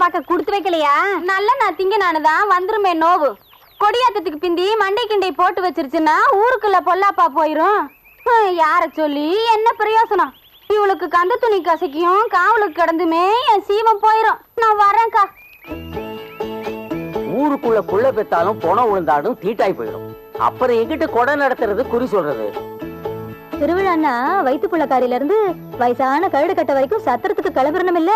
பார்க்க கொடுத்து வைக்கலையா நல்ல நான் திங்க நானுதான் வந்துருமே நோவு கொடியாத்தத்துக்கு பிந்தி மண்டை கிண்டை போட்டு வச்சிருச்சுன்னா ஊருக்குள்ள பொல்லாப்பா போயிரும் ஹம், யார சொல்லி என்ன பிரயோசனம் இவளுக்கு கந்த துணி கசக்கியும் காவலுக்கு கிடந்துமே என் சீவம் போயிரும் நான் வரேன்க்கா ஊருக்குள்ள புள்ள பெத்தாலும் பொணம் விழுந்தாலும் தீட்டாய் போயிடும் அப்புறம் எங்கிட்ட கொடை நடத்துறது குறி சொல்றது திருவிழான்னா வயிற்றுக்குள்ளக்காரில இருந்து வயசான கழுடு கட்ட வரைக்கும் சத்திரத்துக்கு கிளம்புறணும் இல்ல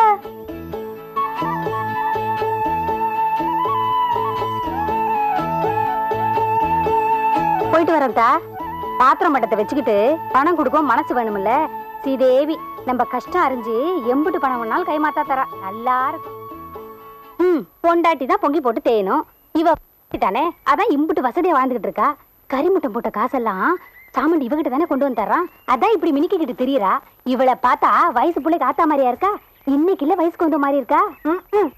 போயிட்டு வரேன்டா பாத்திரம் மட்டத்தை வச்சுக்கிட்டு பணம் கொடுக்கவும் மனசு வேணும்ல ஸ்ரீதேவி நம்ம கஷ்டம் அறிஞ்சு எம்புட்டு பணம் வேணாலும் கைமாத்தா தரா நல்லா இருக்கும் ம் பொண்டாட்டி தான் பொங்கி போட்டு தேயணும் இவ தானே அதான் இம்புட்டு வசதியா வாழ்ந்துகிட்டு இருக்கா கரிமுட்டம் போட்ட காசெல்லாம் சாமண்டி இவகிட்ட தானே கொண்டு வந்து தர்றான் அதான் இப்படி மினிக்கிட்டு தெரியறா இவளை பார்த்தா வயசு பிள்ளைக்கு ஆத்தா மாதிரியா இருக்கா இன்னைக்கு இல்ல வயசுக்கு வந்த மாதிரி இருக்கா ம், ம்.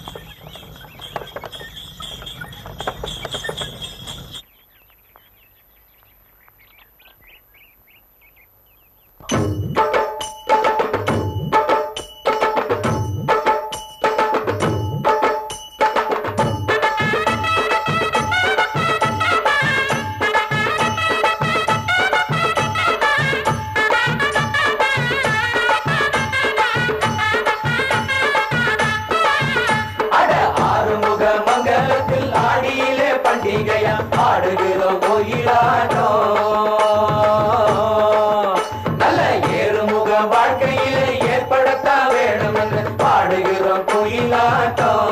அட ஆறுமுக மங்கலத்தில் ஆடியிலே பண்டிகையா ஆடுகிறோம் கோயிலாட்டம் நல்ல ஏறுமுக வாழ்க்கையிலே ஏற்படத்தா வேணும் என்று பாடுகிறோம் கோயிலாட்டம்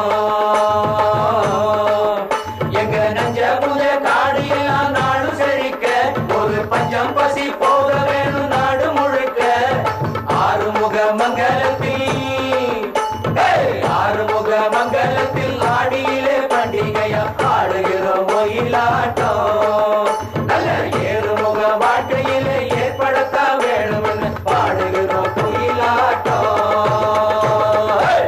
எங்க நஞ்ச புத காடு எல்லாம் நாடு செழிக்க ஒரு பஞ்சம் பசி போக வேணும் நாடு முழுக்க ஆறுமுக மங்கலத்தில் ஏய், ஆறுமுக மங்கலத்தில் ஆடியிலே பண்டிகையா ஆடுகிறோம் ஒயிலாட்டம் நல்ல ஏறுமுக வாழ்க்கையிலே ஏற்படத்தா வேணும்னு பாடுகிறோம் ஒயிலாட்டம் ஏய்!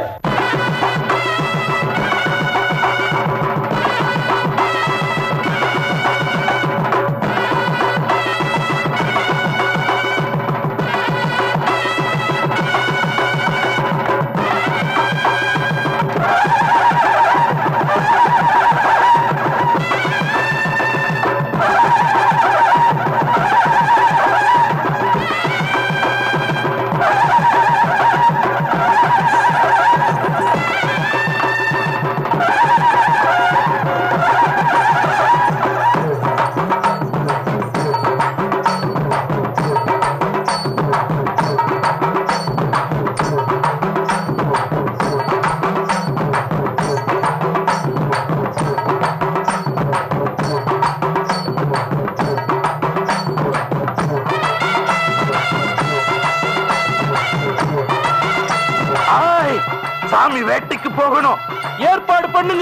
ஆய் சாமி வேட்டைக்கு போகணும் ஏற்பாடு பண்ணுங்க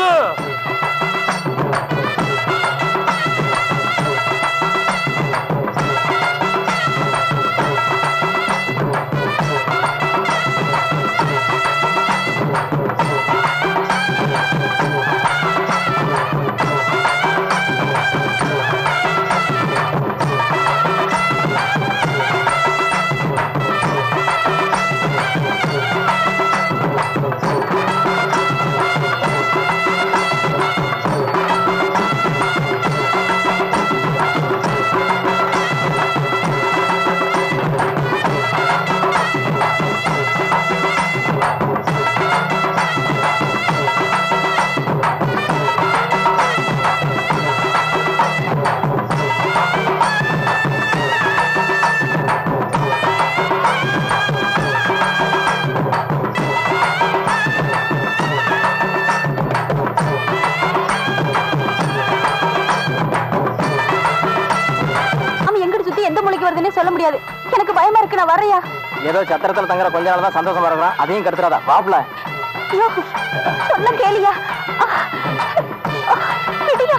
அவன் எங்கிட்டு சுத்தி எந்த மூலைக்கு வருதுன்னே சொல்ல முடியாது எனக்கு பயமா இருக்கு நான் வரையா ஏதோ சத்திரத்துல தங்குற கொஞ்ச நாள் தான் சந்தோஷமா இருக்கிறான் அதையும் கெடுத்துறாதா வாப்ல ஐயோ சொன்ன கேளியா ஆ, ஆ, விடுயா.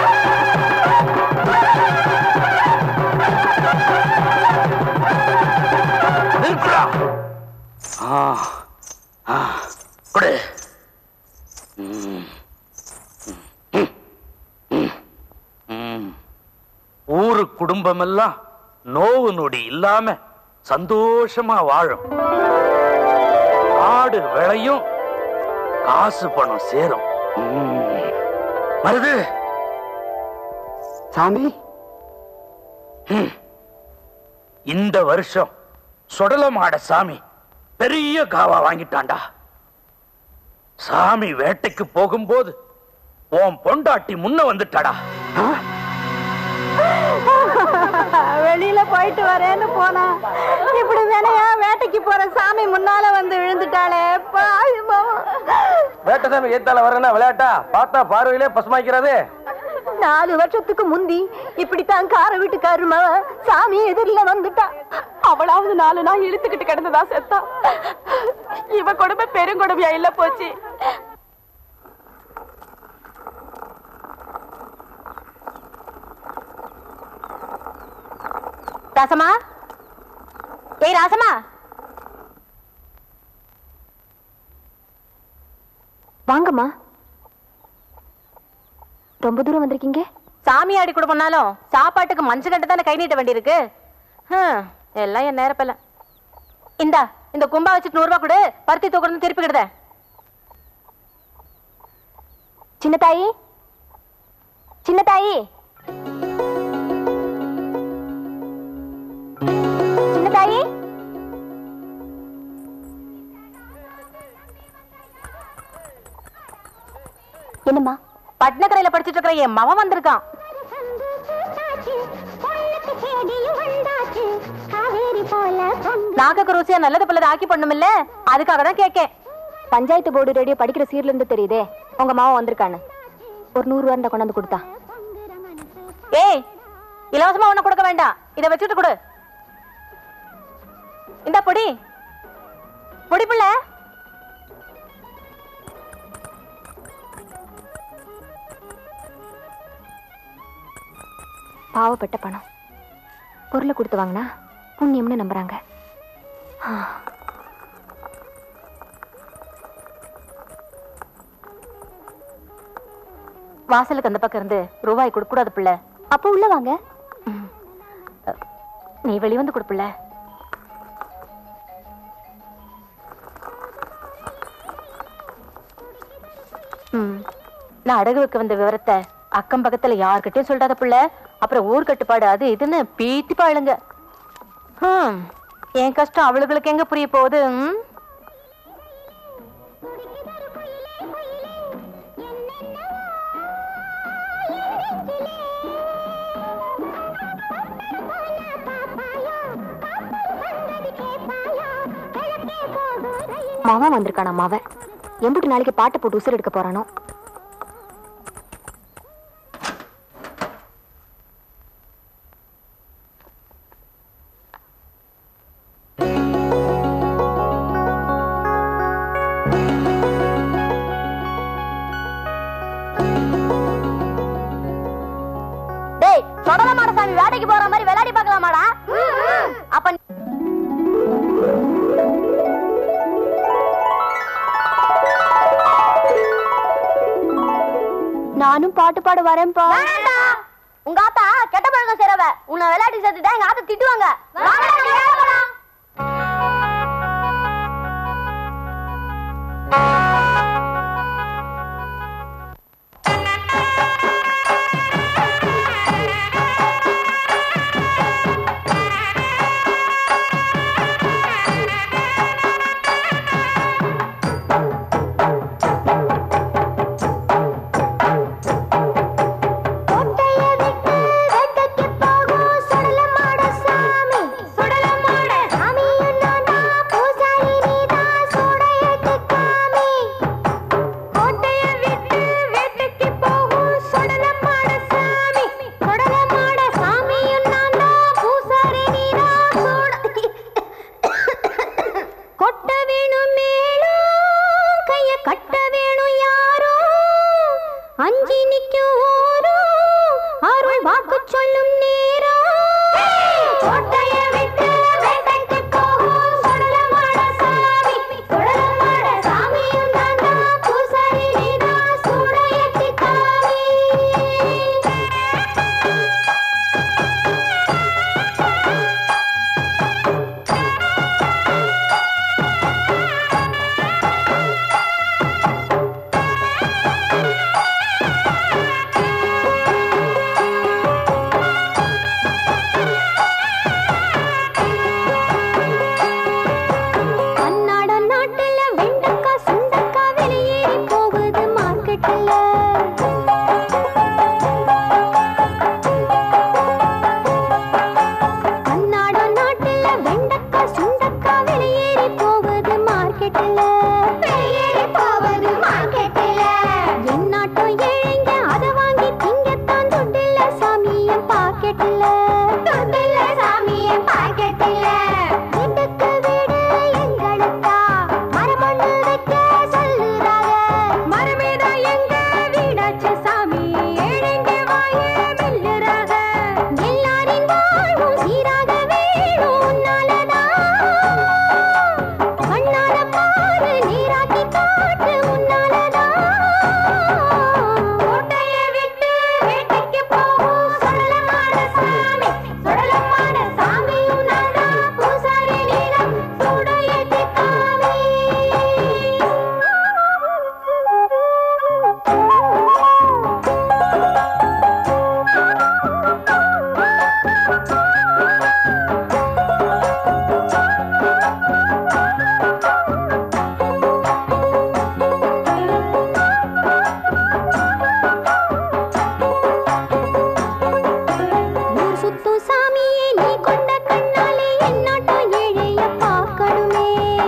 ஆ ஆ, ஆ, குடு ம், ம், ம், ம். ஊரு குடும்பமெல்லாம் நோவு நொடி இல்லாம சந்தோஷமா வாழும் காடு விளையும் காசு பணம் சேரும் ம். மருது சாமி ம். இந்த வருஷம் சொடலமாட சாமி பெரிய காவா வாங்கிட்டான்டா சாமி வேட்டைக்கு போகும்போது உன் பொண்டாட்டி முன்ன வந்துட்டாடா வெளியில போயிட்டு வரேன்னு போனா இப்படி வேணையா வேட்டைக்கு போற சாமி முன்னால வந்து விழுந்துட்டாளே பாவி மாமா. வேட்டசாமி ஏத்தால வரேன்னா விளையாட்டா பார்த்தா பார்வையிலே பசுமாக்கிறது நாலு வருஷத்துக்கு முந்தி இப்படித்தான் கார வீட்டுக்காரு மவ சாமி எதிரில வந்துட்டா அவளாவது நாலு நாள் இழுத்துக்கிட்டு கிடந்ததா செத்தா இவ கொடுமை பெருங்கொடுமையா இல்ல போச்சு ராசமா ஏய் ராசமா வாங்கம்மா ரொம்ப தூரம் வந்திருக்கீங்க சாமியாடி கொடுப்பனாலும் சாப்பாட்டுக்கு மஞ்சள் கட்டு தானே கை நீட்ட வேண்டியிருக்கு ஹம், எல்லாம் என் நேரப்பல இந்தா இந்த கும்பா வச்சுட்டு நூறு ரூபாய் கொடு பருத்தி தூக்குறது திருப்பிக்கிடுத சின்ன தாயி சின்ன தாயி சின்ன தாயி என்னம்மா பட்னக்கரையில படிச்சிட்டு இருக்கிற என் மவன் வந்திருக்கான் நாக்கு ருசியா நல்லது பல்லது ஆக்கி பண்ணுமில்ல அதுக்காக தான் கேட்கேன் பஞ்சாயத்து போர்டு ரேடியோ படிக்கிற சீர்ல இருந்து தெரியுதே உங்க மாவன் வந்திருக்கான்னு ஒரு நூறு ரூபா இருந்தா கொண்டாந்து கொடுத்தா ஏய் இலவசமா ஒண்ணு கொடுக்க வேண்டாம் இத வச்சுட்டு கொடு இந்த பொடி பொடி பிள்ளை பாவப்பட்ட பணம் பொருளை கொடுத்து வாங்கினா புண்ணியம்னு நம்புறாங்க ஆ. வாசலுக்கு அந்த பக்கம் இருந்து ரூபாய் கொடுக்க கூடாது பிள்ளை அப்போ உள்ள வாங்க நீ வெளிவந்து கொடு பிள்ளை ம். நான் அடகு வைக்க வந்த விவரத்தை அக்கம் பக்கத்துல யார்கிட்டயும் சொல்றாத புள்ள அப்புறம் ஊர் கட்டுப்பாடு அது இதுன்னு பீத்தி பாழுங்க ஹம். என் கஷ்டம் அவளுகளுக்கு எங்க புரிய போகுது ம்? மாவன் வந்திருக்கானா மாவன் எம்புட்டு நாளைக்கு பாட்டை போட்டு உசுர் எடுக்க போறானோ டேய் சொடல மாடசாமி வேட்டைக்கு போற மாதிரி விளையாடி பார்க்கலாமாடா அப்ப நானும் பாட்டு பாட வரேன்ப்பா உங்க ஆத்தா கெட்ட பழக்கம் செய்றவ உன்னை விளையாடி சேர்த்துட்டா எங்க ஆத்தா திட்டுவாங்க கோட்டைய விட்டு வேட்டைக்கு போகும் சுடல மாட சாமி சுடல பாக்கெட்டுல வெளியேறி போவது மார்க்கெட்டுல என்னாட்டம் ஏழைங்க அத வாங்கி திங்கத்தான் துட்டில்ல சாமிய பாக்கெட்டுல துட்டில்ல சாமிய பாக்கெட்டுல வீட்டுக்கு வீடு எங்களுக்கா மரமண்ணு வைக்க சொல்லுறாங்க மரமேதா எங்க வீடாச்சு சாமி ஏழைங்க வாய மெல்லுறாங்க எல்லாரின் வாழ்வும் சீராக வேணும் உன்னாலதான் கண்ணால பாரு நீராக்கி காட்டு உன்னாலதான் கோட்டைய விட்டு வேட்டைக்கு போகும் சுடலமான சாமி சுடலமான சாமியும் நான்தான் பூசாரி நீதான் சுடையேத்தி ஊர் சுத்தும் சாமியே நீ கொண்ட கண்ணாலே என்னாட்டம் ஏழைய பார்க்கணுமே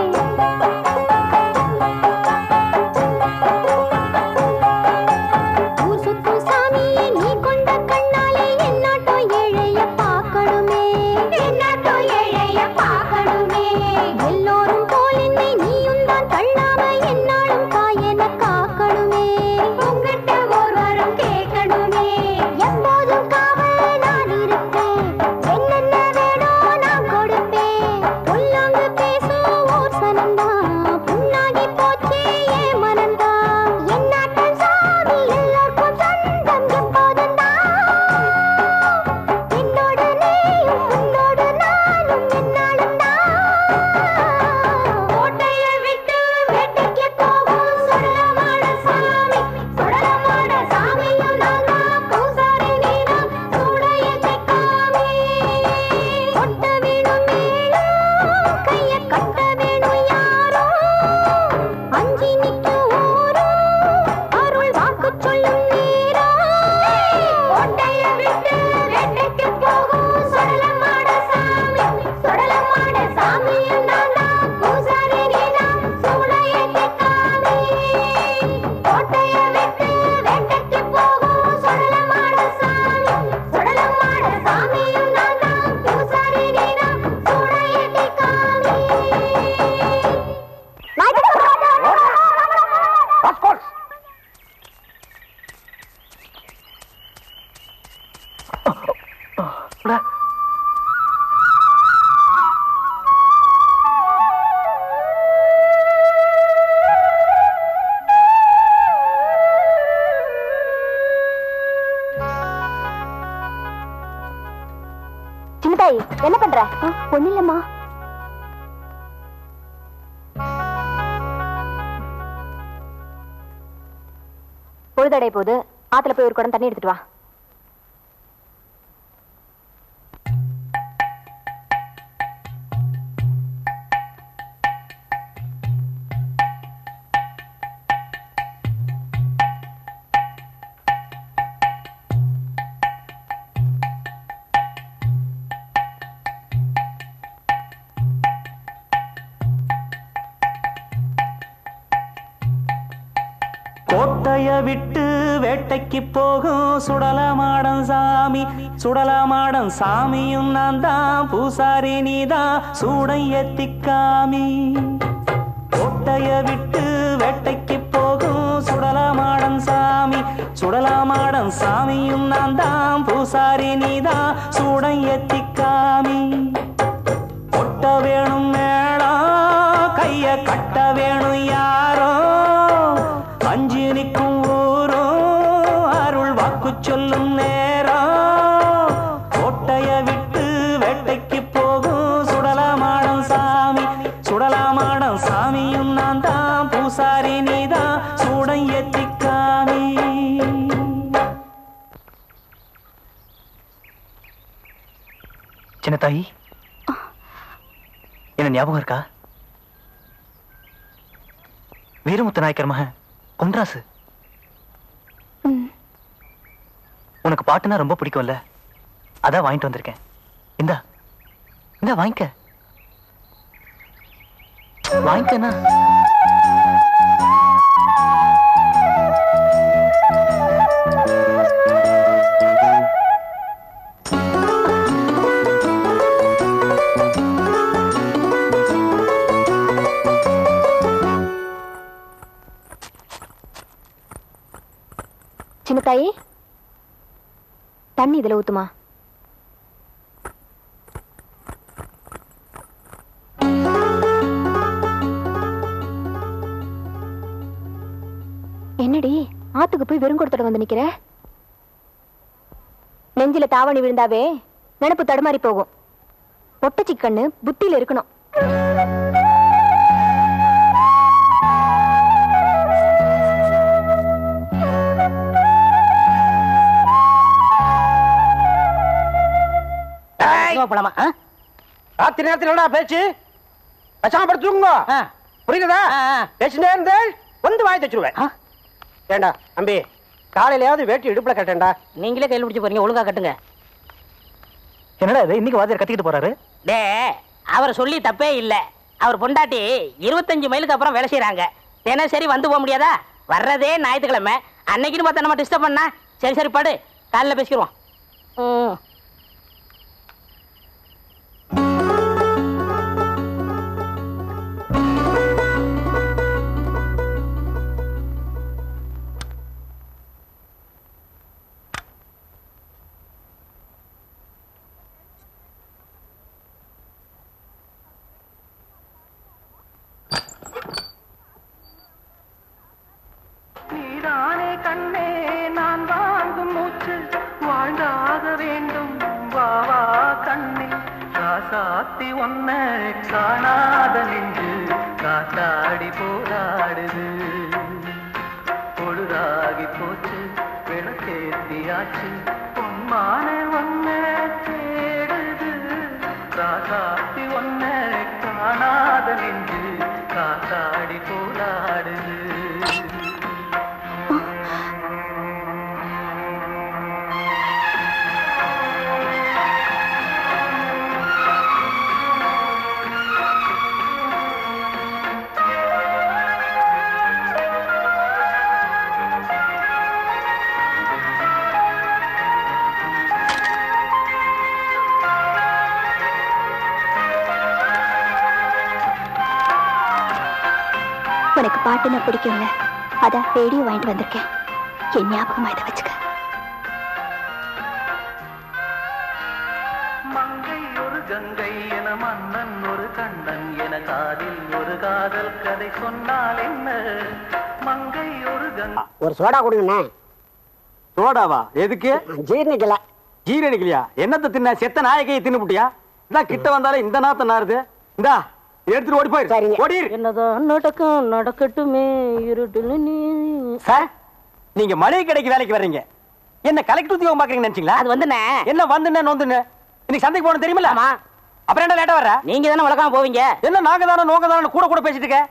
ஊர் சுத்தும் சாமியே நீ கொண்ட கண்ணாலே என்னாட்டம் ஏழைய பார்க்கணுமே என்னாட்டம் ஏழைய பார்க்கணுமே எல்லோரும் போல் என்னை நீயும் தான் தள்ளாம என்னாலும் காயன காக்கணுமே உங்கிட்ட ஓர் வரம் கேட்கணுமே எப்போதும் காவல் நான் இருப்பேன் என்னென்ன வேணோ நான் கொடுப்பேன் புல்லாங்கு பேசும் ஓர் சனந்தான் புண்ணாகி போச்சே ஏன் மனந்தான் என்னாட்டம் சாமி எல்லோருக்கும் சொந்தம் எப்போதும் என்னோடு நீயும் உன்னோடு நானும் என்னாலும் கோட்டைய விட்டு வேட்டைக்கு போகும் சுடலமான சாமி சுடலமான சாமியும் நான்தான் பூசாரி நீதான் சூடையத்தை காமி கொட்ட வேணும் மேளம் கைய கட்ட வேணும் யாரோ அஞ்சி நிற்கும் ஊரோ அருள் வாக்கு சொல்லும் நேரம் கோட்டைய விட்டு வேட்டைக்கு போகும் சுடலமான சாமி சுடலமான சாமியும் நான்தான் பூசாரி நீதான் சூடையத்தை காமி கோட்டைய விட்டு வேட்டைக்கு போகும் சுடலமான சாமி சுடலமான சாமியும் நான்தான் பூசாரி நீதான் சூடையத்தை காமி சின்னதாய் என்ன பண்ற ஒண்ணு இல்லம்மா பொழுதடை போது ஆத்துல போய் ஒரு குடம் தண்ணி எடுத்துட்டு வா கோட்டைய விட்டு வேட்டைக்கு போகும் சுடலமாடன் சாமி சுடலமாடன் சாமியும் நான் தான் பூசாரி நீதான் சூடை எத்திக்காமி கோட்டைய விட்டு வேட்டைக்கு போகும் சுடலமாடன் சாமி சுடலமாடன் சாமியும் நான் தான் பூசாரி நீதான் சூடை எத்திக்காமி கொட்ட வேணும் மேளம் கைய கட்ட வேணும் யாரோ அஞ்சு நிற்கும் ஊரும் அருள் வாக்கு சொல்லும் நேரம் கோட்டைய விட்டு வேட்டைக்கு போகும் சுடலமாடம் சாமி சுடலமாடம் சாமியும் நான் தான் பூசாரி நீதான் சூடை எத்திக்காமி சின்ன தாயி என்ன ஞாபகம் இருக்கா வீரமுத்து நாயக்கர் மகன் குன்றாசு உனக்கு பாட்டுனா ரொம்ப பிடிக்கும்ல அதான் வாங்கிட்டு வந்திருக்கேன் இந்தா இந்தா வாங்கிக்க வாங்கிக்கண்ணா சின்ன தாயி தண்ணி இதுல ஊத்துமா என்னடி ஆத்துக்கு போய் வெறும் கொடுத்துட்டு வந்து நிக்கிற நெஞ்சில தாவணி விழுந்தாவே நினப்பு தடுமாறி போகும் ஒட்டச்சி கண்ணு புத்தியில இருக்கணும் போலாமா ஆ? ராத்திரி நேரத்துல என்னடா பேச்சு பேசாம படுத்துருங்க ஆ. புரியுதா ஆ, ஆ. பேசினே இருந்து வந்து வாய் தச்சுருவேன் ஆ? ஏண்டா அம்பி காலையிலயாவது வேட்டி இடுப்புல கட்டேன்டா நீங்களே கையில் பிடிச்சு போறீங்க ஒழுங்கா கட்டுங்க என்னடா இது இன்னைக்கு வாத்தியார் கத்திக்கிட்டு போறாரு டே அவர் சொல்லி தப்பே இல்ல அவர் பொண்டாட்டி இருபத்தஞ்சு மைலுக்கு அப்புறம் வேலை செய்யறாங்க தினசரி வந்து போக முடியாதா வர்றதே ஞாயிற்றுக்கிழமை அன்னைக்குன்னு பார்த்தா நம்ம டிஸ்டர்ப் பண்ணா சரி சரி படு காலைல பேசிக்கிடுவோம் ம் நீதானே கண்ணே நான் வாங்கும் மூச்சு வாழ்ந்தாக வேண்டும் வா வா கண்ணே காசாத்தி ஒன்ன காணாத நெஞ்சு காத்தாடி போராடுது பொழுதாகி போச்சு விளக்கேத்தியாச்சு பொன்மான ஒன்ன தேடுது காசாத்தி ஒன்ன காணாத நெஞ்சு காத்தாடி போராடுது உனக்கு பாட்டுன்னா பிடிக்கும்ல அதான் ரேடியோ வாங்கிட்டு வந்திருக்கேன் என் ஞாபகமா இதை வச்சுக்க மங்கை ஒரு கங்கை என மன்னன் ஒரு கண்ணன் என காதில் ஒரு காதல் கதை சொன்னால் என்ன மங்கை ஒரு கங்கை ஒரு சோடா கொடுங்கண்ணே சோடாவா எதுக்கு ஜீர்ணிக்கல ஜீரணிக்கலையா என்னத்த தின்ன செத்த நாயக்கையை தின்னுபுட்டியா இதான் கிட்ட வந்தாலே இந்த நாத்த நாருது இந்தா எடுத்துட்டு ஓடி போயிரு சரிங்க. ஓடிரு என்னதான் நடக்கும் நடக்கட்டுமே இருட்டுல நீ சார் நீங்க மளிகை கடைக்கு வேலைக்கு வர்றீங்க என்ன கலெக்டர் உத்தியோகம் பாக்குறீங்கன்னு நினைச்சீங்களா அது வந்துண்ணே என்ன வந்துன்னு நோந்துன்னு இன்னைக்கு சந்தைக்கு போகணும் தெரியுமில்ல ஆமா. அப்புறம் என்ன லேட்டா வர்ற நீங்க தானே வழக்காம போவீங்க என்ன நாங்க தானே நோங்க தானே கூட கூட பேசிட்டு இருக்க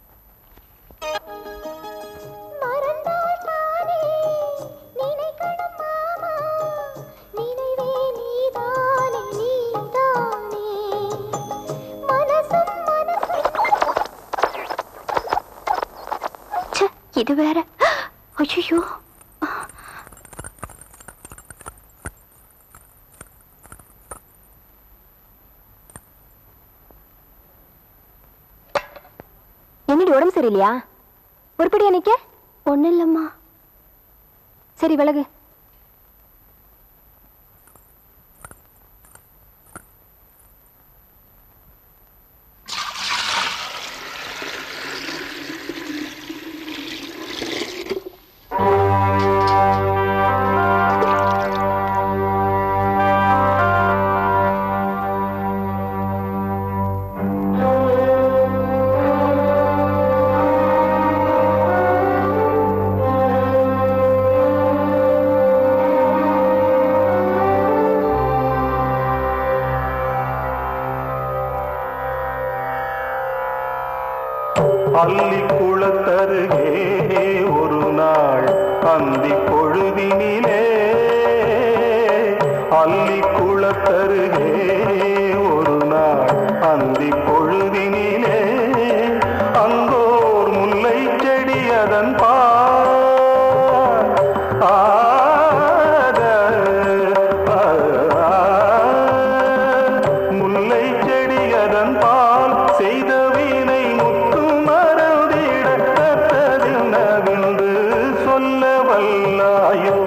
இது வேற ஐயோ என்னடி உடம்பு சரியில்லையா உருப்படியா நிக்க ஒண்ணு இல்லம்மா சரி விலகு அள்ளி குளத்தருகே ஒரு நாள் அந்தி பொழுதினிலே அள்ளி குளத்தருகே ஒரு நாள் அந்தி பொழுதினிலே அங்கோர் முல்லை செடி அதன் பார் ஆத ஆ முல்லை செடி அதன் பால் செய்த வீணை முத்து மறந்திட கத்ததில் நவின்று சொல்ல வல்லாயோ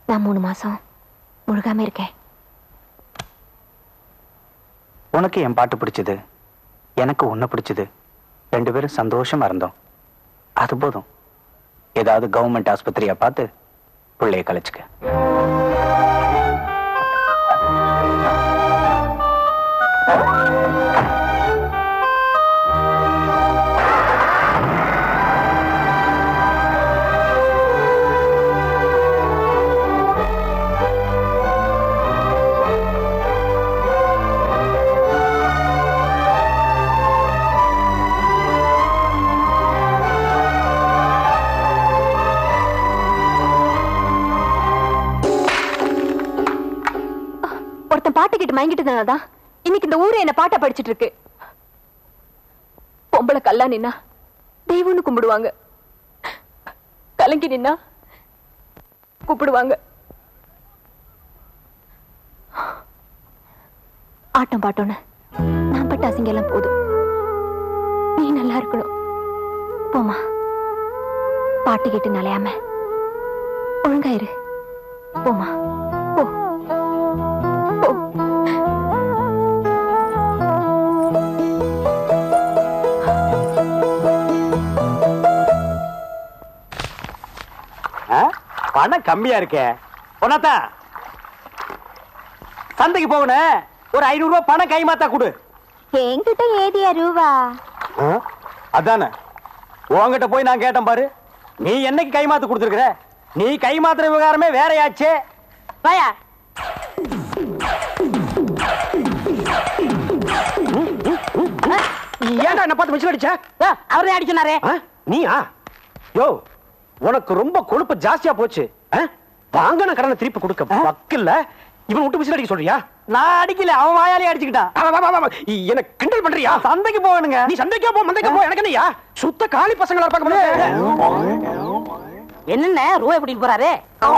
நான் மூணு மாசம் முழுகாம இருக்கேன் உனக்கு என் பாட்டு பிடிச்சது எனக்கு உன்னை பிடிச்சது ரெண்டு பேரும் சந்தோஷமா இருந்தோம் அது போதும் ஏதாவது கவர்மெண்ட் ஆஸ்பத்திரியா பார்த்து பிள்ளைய கழிச்சுக்க ஒருத்தன் பாட்டு கேட்டு மயங்கிட்டதுனாலதான் இன்னைக்கு இந்த ஊரே என்ன பாட்டா படிச்சிட்டு இருக்கு பொம்பளை கல்லா நின்னா தெய்வம்னு கும்பிடுவாங்க கலங்கி நின்னா கூப்பிடுவாங்க ஆட்டம் பாட்டோன்னு நான் பட்ட அசிங்கம் எல்லாம் போதும் நீ நல்லா இருக்கணும் போமா பாட்டு கேட்டு நலையாம ஒழுங்கா இரு போமா போ போ ஆ? பணம் கம்மியா இருக்கே பொண்ணாத்தா சந்தைக்கு போகணும் ஒரு ஐநூறு ரூபாய் பணம் கைமாத்தா கொடு என்கிட்ட ஏதியா ரூவா ஆ? அதானே உன்கிட்ட போய் நான் கேட்டேன் பாரு நீ என்னைக்கு கைமாத்து கொடுத்துருக்குற நீ கைமாத்துற விவகாரமே வேறையாச்சே வாயா ஏன்டா என்ன பார்த்து மிச்சம் அடிச்ச யோ, அவரே அடிச்சுனாரே ஆ? நீயா யோ உனக்கு ரொம்ப கொழுப்பு ஜாஸ்தியா போச்சு ஆ? வாங்கின கடனை திருப்பி கொடுக்க வக்கில்ல இவன் விட்டு மிச்சம் அடிக்க சொல்றியா நான் அடிக்கல அவன் வாயாலே அடிச்சுக்கிட்டான் வா, வா, வா, வா, வா. என்ன கிண்டல் பண்றியா சந்தைக்கு போகணுங்க நீ சந்தைக்கோ போ மந்தைக்கோ போ எனக்கு என்னையா சுத்த காலி பசங்களா பார்க்க முடியாது என்னென்ன ரூபா எப்படி போறாரு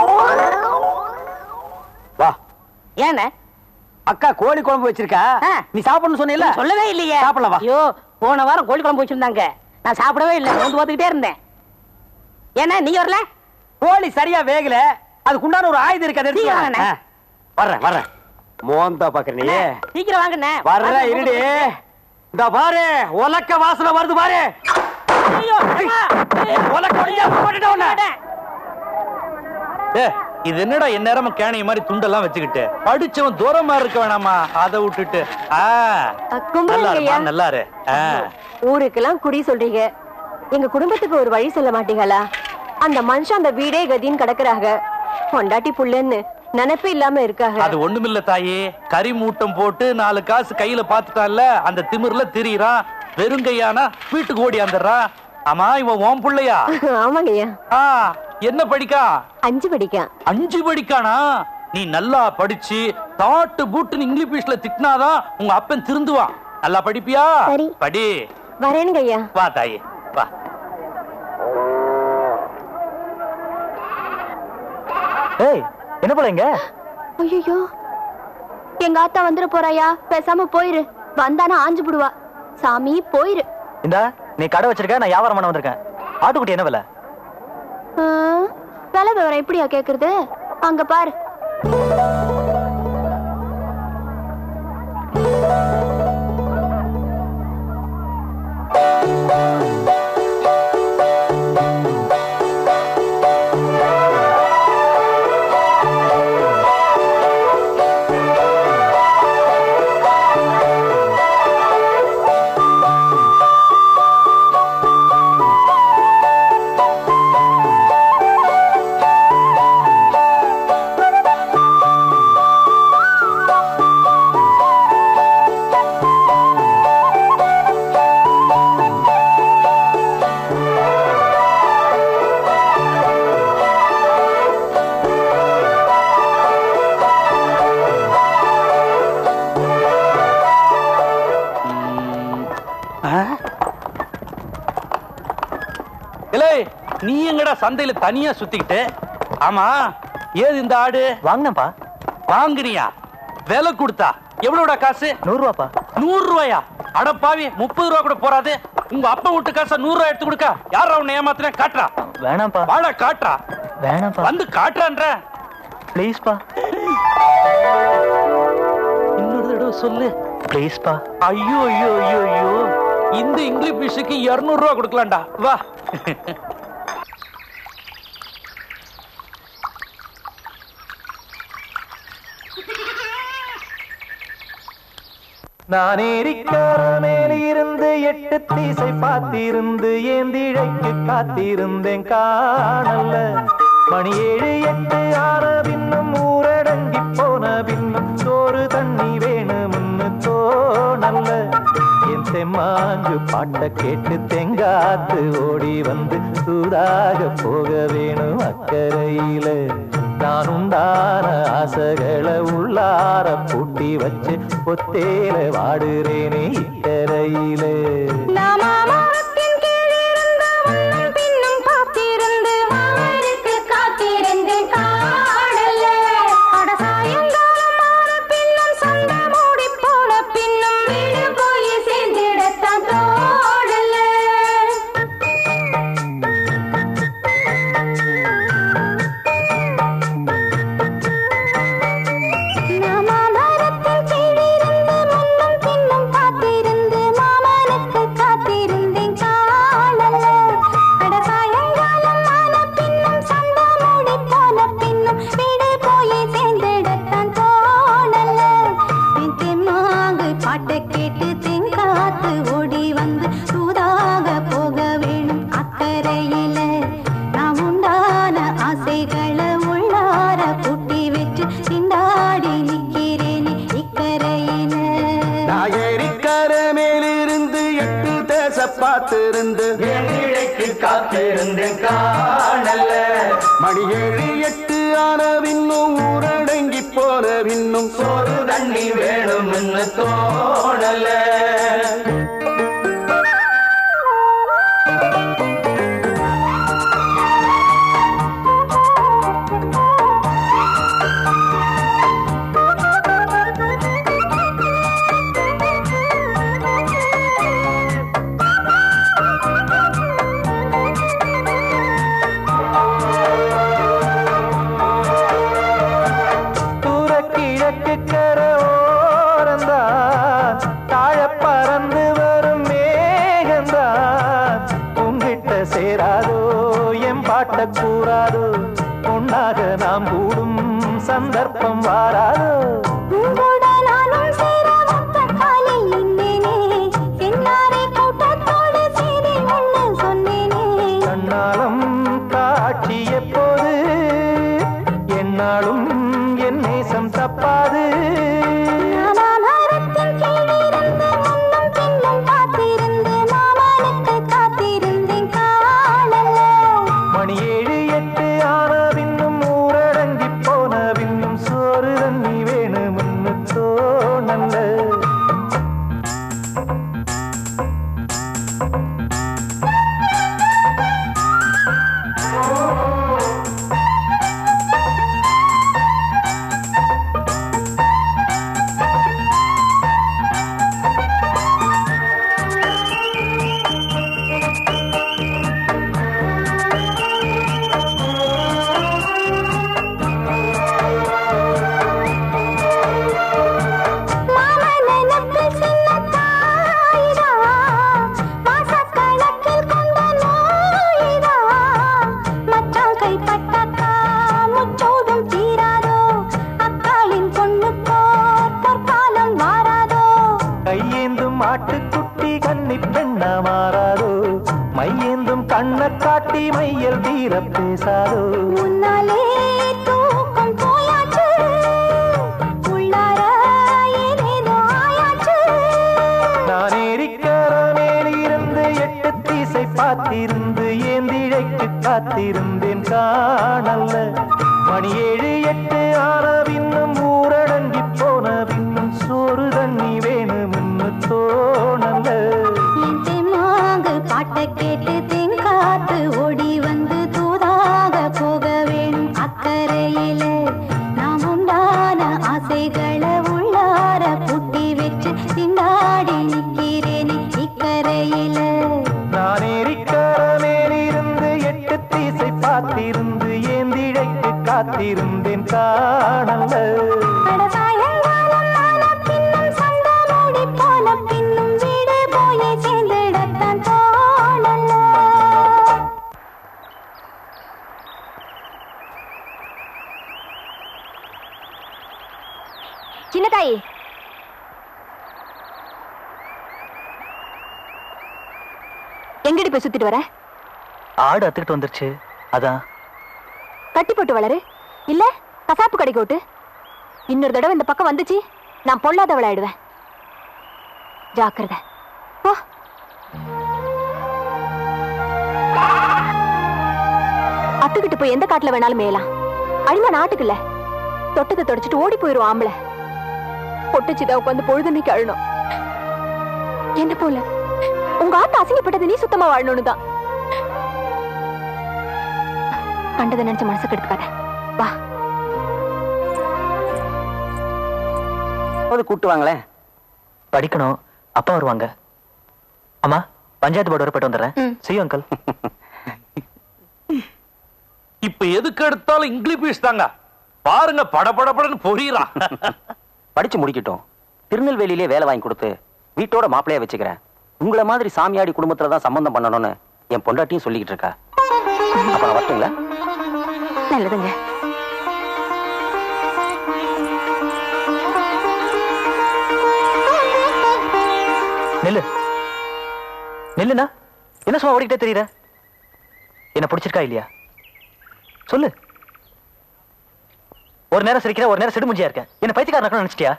வா ஏண்ணே அக்கா கோழி குழம்பு வச்சிருக்கா ஆ. நீ சாப்பிடணும்னு சொன்னீல்ல சொல்லவே இல்லையே சாப்பிடலாம் வா. ஐயோ போன வாரம் கோழி குழம்பு வச்சிருந்தாங்க நான் சாப்பிடவே இல்லை வந்து பார்த்துக்கிட்டே இருந்தேன் ஏன்னா நீங்க வரல கோழி சரியா வேகல அதுக்குண்டான ஒரு ஆயுதம் இருக்கு அதை எடுத்து சீக்கிரம் வா. வாங்கண்ணே. ஆ. வர்றேன் வர்றேன் மோந்தா பாக்குற நீ சீக்கிரம் வாங்கண்ணே வர்ற இருடி இந்த பாரு உலக்க வாசனை வருது பாரு ஐயோ, அம்மா. உலக்க ஒடிஞ்சா போட்டுட்டேன் உன்னை. ஏ, இது என்னடா என் நேரமும் கேணைய மாதிரி துண்டெல்லாம் வச்சுக்கிட்டு படிச்சவன் தூரமா இருக்க வேணாமா அதை விட்டுட்டு ஆ, நல்லா இருமா, நல்லா இரு ஆ. ஊருக்கெல்லாம் குடி சொல்றீங்க எங்க குடும்பத்துக்கு ஒரு வழி சொல்ல மாட்டீங்களா அந்த மனுஷன் அந்த வீடே கதின்னு கிடக்குறாங்க பொண்டாட்டி புள்ளன்னு நினைப்பு இல்லாம இருக்காங்க அது ஒண்ணுமில்ல தாயி கறி மூட்டம் போட்டு நாலு காசு கையில பாத்துட்டான்ல அந்த திமிர்ல திரியிறான் வெறுங்கையானா வீட்டுக்கு ஓடி வந்துடுறான் ஆமா இவன் ஓம் புள்ளையா ஆமாங்கய்யா ஆ, என்ன படிக்கா அஞ்சு படிக்கான் அஞ்சு படிக்கானா நீ நல்லா படிச்சு தாட்டு பூட்டுன்னு இங்கிலீஷ்ல திட்டினாதான் உங்க அப்பன் திருந்துவான் நல்லா படிப்பியா சரி. படி வரேனுங்க ஐயா வா தாயி வா ஏய் என்ன போல இங்க ஐயோ எங்க ஆத்தா வந்துட போறாயா பேசாம போயிரு வந்தானா ஆஞ்சு புடுவா சாமி போயிரு இந்தா நீ கடை வச்சிருக்க நான் வியாபாரம் பண்ண வந்திருக்கேன் ஆட்டுக்குட்டி என்ன விலை ஆ, விலை விவரம் எப்படியா கேக்குறது அங்க பாரு இலே நீ எங்கடா சந்தையில தனியா சுத்திக்கிட்டு ஆமா ஏது இந்த ஆடு வாங்கினப்பா வாங்குனியா விலை கொடுத்தா எவ்வளவுடா காசு நூறு ரூபாப்பா நூறு ரூபாயா அடப்பாவி முப்பது ரூபா கூட போறாது உங்க அப்பா விட்டு காசை நூறு ரூபாய் எடுத்து கொடுக்க யாரா உன்னை ஏமாத்துறேன் காட்டுறா வேணாம்ப்பா வாடா காட்டுறா வேணாம்ப்பா வந்து காட்டுறான்ற ப்ளீஸ்ப்பா இன்னொரு தடவை சொல்லு ப்ளீஸ்ப்பா ஐயோ ஐயோ ஐயோ ஐயோ இந்த இங்கிலீஷ் ஃபிஷ்ஷுக்கு இருநூறு ரூபா கொடுக்கலாம்டா வா நான் ஏரிக்கார மேலிருந்து எட்டு தீசை பார்த்திருந்து ஏந்திழைக்கு காத்திருந்தேன் காணல்ல மணி ஏழு எட்டு ஆன பின்னும் ஊரடங்கி போன பின்னும் சோறு தண்ணி வேணும்னு தோணல்ல என் தெம்மாங்கு பாட்ட கேட்டு தெங்காத்து ஓடி வந்து சூடாக போக வேணும் அக்கறையில நான் உண்டான ஆசைகளை உள்ளார பூட்டி வச்சு பொத்தேல வாடுறேனே இக்கரையில நாமாமரத்தின் கீழிருந்த வண்ணம் பின்னும் காத்திருந்து மாமனுக்கு காத்திருந்தேன் காணல. அட சாயங்காலமான பின்னும் சண்டை மூடிப் போன பின்னும் வீடு போய் சேர்ந்திடத்தான் தோணல. நாமாமரத்தின் கீழிருந்து முன்னும் பின்னும் காத்திருந்து மாமனுக்கு காத்திருந்தேன் காணல. அட சாயங்காலம் ஆன பின்னும் சண்டை மூடிப் போன பின்னும் வீடு போய் சேர்ந்திடத்தான் தோணல. என் தெம்மாங்கு பாட்டை கேட்டு தென்காத்து ஓடி வந்து சூதாக போக வேணும் அக்கறையில நான் உண்டான ஆசைகளை உள்ளார பூட்டி வச்சு திண்டாடி நிக்கிறேனே இக்கரையில நாகரிக்கார மேலிருந்து எட்டு தேச பார்த்திருந்து இழைக்கு காத்திருந்தேன் காணல்ல மணி ஏழு எட்டு ஆன பின்னும் ஊரடங்கி போன பின்னும் சோறு தண்ணி வேணும்னு தோணல தூர கிழக்கு கரோரந்தான் தாழ பறந்து வரும் மேகந்தான் உங்கிட்ட சேராதோ என் பாட்ட கூறாதோ ஒன்னாக நாம் கூடும் சந்தர்ப்பம் வாராதோ உங்களோட நானும் சேர ஒத்த காலில் நின்னேனே தென்னாரை கூட்டத்தோடு செய்தி ஒண்ணு சொன்னேனே கண்ணாலம் காட்சி எப்போது என்னாலும் என் நேசம் தப்பாது நாமாமரத்தின் கீழிருந்து முன்னும் பின்னும் காத்திருந்து மாமனுக்கு காத்திருந்தேன் காணல. மணி ஏழு எட்டு ஆன பின்னும் ஊரடங்கி போன பின்னும் சோறு தண்ணி வேணும்னு தோணல்ல மாமன் நினைப்பில் சின்ன தாயிதா, மாசக்கணக்கில் கொண்ட நோயிதா. மச்சான் கைப்பட்டாக்கா முச்சோடும் தீராதோ அக்காளின் பொண்ணுக்கோ பொற்காலம் வாராதோ கையேந்தும் ஆட்டுக்குட்டி கன்னி பெண்ணா மாறாதோ மையேந்தும் கண்ண காட்டி மையல் தீர பேசாதோ முன்னாலே தூக்கம் போயாச்சு உள்ளார ஏதேதோ ஆயாச்சு நான் ஏரிக்கார மேலிருந்து எட்டு தீசை பார்த்திருந்து ஏந்திழைக்கு காத்திருந்தேன் காணல்ல மணி ஏழு எட்டு ஆன பின்னும் ஊரடங்கி போன பின்னும் சோறு தண்ணி வேணும்னு தோணல்ல என் தெம்மாங்கு பாட்டை கேட்டு தென்காத்து ஓடி வந்து தூதாக போக வேணும் அக்கறையில நாம் உண்டான ஆசைகளை உள்ளார பூட்டி வச்சு திண்டாடி நிக்கிறேனே இக்கரையில நான் ஏரிக்கார மேலிருந்து எட்டு தீசை பார்த்திருந்து ஏந்திழைக்கு காத்திருந்தேன் காணல சின்ன தாயி எங்கடி போய் சுத்திட்டு வர ஆடு அத்துக்கிட்டு வந்துருச்சு அதான் கட்டி போட்டு வளரு இல்ல கசாப்பு கடைக்கு விட்டு இன்னொரு தடவை இந்த பக்கம் வந்துச்சு நான் பொல்லாத விளையாடுவேன் ஜாக்கிரதை போ அத்துக்கிட்டு போய் எந்த காட்டுல வேணாலும் மேயலாம் அழிமா நாட்டுக்கு இல்ல தொட்டத்தை தொடச்சிட்டு ஓடி போயிரும் ஆம்பளை பொட்டுச்சிதா உட்காந்து பொழுதுனைக்கு அழணும் என்ன போல உங்க ஆத்த அசிங்கப்பட்டது நீ சுத்தமா வாழணும்னு தான் கண்டதை நினைச்ச மனசு கெடுத்துக்காத வா போது கூட்டு வாங்களேன் படிக்கணும் அப்பா வருவாங்க அம்மா பஞ்சாயத்து போர்டு வரை போயிட்டு வந்துடுறேன் செய்யும் அங்கிள் இப்ப எதுக்கு எடுத்தாலும் இங்கிலீஷ் தாங்க பாருங்க படபடபடன்னு பொரியறான் படிச்சு முடிக்கட்டும் திருநெல்வேலியிலே வேலை வாங்கி கொடுத்து வீட்டோட மாப்பிளையா வச்சுக்கிறேன் உங்களை மாதிரி சாமியாடி குடும்பத்துல தான் சம்பந்தம் பண்ணணும்னு என் பொண்டாட்டியும் சொல்லிக்கிட்டு இருக்கா அப்ப நான் வரட்டுங்களா நல்லதுங்க நெல்லு நெல்லுனா என்ன சும்மா ஓடிக்கிட்டே தெரியுற என்ன பிடிச்சிருக்கா இல்லையா சொல்லு ஒரு நேரம் சிரிக்கிற ஒரு நேரம் சிடுமுஞ்சியா இருக்கேன் என்ன பைத்தியக்காரன் நினைச்சிட்டியா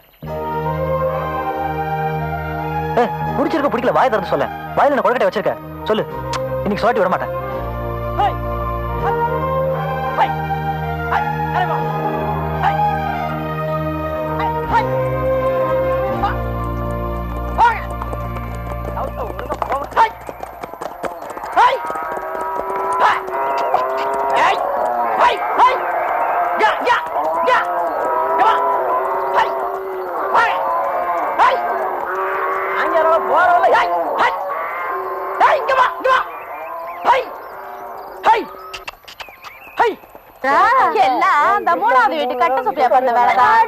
ஏ பிடிச்சிருக்க பிடிக்கல வாய் திறந்து சொல்ல வாயில நான் கொழக்கட்டை வச்சிருக்க சொல்லு இன்னைக்கு சொல்லாட்டி விட மாட்டேன் எல்லாம் அந்த மூணாவது வீட்டு கட்ட சோப்பியா பண்ண வேலைதான்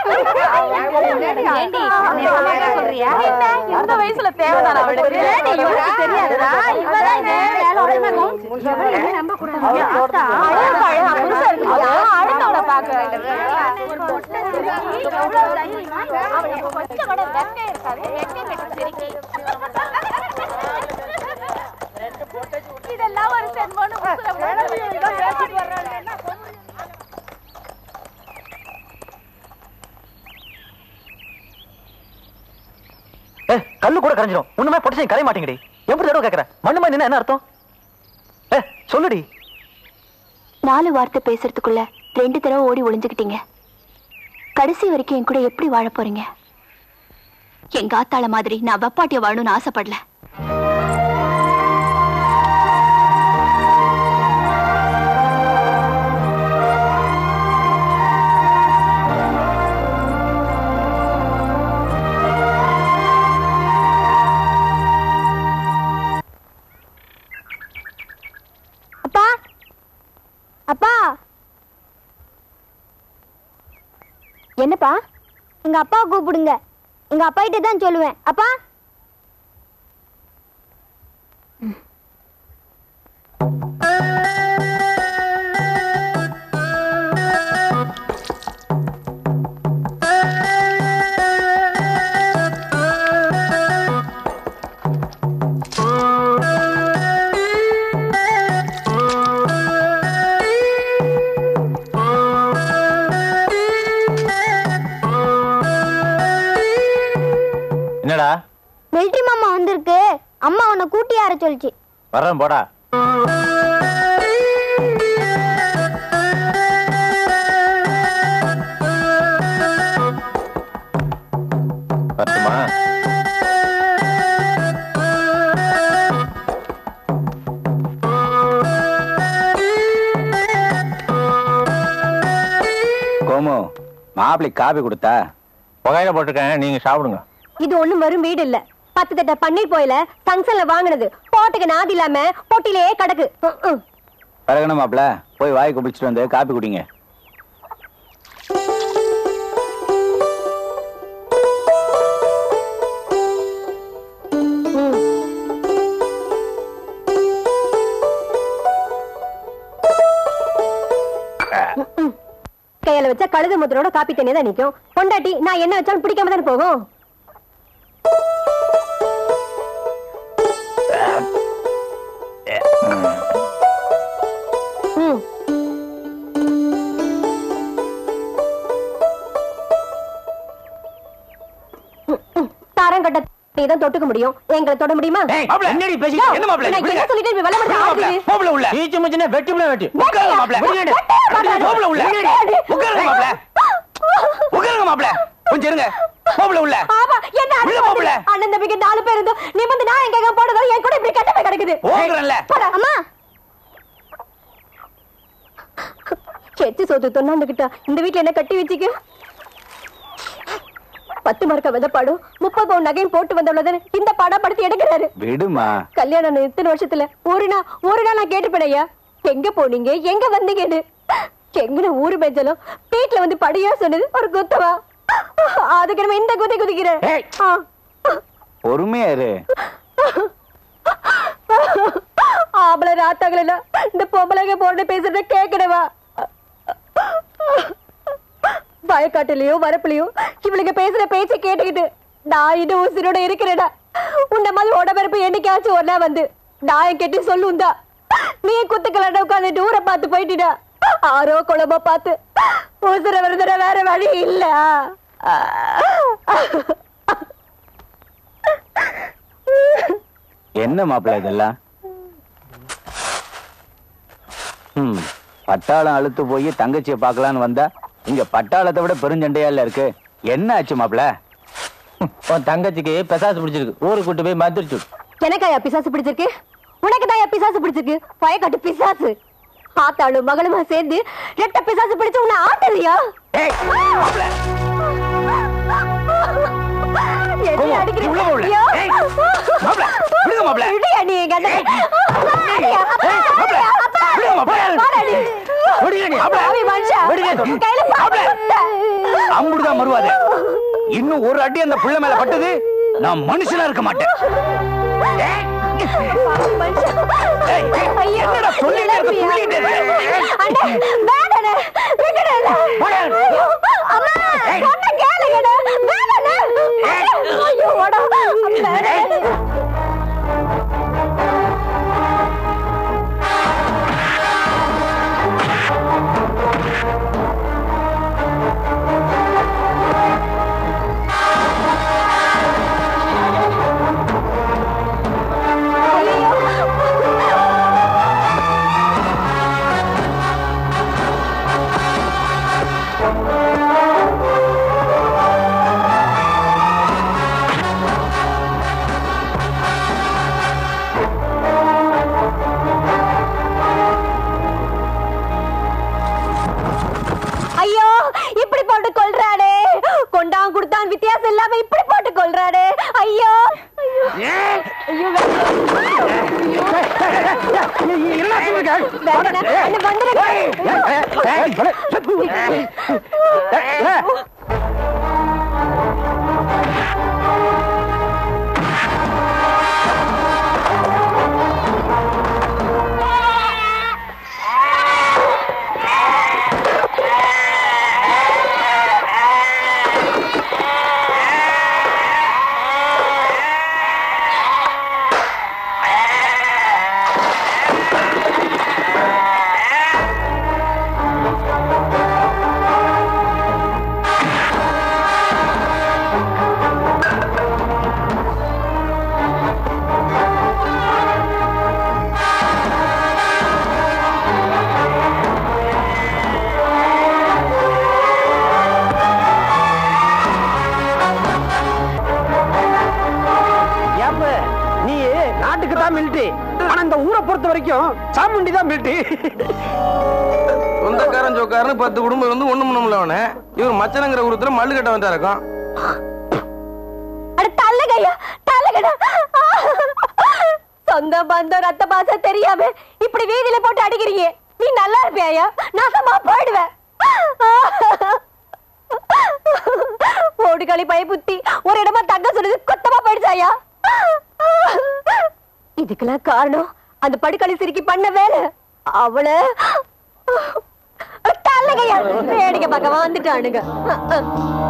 இந்த வயசுல தேவைதானா அவளுக்கு தெரியாதுடா அடுத்தவளை இதெல்லாம் ஒரு சென்மோன்னு ஏ கல்லு கூட கரைஞ்சிரும் ஒண்ணுமே பொட்டிச்சு கரைய மாட்டேங்கடி எப்படி தடவை கேக்குற மண்ணு மாதிரி நின்னா என்ன அர்த்தம் ஏ சொல்லுடி நாலு வார்த்தை பேசுறதுக்குள்ள ரெண்டு தடவை ஓடி ஒளிஞ்சுக்கிட்டீங்க கடைசி வரைக்கும் என் கூட எப்படி வாழ போறீங்க எங்க ஆத்தாள மாதிரி நான் வெப்பாட்டிய வாழணும்னு ஆசைப்படல அப்பா அப்பா என்னப்பா எங்க அப்பா கூப்பிடுங்க எங்க அப்பா கிட்ட தான் சொல்லுவேன் அப்பா என்னடா மிலிட்ரி மாமா வந்திருக்கு அம்மா உன்னை கூட்டி யார சொல்லிச்சு வர்றேன் போடா வரட்டுமா கோமு மாப்பிளைக்கு காபி கொடுத்தா புகையில போட்டிருக்கேன் நீங்க சாப்பிடுங்க இது ஒண்ணும் வரும் வீடு இல்ல பத்து தட்ட பன்னீர் போயில ஃபங்க்ஷன்ல வாங்கினது போட்டுக்கு நாதி இல்லாம பொட்டிலேயே கிடக்கு ம், ம். பரகணும் மாப்பிள போய் வாய் குபிச்சிட்டு வந்து காப்பி குடிங்க கையால வச்சா கழுது முத்திரோட காப்பி தண்ணி தான் நிக்கும் பொண்டாட்டி நான் என்ன வச்சாலும் பிடிக்காம தானே போகும் ம். ம், ம். தாரம் கட்ட நீ தான் தொட்டுக்க முடியும் எங்களை தொட முடியுமா மாப்ள, என்னடி பேசிட்டு யோ, என்ன மாப்ள, நான் விடுங்க. என்ன சொல்லிட்டு இப்படி விளம்பரம் விடுங்க மாப்ள, ஆகுது? போப்ள உள்ள. ஈச்சு முச்சுனே வெட்டி முள்ள வெட்டி உட்காருங்க மாப்ள. வெட்டியா, விடுங்க. வெட்டியா, போப்ள உள்ள. வெட்டியா. உட்காருங்க மாப்ள. உட்காருங்க மாப்ள. கொஞ்சம் இருங்க. போப்ள உள்ள. ஆமா, என்ன உள்ள அடிச்சு போப்ள. அண்ணன் தம்பிக்கு நாலு பேர் இருந்தோம் நீ வந்து நான் எங்க போடுறதோ என் கூட இப்படி கெட்ட போய் கிடக்குது போங்கறேன்ல. போடா, அம்மா செத்து சோத்து தொண்ணாந்துகிட்டா இந்த வீட்ல என்ன கட்டி வச்சுக்கு பத்து மார்க்க வித பாடும் முப்பது பவுன் நகையும் போட்டு வந்தவளதானே இந்த படம் படுத்தி எடுக்கிறாரு விடுமா கல்யாணம் ஆன இத்தனை வருஷத்துல ஒரு நாள் ஒரு நாள் நான் கேட்டுப்பேன் ஐயா எங்க போனீங்க எங்க வந்தீங்கன்னு எங்கன ஊரு பெஞ்சாலும் வீட்டுல வந்து படியா சொன்னது ஒரு குத்தவா அதுக்கு நம்ம இந்த குதி குதிக்கிறேன் ஆ. பொறுமையா இரு ஆம்பளை ராத்தாங்களா இந்த பொம்பளைங்க போட்டு பேசுறத கேட்கணுமா வயக்காட்டுலயோ வரப்புலயோ இவளுங்க பேசுற பேச்சை கேட்டுக்கிட்டு நான் இன்னும் உசிரோட இருக்கிறேடா உன்ன மாதிரி உடம்பரப்பு என்னைக்காச்சும் ஒன்னா வந்து நான் கெட்டி சொல்லுந்தா நீ குத்துக்கலாட உட்காந்துட்டு ஊரை பார்த்து போயிட்டிடா ஆரோ குழம்போ பார்த்து உசுர வருதுற வேற வழி இல்ல என்ன மாப்பிள்ள இதெல்லாம் ம் பட்டாளம் அழுத்து போய் தங்கச்சியை பார்க்கலான்னு வந்தா இங்க பட்டாளத்தை விட பெருஞ்சண்டையால இருக்கு என்ன ஆச்சு மாப்பிள்ள உன் தங்கச்சிக்கு பெசாசு பிடிச்சிருக்கு ஊருக்கு கூட்டு போய் மந்திரிச்சு எனக்காயா பிசாசு பிடிச்சிருக்கு உனக்கு தான் பிசாசு பிடிச்சிருக்கு பயக்காட்டு பிசாசு ஆத்தாளும் மகளுமா சேர்ந்து ரெட்ட பிசாசு பிடிச்சு உன்னை ஆட்டலையா என்னை கோமு, அடிக்கிறீங்க? நீ உள்ள போ உள்ள. ஐயோ. ஏய், மாப்ள, விடுங்க மாப்ள. விடுயா நீ எங்க அண்ணனை. அடியா, அப்பா, மாப்ள, அப்பா. விடுங்க மாப்ள. பாரடி. விடுங்க நீ, மாப்ள. பாவி மனுஷா. விடுங்க. கையில பாம்பு கொடுத்த. அம்புடுதான் மறுவாது இன்னும் ஒரு அடி அந்த புள்ள மேல பட்டது நான் மனுஷனா இருக்க மாட்டேன் பாவி மனுஷா. ஏய், ஏய், ஐயோ, என்னடா சொல்லிட்டே இருக்க, இழப்பியா? துள்ளிட்டே இருக்க? அண்ணே, வேணாண்ணே, விட்டுடுண்ணே. ஐயோ, அம்மா, சொன்னா கேளுங்கண்ணே, வேணாண்ணே. ஐயோ, ஓடா. வேணாண்ணே. ஐயோ இப்படி போட்டு கொல்றானே கொண்டான் குடுத்தான் வித்தியாசம் இல்லாம இப்படி போட்டு கொல்றானே ஐயோ ஐயோ ஐயோ வேணாண்ணே, அண்ணே, வந்துருங்க. ஏப்ப நீ நாட்டுக்கு தான் மிலிட்டரி ஆனா இந்த ஊரை பொறுத்த வரைக்கும் சாமுண்டி தான் மிலிட்டரி சொந்தக்காரன் சொக்காரன்னு பத்து குடும்பம் வந்து ஒண்ணு பண்ண அவன இவர் மச்சனங்கிற உருத்துல மல்லு கட்ட வந்தா இருக்கும் அட தள்ளுங்கய்யா தள்ளுங்கடா சொந்த பந்தம் ரத்த பாசம் தெரியாம இப்படி வீதியில போட்டு அடிக்கிறீங்க நீ நல்லா இருப்பியா நாசமா போயிடுவேன் ஓடுகளி பயபுத்தி ஒரு இடமா தங்க சொன்னது கொத்தமா போயிடுச்சாயா இதுக்கெல்லாம் காரணம் அந்த படுகளி சிரிக்கி பண்ண வேலை அவள தள்ளுங்கய்யா வேடிக்கை பார்க்க வந்துட்டானுங்க அஹ், அஹ்.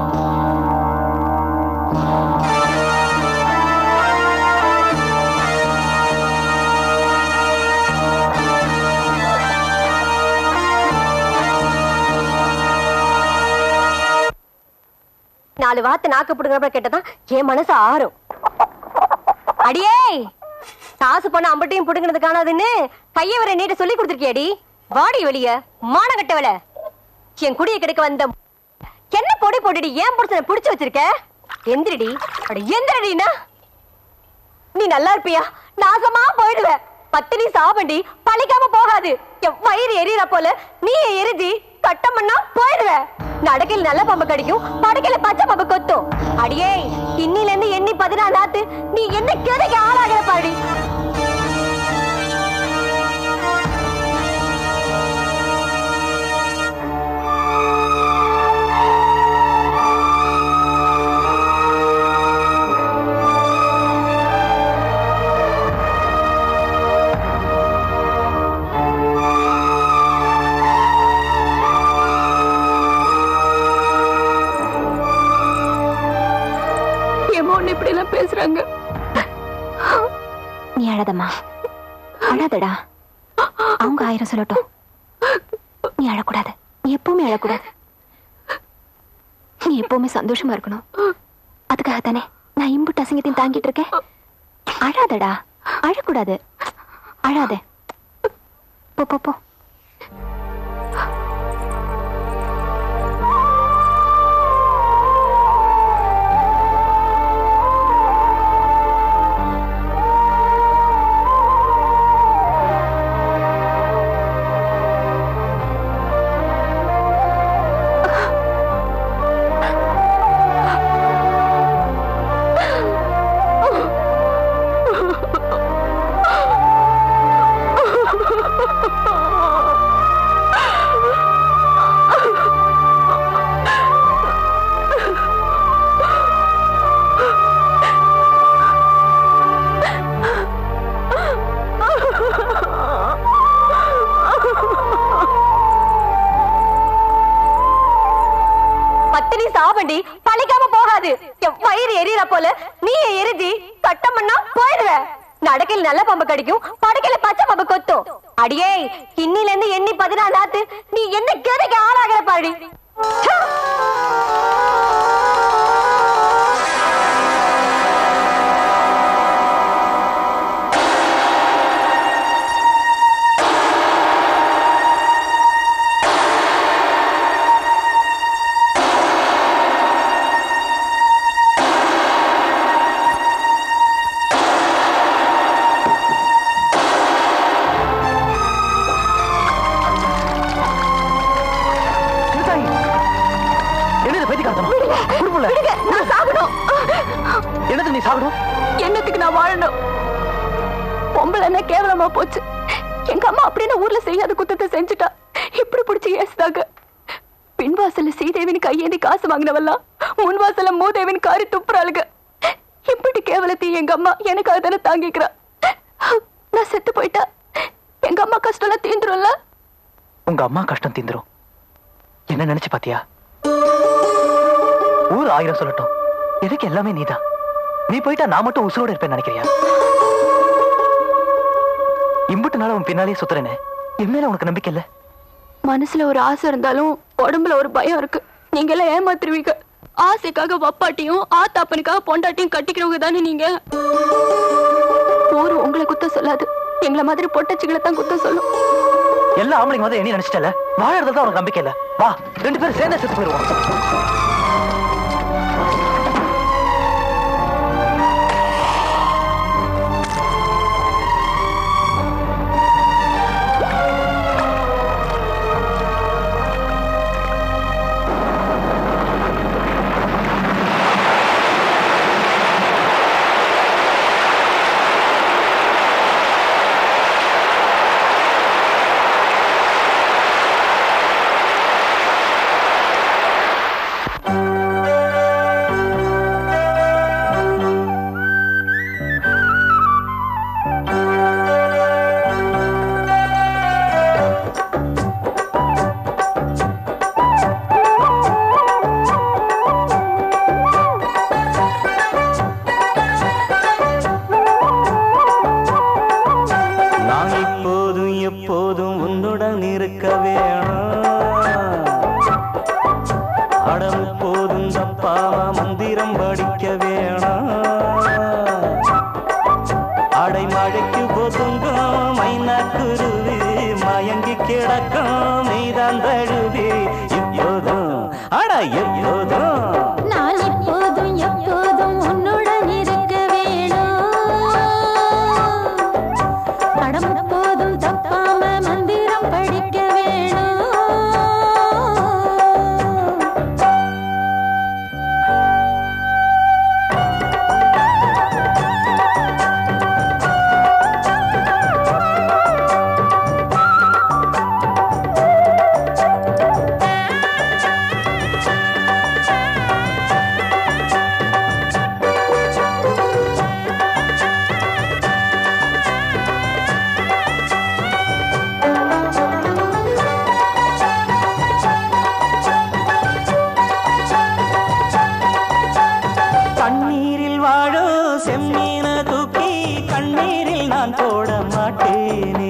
நாலு வார்த்தை நாக்கு பிடுங்கிறப்ப கேட்டதான் என் மனசு ஆறும் அடியே காசு பண்ண அம்பட்டையும் புடுங்கினது காணாதுன்னு கைய வர நீட்ட சொல்லி கொடுத்துருக்கியாடி வாடி வெளிய மானம் கட்டவல என் குடிய கிடைக்க வந்த என்ன பொடி போட்டுடி ஏன் புடிச்சனை புடிச்சு வச்சிருக்க எந்திரடி அட எந்திரடினா நீ நல்லா இருப்பியா நாசமா போயிடுவ பத்தினி சாவண்டி பழிக்காம போகாது என் வயிறு எரியற போல நீ எரிஞ்சி கட்டம் பண்ணா போயிடுவ நடக்கையில் நல்ல பாம்பு கடிக்கும் படுக்கையில பச்சை பாம்பு கொத்தும் அடியே இன்னில இருந்து எண்ணி பதினாலு ஆத்து நீ என்ன கிடைக்க ஆளாகிற பாடி ஏமா ஒண்ணு இப்படி எல்லாம் பேசுறாங்க நீ அழதம்மா அழாதடா அவங்க ஆயிரம் சொல்லட்டும் நீ அழக்கூடாது நீ எப்பவுமே அழக்கூடாது நீ எப்பவுமே சந்தோஷமா இருக்கணும் அதுக்காக தானே நான் இம்புட்டு அசிங்கத்தையும் தாங்கிட்டு இருக்கேன் அழாதடா அழக்கூடாது அழாத போ போ போ பத்தினி சாவண்டி பழிக்காம போகாது என் வயிறு எரியற போல நீ எரிஞ்சி கட்டம் பண்ணா போயிடுவ நடக்கையில் நல்ல பாம்பு கடிக்கும் படுக்கையில பச்சை பாம்பு கொத்தும் அடியே இன்னில இருந்து எண்ணி பதினாலு ஆத்து நீ என்ன கிடைக்க ஆளாகிற பாடி என்னது பைத்தியக்காரத்தனம் குடும்பல நான் சாகணும் என்னது நீ சாகணும் என்னத்துக்கு நான் வாழணும் பொம்பளைன்னா கேவலமா போச்சு எங்க அம்மா அப்படின்னு ஊர்ல செய்யாத குத்தத்தை செஞ்சுட்டா இப்படி பிடிச்சி ஏசுதாங்க பின்வாசல்ல சீதேவின் கையேந்தி காசு வாங்கினவெல்லாம் முன்வாசல்ல மூதேவின் காரி துப்புறாளுங்க இப்படி கேவலத்தை எங்க அம்மா எனக்காக தானே தாங்கிக்கிறா நான் செத்து போயிட்டா எங்க அம்மா கஷ்டம் எல்லாம் தீந்துரும்ல உங்க அம்மா கஷ்டம் தீந்துரும் என்ன நினைச்சு பாத்தியா ஊர் ஆயிரம் சொல்லட்டும் எதுக்கு எல்லாமே நீதான் நீ போயிட்டா நான் மட்டும் உசுரோட இருப்பேன்னு நினைக்கிறியா இம்புட்டு நாள் உன் பின்னாலே சுத்துறேனே என் மேல உனக்கு நம்பிக்கை இல்ல மனசுல ஒரு ஆசை இருந்தாலும் உடம்புல ஒரு பயம் இருக்கு நீங்க எல்லாம் ஏமாத்துருவீங்க ஆசைக்காக வப்பாட்டியும் ஆத்தாப்பனுக்காக பொண்டாட்டியும் கட்டிக்கிறவங்க தானே நீங்க ஊரு உங்களை குத்த சொல்லாது எங்களை மாதிரி பொட்டச்சிகளை தான் குத்த சொல்லும் எல்லா ஆம்பளைங்க வந்து என்ன நினைச்சிட்டல வாழறதுல தான் உனக்கு நம்பிக்கை இல்ல வா ரெண்டு பேரும் சேர்ந்தே செத்து போயிருவோம் ஆ வேணும் அடம் போதும் தப்பாம மந்திரம் படிக்க வேணும் அடைமழைக்கு ஒதுங்கும் மைனா குருவி மயங்கி கிடக்கும் நீதான் தழுவி இப்போதும் அட எப்போதும் நான் எப்போதும் எப்போதும் உன்னுடன் இருக்க வேணும் படம் எப்போதும் தப்பாம மந்திரம் படிக்க வேணும் கண்ணீரில் வாழும் செம்மீன தூக்கி கண்ணீரில் நான் போட மாட்டேனே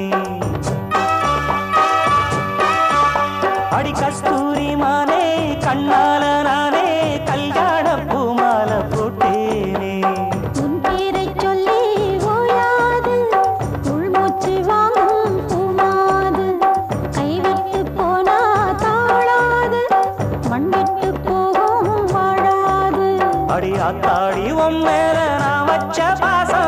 அடி கஸ்தூரி மானே கண்ணால நானே கல்யாண பூமால போட்டேனே உன் பேரைச் சொல்லி ஓயாது உள்மூச்சு வாங்கும் பூமாது கைவிட்டு போனா தாழாது மண்விட்டு போகும் வாழாது அடி ஆத்தாடி உன் மேல நான் வச்ச பாசம்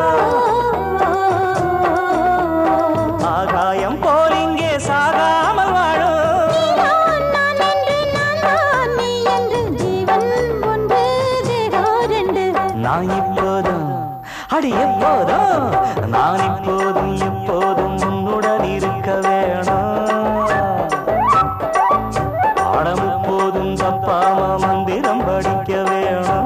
ஆகாயம் போல் இங்கே சாகாமல் வாழும் நான் நான் என்று நான் தான் நீ என்று ஜீவன் ஒன்று தேகம் ரெண்டு நான் இப்போதும் அடி எப்போதும் நான் இப்போதும் எப்போதும் உன்னுடன் இருக்க வேணும் பாடம் போதும் தப்பாம மந்திரம் படிக்க வேணும்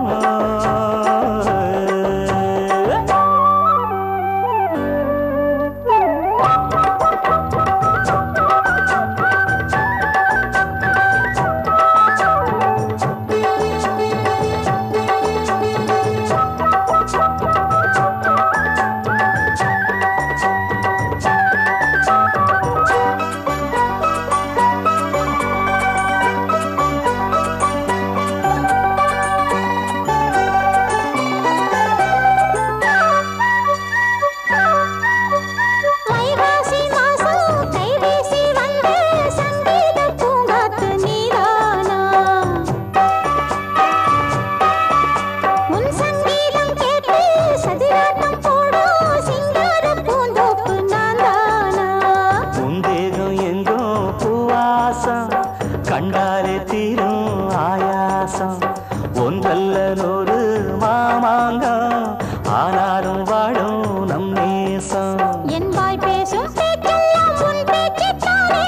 வைகாசி மாசம் கைவீசி வந்த சங்கீத பூங்காத்து நீதானா உன் சங்கீதம் கேட்டு சதிராட்டம் போடும் சிங்கார பூந்தோப்பு நான்தானா உன் தேகம் எங்கும் பூவாசம் கண்டாலே தீரும் ஆயாசம் ஒன்றல்ல நூறு மாமாங்கம் ஆனாலும் வாழும் நம் நேசம் என் வாய் பேசும் பேச்செல்லாம் உன் பேச்சுத்தானே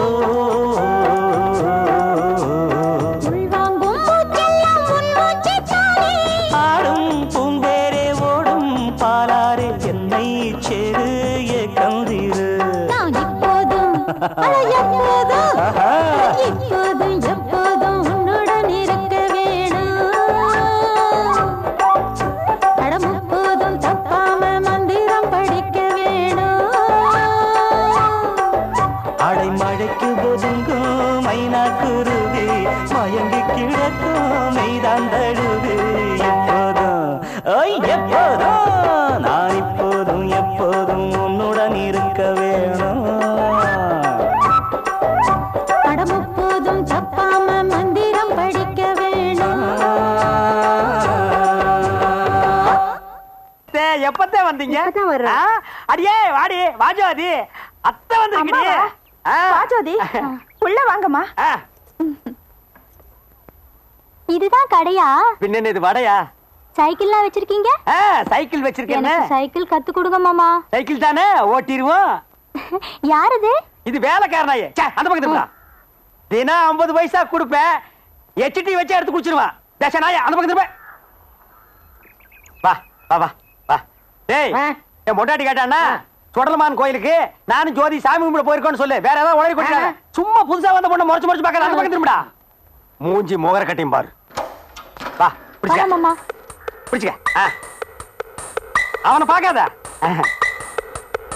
உள்வாங்கும் மூச்செல்லாம் உன் மூச்சுத்தானே ஆடும் பூந்தேரே ஓடும் பாலாரே என்னை சேரு கந்திரு நான் இப்போதும் அட எப்போதும் இப்போதும் எப்போதும் உன்னுடன் இருக்க வேணும் படம் எப்போதும் தப்பாம மந்திரம் படிக்க வேணும் அடைமழைக்கு ஒதுங்கும் மைனா குருவி மயங்கி கிடக்கும் மெய்தான் தழுவு எப்போதும் ஓய் எப்போதும் நான் இப்போதும் எப்போதும் உன்னுடன் இருக்க வேணும் படம் எப்போதும் தப்பாம மந்திரம் படிக்க வேணும் எப்பத்தே வந்தீங்க ஆ? அடியே வாடி வாஜோதி அத்தை வந்திருக்கீங்க வாஜோதி உள்ள வாங்கம்மா இதுதான் கடையா பின்ன என்ன இது வடையா சைக்கிள்லாம் வச்சிருக்கீங்க ஆ, சைக்கிள் வச்சிருக்கேன் எனக்கு சைக்கிள் கத்து கொடுங்க மாமா சைக்கிள் தானே ஓட்டிடுவோம் யாருது இது வேலைக்காரனாயே ச்சே, அந்த பக்கத்துல போடா. தினம் ஐம்பது பைசா கொடுப்பேன் எச்டி வச்சு எடுத்து குடிச்சிருவான் தேச நாயா அந்த பக்கத்துல போய் வா வா வா வா டேய் என் மொட்டாட்டி கேட்டானா சுடலமான் கோயிலுக்கு நானும் ஜோதி சாமி கும்பிட போயிருக்கோன்னு சொல்லு வேற ஏதாவது உடனே கொட்டிடாத சும்மா புதுசா வந்த பொண்ணு முறைச்சு முறைச்சு பார்க்கற அந்த பக்கம் திரும்படா மூஞ்சி முகர கட்டியும் பாரு வா பிடிச்ச பிடிச்சுக்க ஆ. அவனை பார்க்காத ஆ.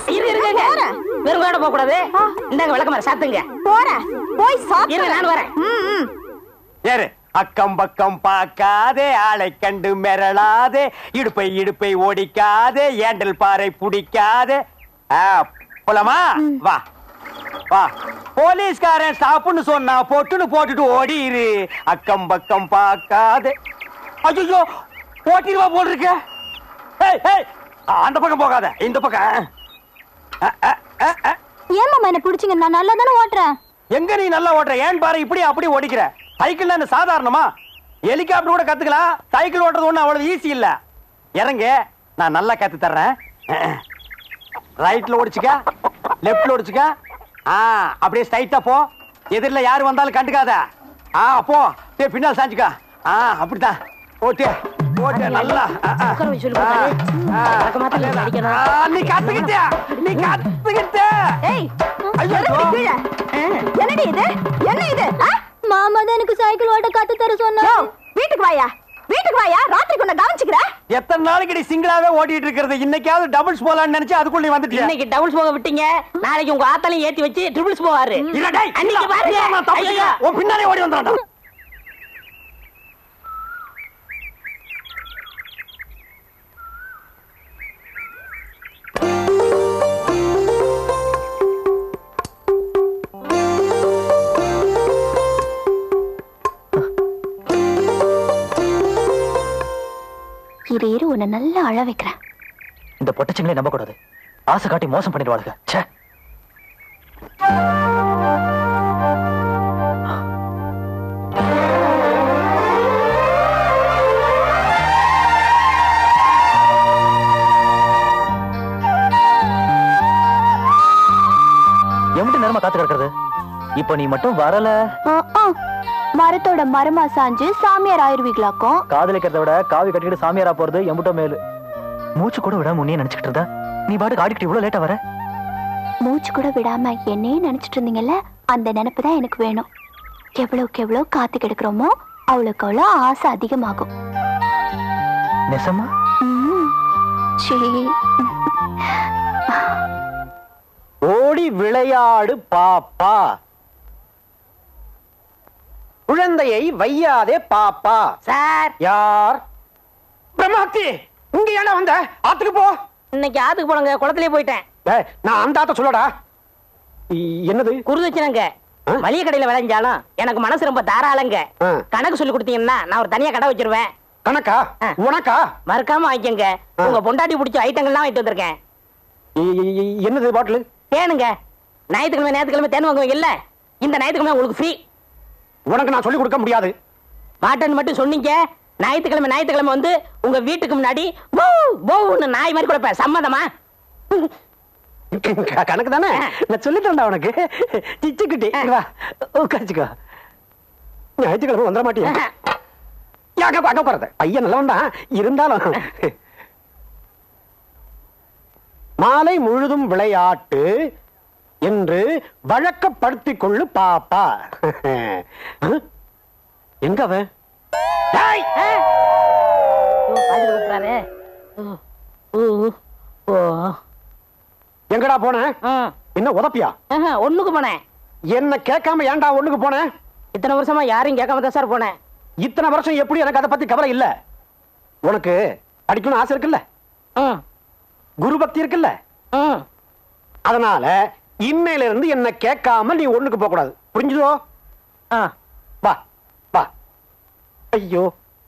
இரு இருங்க வெறுங்கோட போக கூடாது இந்தாங்க விளக்கமாறு சாத்துங்க போறேன் போய் இருங்க நான் வரேன் ஏறு அக்கம் பக்கம் பார்க்காதே ஆளை கண்டு மிரளாதே இடுப்பை இடுப்பை ஓடிக்காதே ஏண்டல் பாறை பிடிக்காதே ஆ, போலாமா வா வா போலீஸ்காரன் ஸ்டாப்னு சொன்னா பொட்டுன்னு போட்டுட்டு ஓடிரு அக்கம் பக்கம் பார்க்காதே ஐயோ ஓட்டிடுவா போல் இருக்க ஏய், ஏய், அந்த பக்கம் போகாத இந்த பக்கம் அ, அ, அ, அ. ஏன் மாமா என்ன பிடிச்சிங்க நான் நல்லா தானே ஓட்டுறேன் எங்க நீ நல்லா ஓட்டுற ஏன் பாரு இப்படி அப்படி ஓடிக்கிற சைக்கிள் என்ன சாதாரணமா ஹெலிகாப்டர் கூட கத்துக்கலாம் சைக்கிள் ஓட்டுறது ஒண்ணு அவ்வளவு ஈஸி இல்ல இறங்க நான் நல்லா கத்து தர்றேன் ரைட்ல ஓடிச்சுக்க லெஃப்ட்ல ஓடிச்சுக்க ஆ அப்படியே ஸ்ட்ரைட்டா போ எதிரில் யாரு வந்தாலும் கண்டுக்காத ஆ போ டேய் பின்னால் சாஞ்சுக்க ஆ அப்படித்தான் ஓட்டு ஓட்டு நல்லா ஆ, ஆ. ஆ, ஆ. ஆ, நீ கத்துக்கிட்ட நீ கத்துக்கிட்ட ஏய் ஐயோ. இறங்குடி கீழே. என்னடி இது என்ன இது மாமா தான் எனக்கு சைக்கிள் ஓட்ட கத்து தர சொன்னா வீட்டுக்கு வாயா வீட்டுக்கு வாயா ராத்திரி கொண்ட கவனிச்சுக்கிற எத்தனை நாளைக்கு நீ சிங்கிளாவே ஓட்டிட்டு இருக்கிறது இன்னைக்காவது டபுள்ஸ் போலாம்னு நினைச்சு அதுக்குள்ள நீ வந்துட்டியா இன்னைக்கு டபுள்ஸ் போக விட்டீங்க நாளைக்கு உங்க ஆத்தாலையும் ஏத்தி வச்சு ட்ரிபிள்ஸ் போவாரு இல்ல டேய், அன்னைக்கு இல்ல, பாருங்க இல்ல, நான் தப்பு ஐயோ. செய்யல. உன் பின்னாலே ஓடி வந்துடும்டா. இரு இரு உன்னை நல்லா அழ வைக்கிறேன் இந்த பொட்டச்சிங்களே நம்ப கூடாது ஆசை காட்டி மோசம் பண்ணிடுவாளுங்க ச்சே எம்பிட்டு நேரமா காத்து கிடக்குறது இப்போ நீ மட்டும் வரல ஆ, ஆ. மரத்தோட மரமா சாஞ்சு சாமியார் ஆயிருவீங்களாக்கும் காதலிக்கிறத விட காவி கட்டிக்கிட்டு சாமியாரா போறது எம்பிட்டோ மேலு மூச்சு கூட விடாம உன்னையே நினைச்சுக்கிட்டு இருந்தா நீ பாட்டுக்கு ஆடிக்கிட்டு இவ்வளவு லேட்டா வர மூச்சு கூட விடாம என்னையே நினைச்சிட்டு இருந்தீங்கல்ல அந்த நினைப்பு தான் எனக்கு வேணும் எவ்வளவுக்கு எவ்வளவு காத்து கிடக்குறோமோ அவ்வளவுக்கு அவ்வளவு ஆசை அதிகமாகும் நெசமா ம். சீ. ஓடி விளையாடு பாப்பா குழந்தையை வையாதே பாப்பா சார் யார் பிரம்மாத்தி இங்க ஏன்டா வந்த ஆத்துக்கு போ இன்னைக்கு ஆத்துக்கு போனங்க குளத்திலே போயிட்டேன் டேய், நான் அந்த ஆத்த சொல்லடா இ- என்னது குருதட்சணைங்க மளிகை கடையில விளைஞ்சாலும் எனக்கு மனசு ரொம்ப தாராளங்க ஆ. கணக்கு சொல்லி கொடுத்தீங்கன்னா நான் ஒரு தனியா கடை வச்சிருவேன் கணக்கா உனக்கா மறக்காம வாங்கிக்கங்க உங்க பொண்டாட்டி பிடிச்ச ஐட்டங்கள்லாம் வாங்கிட்டு வந்திருக்கேன் இ- இ- இ- என்னது பாட்டில் தேனுங்க ஞாயிற்றுக்கிழமை ஞாயிற்றுக்கிழமை தேன் வாங்குவீங்க இல்ல இந்த ஞாயிற்றுக்கிழமை உங்களுக்கு ஃப்ரீ உனக்கு நான் சொல்லி கொடுக்க முடியாது மாட்டேன்னு மட்டும் சொன்னீங்க ஞாயிற்றுக்கிழமை ஞாயிற்றுக்கிழமை வந்து உங்க வீட்டுக்கு முன்னாடி போ போன்னு நாய் மாதிரி கொடுப்பேன் சம்மதமா க- கணக்கு தானே நான் சொல்லிட்டேன்டா உனக்கு சிச்சுக்குட்டி இங்க வா உட்காச்சுக்கோ ஞாயிற்றுக்கிழமை வந்துட மாட்டியா அங்க அங்க போறது பையன் நல்லவன் தான் இருந்தாலும் மாலை முழுதும் விளையாட்டு என்று வழக்கப்படுத்திக் கொள்ளு பாப்பா அஹ்? எங்க அவன் டேய்! பாதியில் கூப்பிடுறாரு ஓ ஓ எங்கடா போன என்ன உதப்பியா ஒண்ணுக்கு போனேன் என்ன கேட்காம ஏன்டா ஒண்ணுக்கு போன இத்தனை வருஷமா யாரையும் கேட்காம தான் சார் போனேன் இத்தனை வருஷம் எப்படி எனக்கு அதை பத்தி கவலை இல்ல உனக்கு படிக்கணும்னு ஆசை இருக்குல்ல குரு பக்தி இருக்குல்ல அதனால இன்னையில இருந்து என்ன கேட்காம நீ ஒண்ணுக்கு போக கூடாது புரிஞ்சுதோ வா வா ஐயோ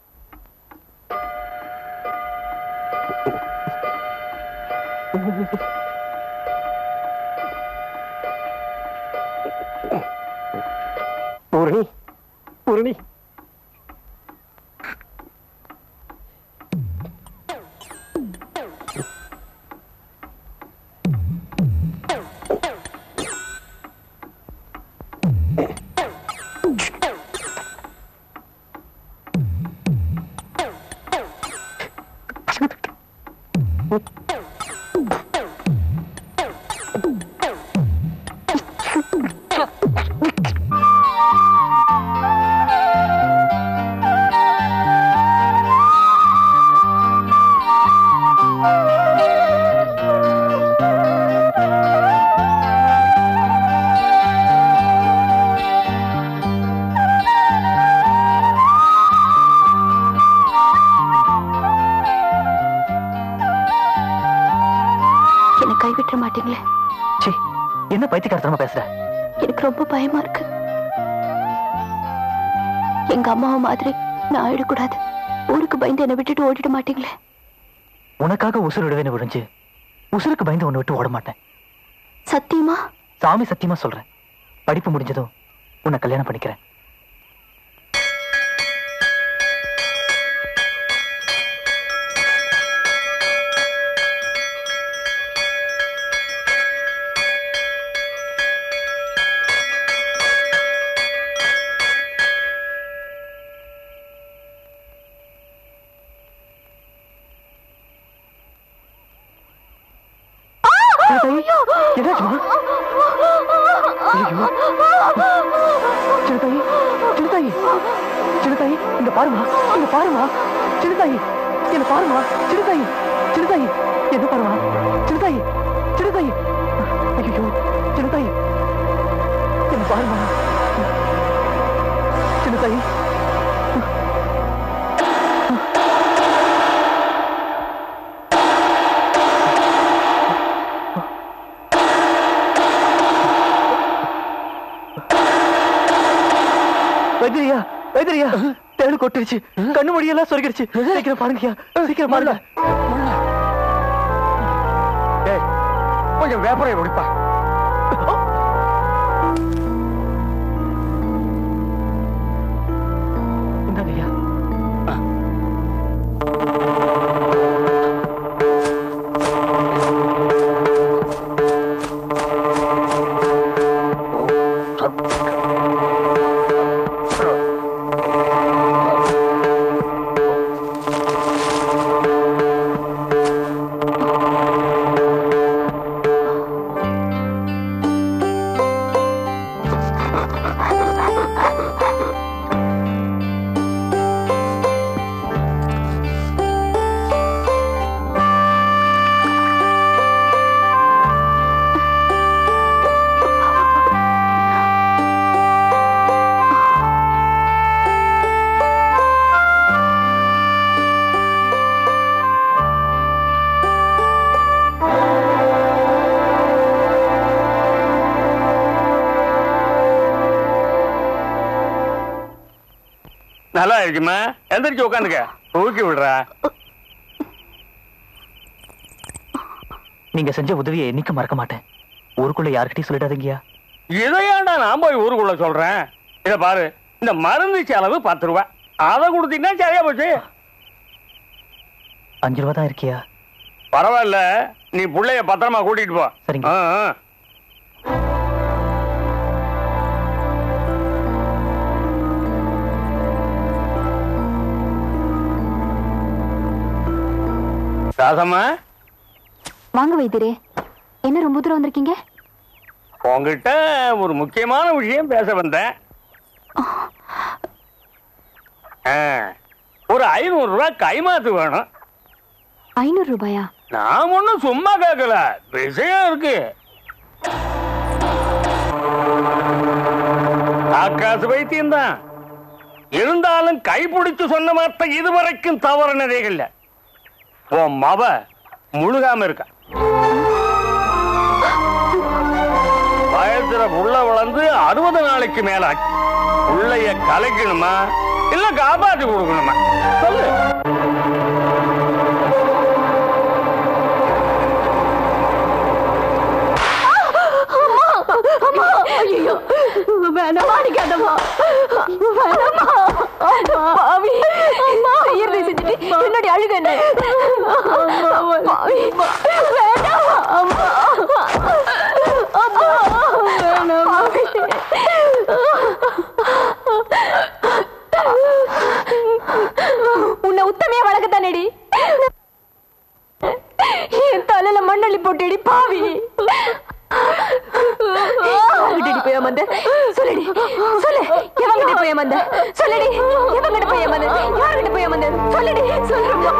பூரணி பூரணி மாட்டீங்களே சீ என்ன பைத்தியக்காரத்தனமா பேசுற எனக்கு ரொம்ப பயமா இருக்கு எங்க அம்மாவை மாதிரி நான் ஆயிடக்கூடாது ஊருக்கு பயந்து என்னை விட்டுட்டு ஓடிட மாட்டீங்களே உனக்காக உசுறு விடுவேன்னு விழுஞ்சு உசுருக்கு பயந்து உன்னை விட்டு ஓட மாட்டேன் சத்தியமா சாமி சத்தியமா சொல்றேன் படிப்பு முடிஞ்சதும் உன்னை கல்யாணம் பண்ணிக்கிறேன் என்னாச்சுமா ஐயோ சின்னதாயி சின்னதாயி சின்னதாயி இங்க பாருமா இங்க பாருமா சின்னதாயி என்ன பாருமா சின்னதாயி சின்னதாயி என்ன பாருமா சின்னதாயி சின்னதாயி ஐயோ சின்னதாயி என்ன பாருமா சின்னதாயி வைத்திரியா வைத்திரியா தேடு கொட்டுருச்சு கண்ணு முடியெல்லாம் சொருகிடுச்சு சீக்கிரம் பாருங்கய்யா சீக்கிரம் பாருங்க ஏய், கொஞ்சம் வேப்பரை முடிப்பா இந்தாங்கய்யா நல்லா இருக்குமா எந்திரிச்சு உட்காந்துக்க ஊக்கி விடுறா நீங்க செஞ்ச உதவியை என்னைக்கும் மறக்க மாட்டேன் ஊருக்குள்ள யார்கிட்டயும் சொல்லிடாதீங்கயா இதையாண்டா நான் போய் ஊருக்குள்ள சொல்றேன் இத பாரு இந்த மருந்து செலவு பத்து ரூபா அதை கொடுத்தீங்கன்னா சரியா போச்சு அஞ்சு ரூபா தான் இருக்கியா பரவாயில்ல நீ புள்ளைய பத்திரமா கூட்டிட்டு போ சரிங்க. ஆ, ஆ. ராசம்மா வாங்க வைத்தியரே என்ன ரொம்ப தூரம் வந்திருக்கீங்க உங்ககிட்ட ஒரு முக்கியமான விஷயம் பேச வந்தேன் ஆ, ஒரு ஐநூறு ரூபாய் கைமாத்து வேணும் ஐநூறு ரூபாயா நான் ஒண்ணும் சும்மா கேட்கல விஷயம் இருக்கு ஆக்காசு வைத்தியம் தான் இருந்தாலும் கைப்பிடிச்சு சொன்ன வார்த்தை இதுவரைக்கும் தவறுனதே இல்ல உன் மவ முழுகாம இருக்கா வயசுல புள்ள வளர்ந்து அறுபது நாளைக்கு மேலாச்சு புள்ளைய கலைக்கணுமா இல்ல காப்பாத்தி கொடுக்கணுமா சொல்லு அம்மா ஐயோ வேணாம் அடிக்காதம்மா வேணாம்மா பாவி செய்யறதை செஞ்சுட்டு என்னுடைய அழுக என்ன பாவி வேண்டாம் அம்மா அம்மா வேணாம் பாவி உன்னை உத்தமையா வளர்க்கத்தானேடி என் தலையில மண்ணள்ளி போட்டுடி பாவி யார்கிட்ட போய் ஏமாந்த சொல்லுடி சொல்லு எவங்கிட்ட போய் ஏமாந்த சொல்லுடி எவங்கிட்ட போய் ஏமாந்த யார்கிட்ட போய் ஏமாந்த சொல்லுடி சொல்றமா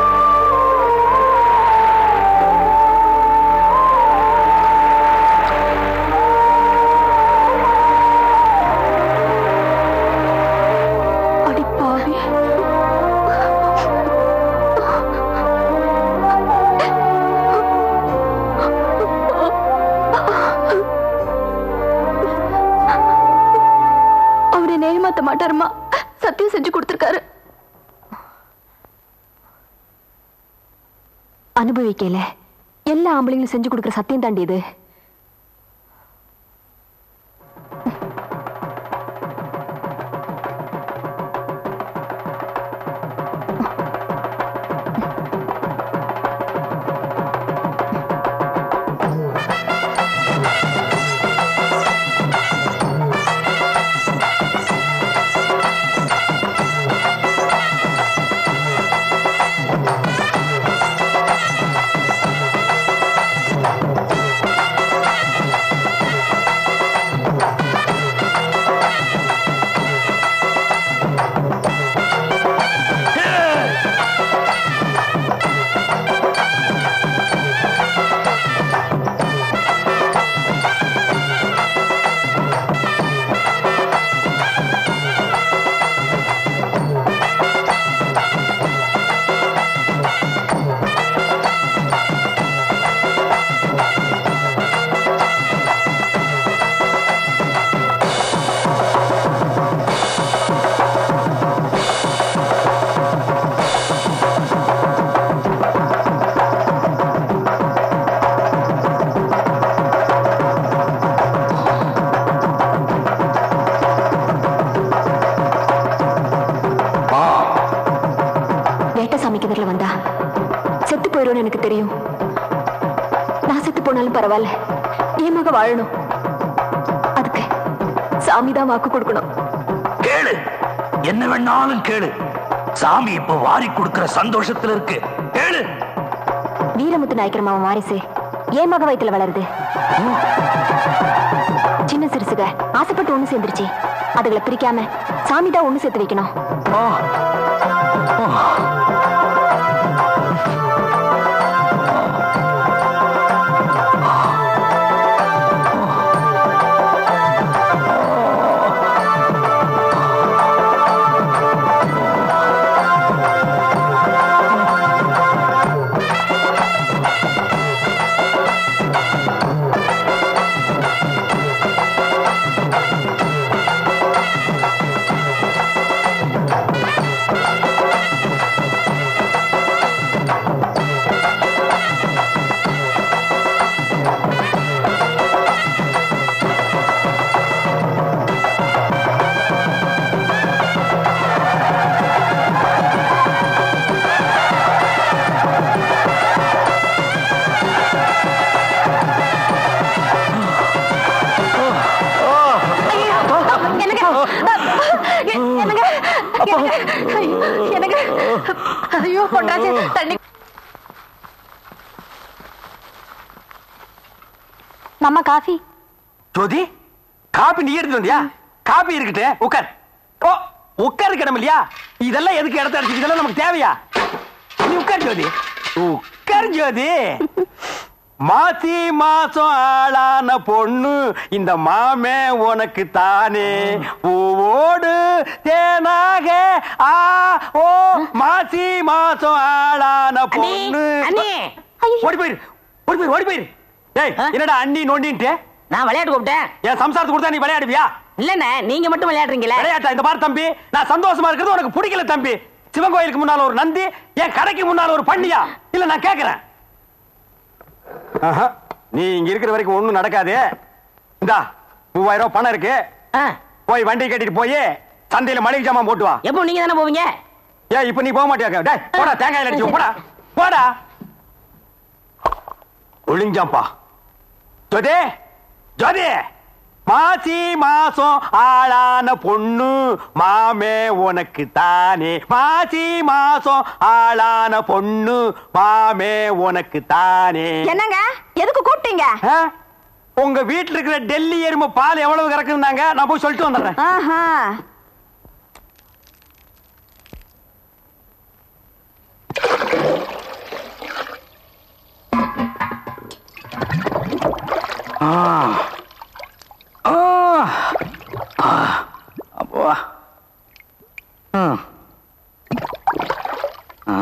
அடி பாவி மாட்டாருமா சத்தியம் செஞ்சு கொடுத்துருக்காரு அனுபவிக்கல எல்லா ஆம்பளைங்களும் செஞ்சு கொடுக்குற சத்தியம் தாண்டி இது வேட்டசாமி கிணறுல வந்தா செத்து போயிடும்னு எனக்கு தெரியும் நான் செத்து போனாலும் பரவாயில்ல என் மக வாழணும் அதுக்கு சாமி தான் வாக்கு கொடுக்கணும் கேளு என்ன வேணாலும் கேளு சாமி இப்ப வாரி கொடுக்கிற சந்தோஷத்துல இருக்கு கேளு வீரமுத்து நாயக்கர் மாவன் வாரிசு என் மக வயித்துல வளருது சின்ன சிறுசுக ஆசைப்பட்டு ஒண்ணு சேர்ந்துருச்சு அதுகளை பிரிக்காம சாமி தான் ஒண்ணு சேர்த்து வைக்கணும் எனக்கு ஐயோ பொண்டாச்சு தண்ணி மாமா காஃபி ஜோதி காபி நீ எடுத்து வந்தியா காபி இருக்கட்டு உட்கார் ஓ உட்கார் கிடம் இல்லையா இதெல்லாம் எதுக்கு இடத்த அடிச்சு இதெல்லாம் நமக்கு தேவையா நீ உட்கார் ஜோதி உட்கார் ஜோதி மாசி மாசம் ஆளான பொண்ணு இந்த மாமே உனக்கு தானே பூவோடு தேனாக ஆ ஓ மாசி மாசம் ஆளான பொண்ணு ஓடி போயிரு ஓடி போயிரு ஓடி போயிரு டேய் என்னடா அண்ணி நோண்டின்ட்டு நான் விளையாட்டு கூப்பிட்டேன் என் சம்சாரத்துக்கு கொடுத்தா நீ விளையாடுவியா இல்லண்ணே நீங்க மட்டும் விளையாடுறீங்களே விளையாட்டா இந்த பாரு தம்பி நான் சந்தோஷமா இருக்கிறது உனக்கு பிடிக்கல தம்பி சிவன் கோயிலுக்கு முன்னால ஒரு நந்தி என் கடைக்கு முன்னால ஒரு பண்ணியா இல்ல நான் கேக்குறேன் ஆஹா, நீ இங்க இருக்கிற வரைக்கும் ஒண்ணும் நடக்காது இந்தா மூவாயிரம் ரூபாய் பணம் இருக்கு போய் வண்டி கட்டிட்டு போய் சந்தையில மளிகை ஜாமான் போட்டு வா எப்போ நீங்க தானே போவீங்க ஏன் இப்ப நீ போக மாட்டியா டேய் போடா தேங்காய் அடிச்சு போடா போடா ஒளிஞ்சாம்பா ஜோதி ஜோதி மாசி மாசம் ஆளான பொண்ணு மாமே உனக்கு தானே மாசி மாசம் ஆளான பொண்ணு மாமே உனக்கு தானே என்னங்க எதுக்கு கூப்பிட்டீங்க ஆ? உங்க வீட்டுல இருக்கிற டெல்லி எருமை பால் எவ்வளவு கறக்குதுன்னாங்க நான் போய் சொல்லிட்டு வந்துடுறேன் ஆஹா ஆ ஆ ஆ அப்பா ம் ஆ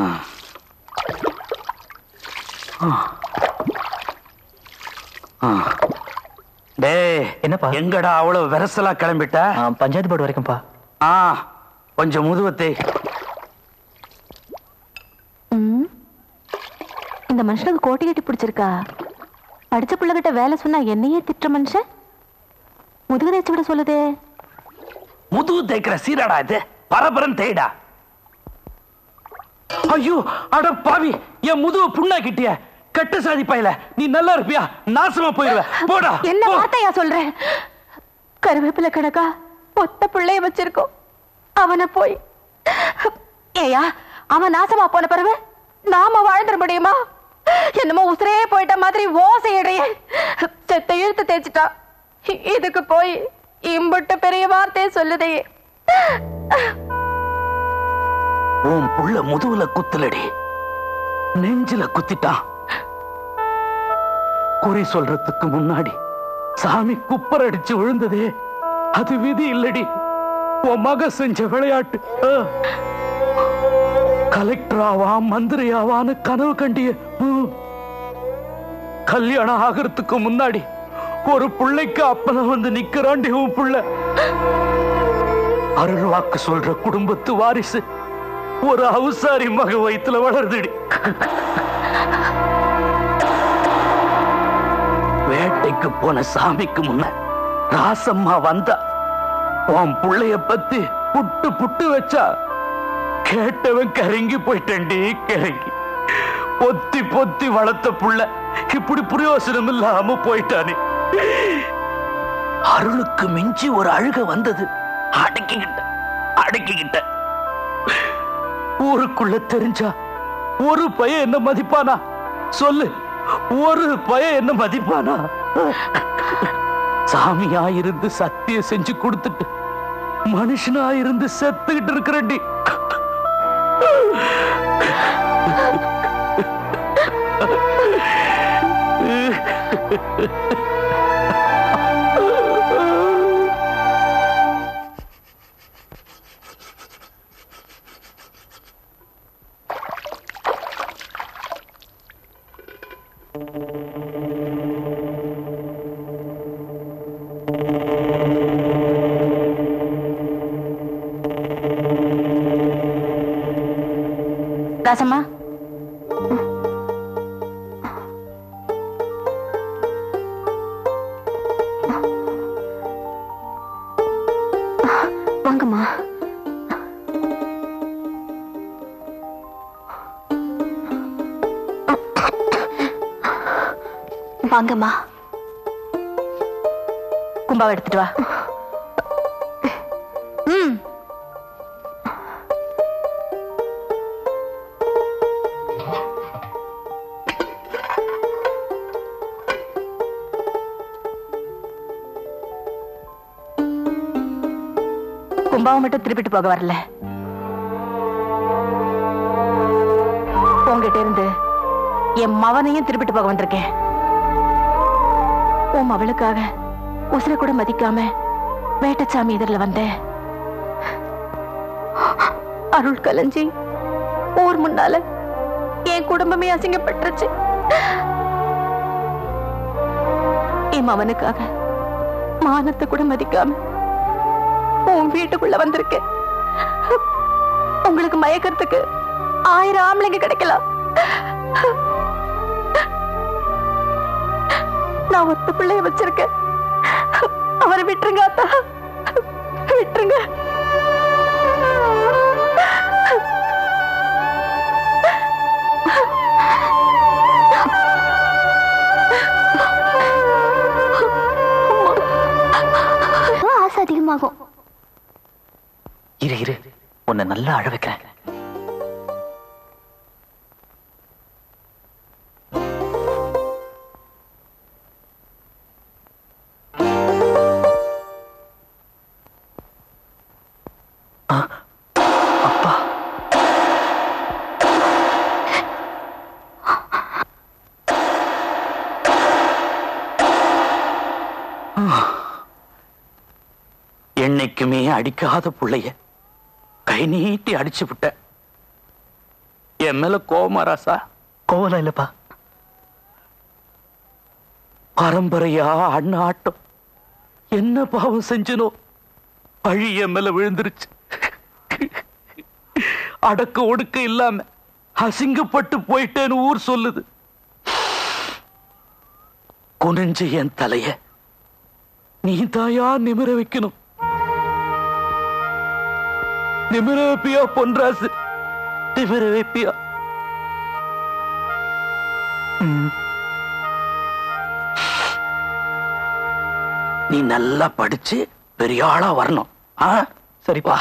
ஆ டேய் என்னப்பா எங்கடா அவ்வளவு விரசலா கிளம்பிட்ட பஞ்சாயத்து போர்டு வரைக்கும்பா ஆ கொஞ்சம் முதுவத்தை ம். இந்த மனுஷனுக்கு கோட்டி கட்டி பிடிச்சிருக்கா படிச்ச பிள்ளைகிட்ட வேலை சொன்னா என்னையே திட்டுற மனுஷன் முதுகு தேய்ச்சி விட சொல்லுதே முதுகு தேய்க்கிற சீராடா இது பரபரன் தேய்டா ஐயோ அட பாவி என் முதுகு புண்ணாக்கிட்டிய கட்டு சாதி பயல நீ நல்லா இருப்பியா நாசமா போயிருவ போடா என்ன வார்த்தையா சொல்ற கருவேப்பிலை கணக்கா ஒத்த பிள்ளைய வச்சிருக்கோம் அவனை போய் ஏயா அவன் நாசமா போன பிறகு நாம வாழ்ந்துட முடியுமா என்னமோ உசுரே போயிட்ட மாதிரி ஓசையடைய செத்த இழுத்து தேய்ச்சிட்டா இ- இதுக்கு போய் இம்புட்டு பெரிய வார்த்தையை சொல்லுதே உன் புள்ள முதுகுல குத்துலடி நெஞ்சில குத்திட்டான் குறி சொல்றதுக்கு முன்னாடி சாமி குப்பர் அடிச்சு விழுந்ததே அது விதி இல்லடி உன் மக செஞ்ச விளையாட்டு ஆ. கலெக்டர் ஆவான் மந்திரி ஆவான்னு கனவு கண்டிய ம். கல்யாணம் ஆகிறதுக்கு முன்னாடி ஒரு பிள்ளைக்கு அப்பன வந்து நிக்கிறாண்டி உன் புள்ள அருள் வாக்கு சொல்ற குடும்பத்து வாரிசு ஒரு அவுசாரி மக வயித்துல வளருதுடி வேட்டைக்கு போன சாமிக்கு முன்ன ராசம்மா வந்தா உன் புள்ளைய பத்தி புட்டு புட்டு வச்சா கேட்டவன் கரங்கி போயிட்டேன்டி கரங்கி பொத்தி பொத்தி வளர்த்த புள்ள இப்படி பிரயோசனம் இல்லாம போயிட்டானே அருளுக்கு மிஞ்சி ஒரு அழுக வந்தது அடக்கிக்கிட்ட அடக்கிக்கிட்ட ஊருக்குள்ள தெரிஞ்சா ஒரு பையன் என்ன மதிப்பானா சொல்லு ஒரு பையன் என்ன மதிப்பானா சாமியா இருந்து சத்தியம் செஞ்சு கொடுத்துட்டு மனுஷனா இருந்து செத்துக்கிட்டு இருக்கிறண்டி ராசம்மா வாங்கம்மா வாங்கம்மா கும்பாவை எடுத்துட்டு வா ம் கும்பாவை மட்டும் திருப்பிட்டு போக வரல உங்ககிட்ட இருந்து என் மவனையும் திருப்பிட்டு போக வந்திருக்கேன் உன் மவளுக்காக உசுர கூட மதிக்காம வேட்டச்சாமி எதிரில் வந்தேன் அருள் கலஞ்சி ஊர் முன்னால என் குடும்பமே அசிங்கப்பட்டுருச்சு என் மவனுக்காக மானத்தை கூட மதிக்காம உன் வீட்டுக்குள்ள வந்திருக்கேன் உங்களுக்கு மயக்கறதுக்கு ஆயிரம் ஆம்பளைங்க கிடைக்கலாம் நான் ஒத்த பிள்ளைய வச்சிருக்கேன் அவரை விட்டுருங்க அத்தா விட்டுருங்க ஆசை அதிகமாகும் இரு இரு உன்னை நல்லா அழ வைக்கிறேன் என்னைக்குமே அடிக்காத புள்ளைய கை நீட்டி அடிச்சு விட்ட என் மேல கோவமா ராசா கோவலாம் இல்லப்பா பரம்பரையா அண்ணாட்டம் என்ன பாவம் செஞ்சனோ பழி என் மேல விழுந்துருச்சு அடக்க ஒடுக்க இல்லாம அசிங்கப்பட்டு போயிட்டேன்னு ஊர் சொல்லுது குனிஞ்ச என் தலைய நீ தாயா நிமிர வைக்கணும் நிமிர வைப்பியா பொன்ராசு நிமிர வைப்பியா ம். நீ நல்லா படிச்சு பெரிய ஆளா வரணும் ஆ சரிப்பா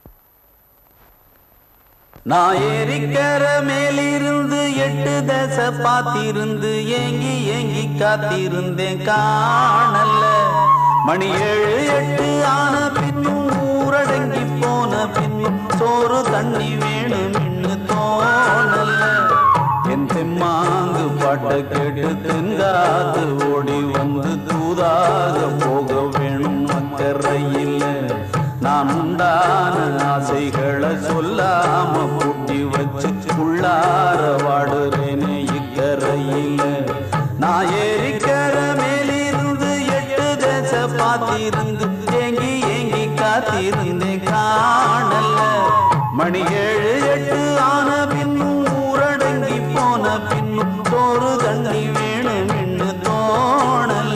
நான் ஏரிக்கர மேலிருந்து எட்டு தசை பார்த்திருந்து ஏங்கி ஏங்கி காத்திருந்தேன் காணல மணி ஏழு எட்டு ஆன பின்னும் ஊரடங்கி போன பின்னும் சோறு தண்ணி வேணும் இன்னு தோணல என் தெம்மாங்கு பாட்ட கேட்டு தென்காது ஓடி வந்து தூதாக போக வேணும் அக்கறையில் நான் உண்டான ஆசைகளை சொல்லாம பூட்டி வச்சு உள்ளார வாடுறேனே இக்கரையில் நான் ஏரிக்கர மேலிருந்து எட்டு தேச பார்த்திருந்து ஏங்கி ஏங்கி காத்திருந்தேன் காணல மணி ஏழு எட்டு ஆன பின்னும் ஊரடங்கி போன பின்னும் சோறு தண்ணி வேணும் என்று தோணல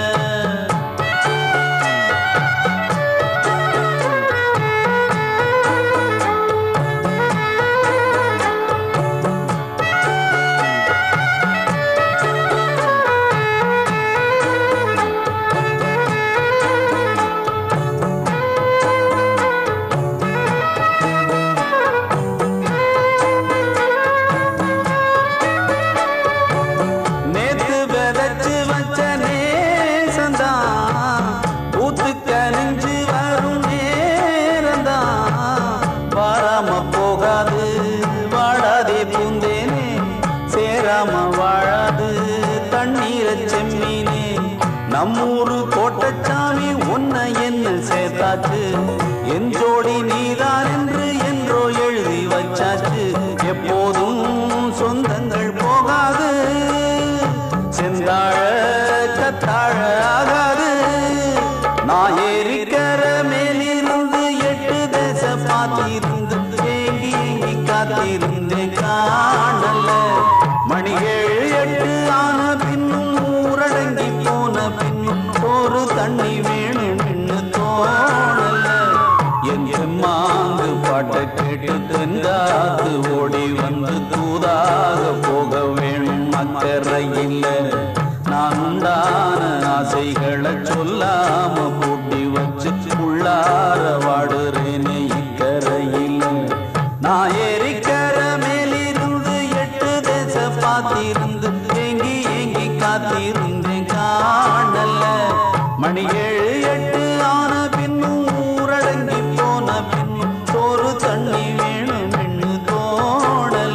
நேத்து விதைச்சு வச்ச நேசந்தான் ஊத்து கனிஞ்சு வரும் நேரந்தான் வாராம போகாது வாடாதே பூந்தேனே சேராம வாழாது தண்ணீரை செம்மீனே நம்மூரு கோட்டச்சாமி உன்னை என்ன சேர்த்தாச்சு என் ஜோடி நீதான் என்று என்றோ எழுதி வச்சாச்சு எப்போதும் சொந்தங்கள் போகாது செந்தாழ கத்தாழ ஆகாது நான் ஏறிக்கர மேலிருந்து எட்டு தேச பார்த்திருந்து ஏங்கி ஏங்கி காத்திருந்தேன் காணல மணி ஏழு எட்டு ஆன பின்னும் ஊரடங்கி போன பின்னும் ஒரு தண்ணி வேணும் என்று தோணல என் மாங்கு பாட்டை கேட்டு தென்காத்து ஓடி வந்து தூதாக போக வேணும் அக்கறையில் நான் உண்டான ஆசைகளை சொல்லாம பூட்டி வச்சு உள்ளார வாடுறேனே இக்கரையில் நான் ஏரிக்கர மேலிருந்து எட்டு தேச பார்த்திருந்து ஏங்கி ஏங்கி காத்திருந்தேன் காணல மணி ஏழு எட்டு ஆன பின்னும் ஊரடங்கி போன பின்னும் சோறு தண்ணி வேணும் என்று தோணல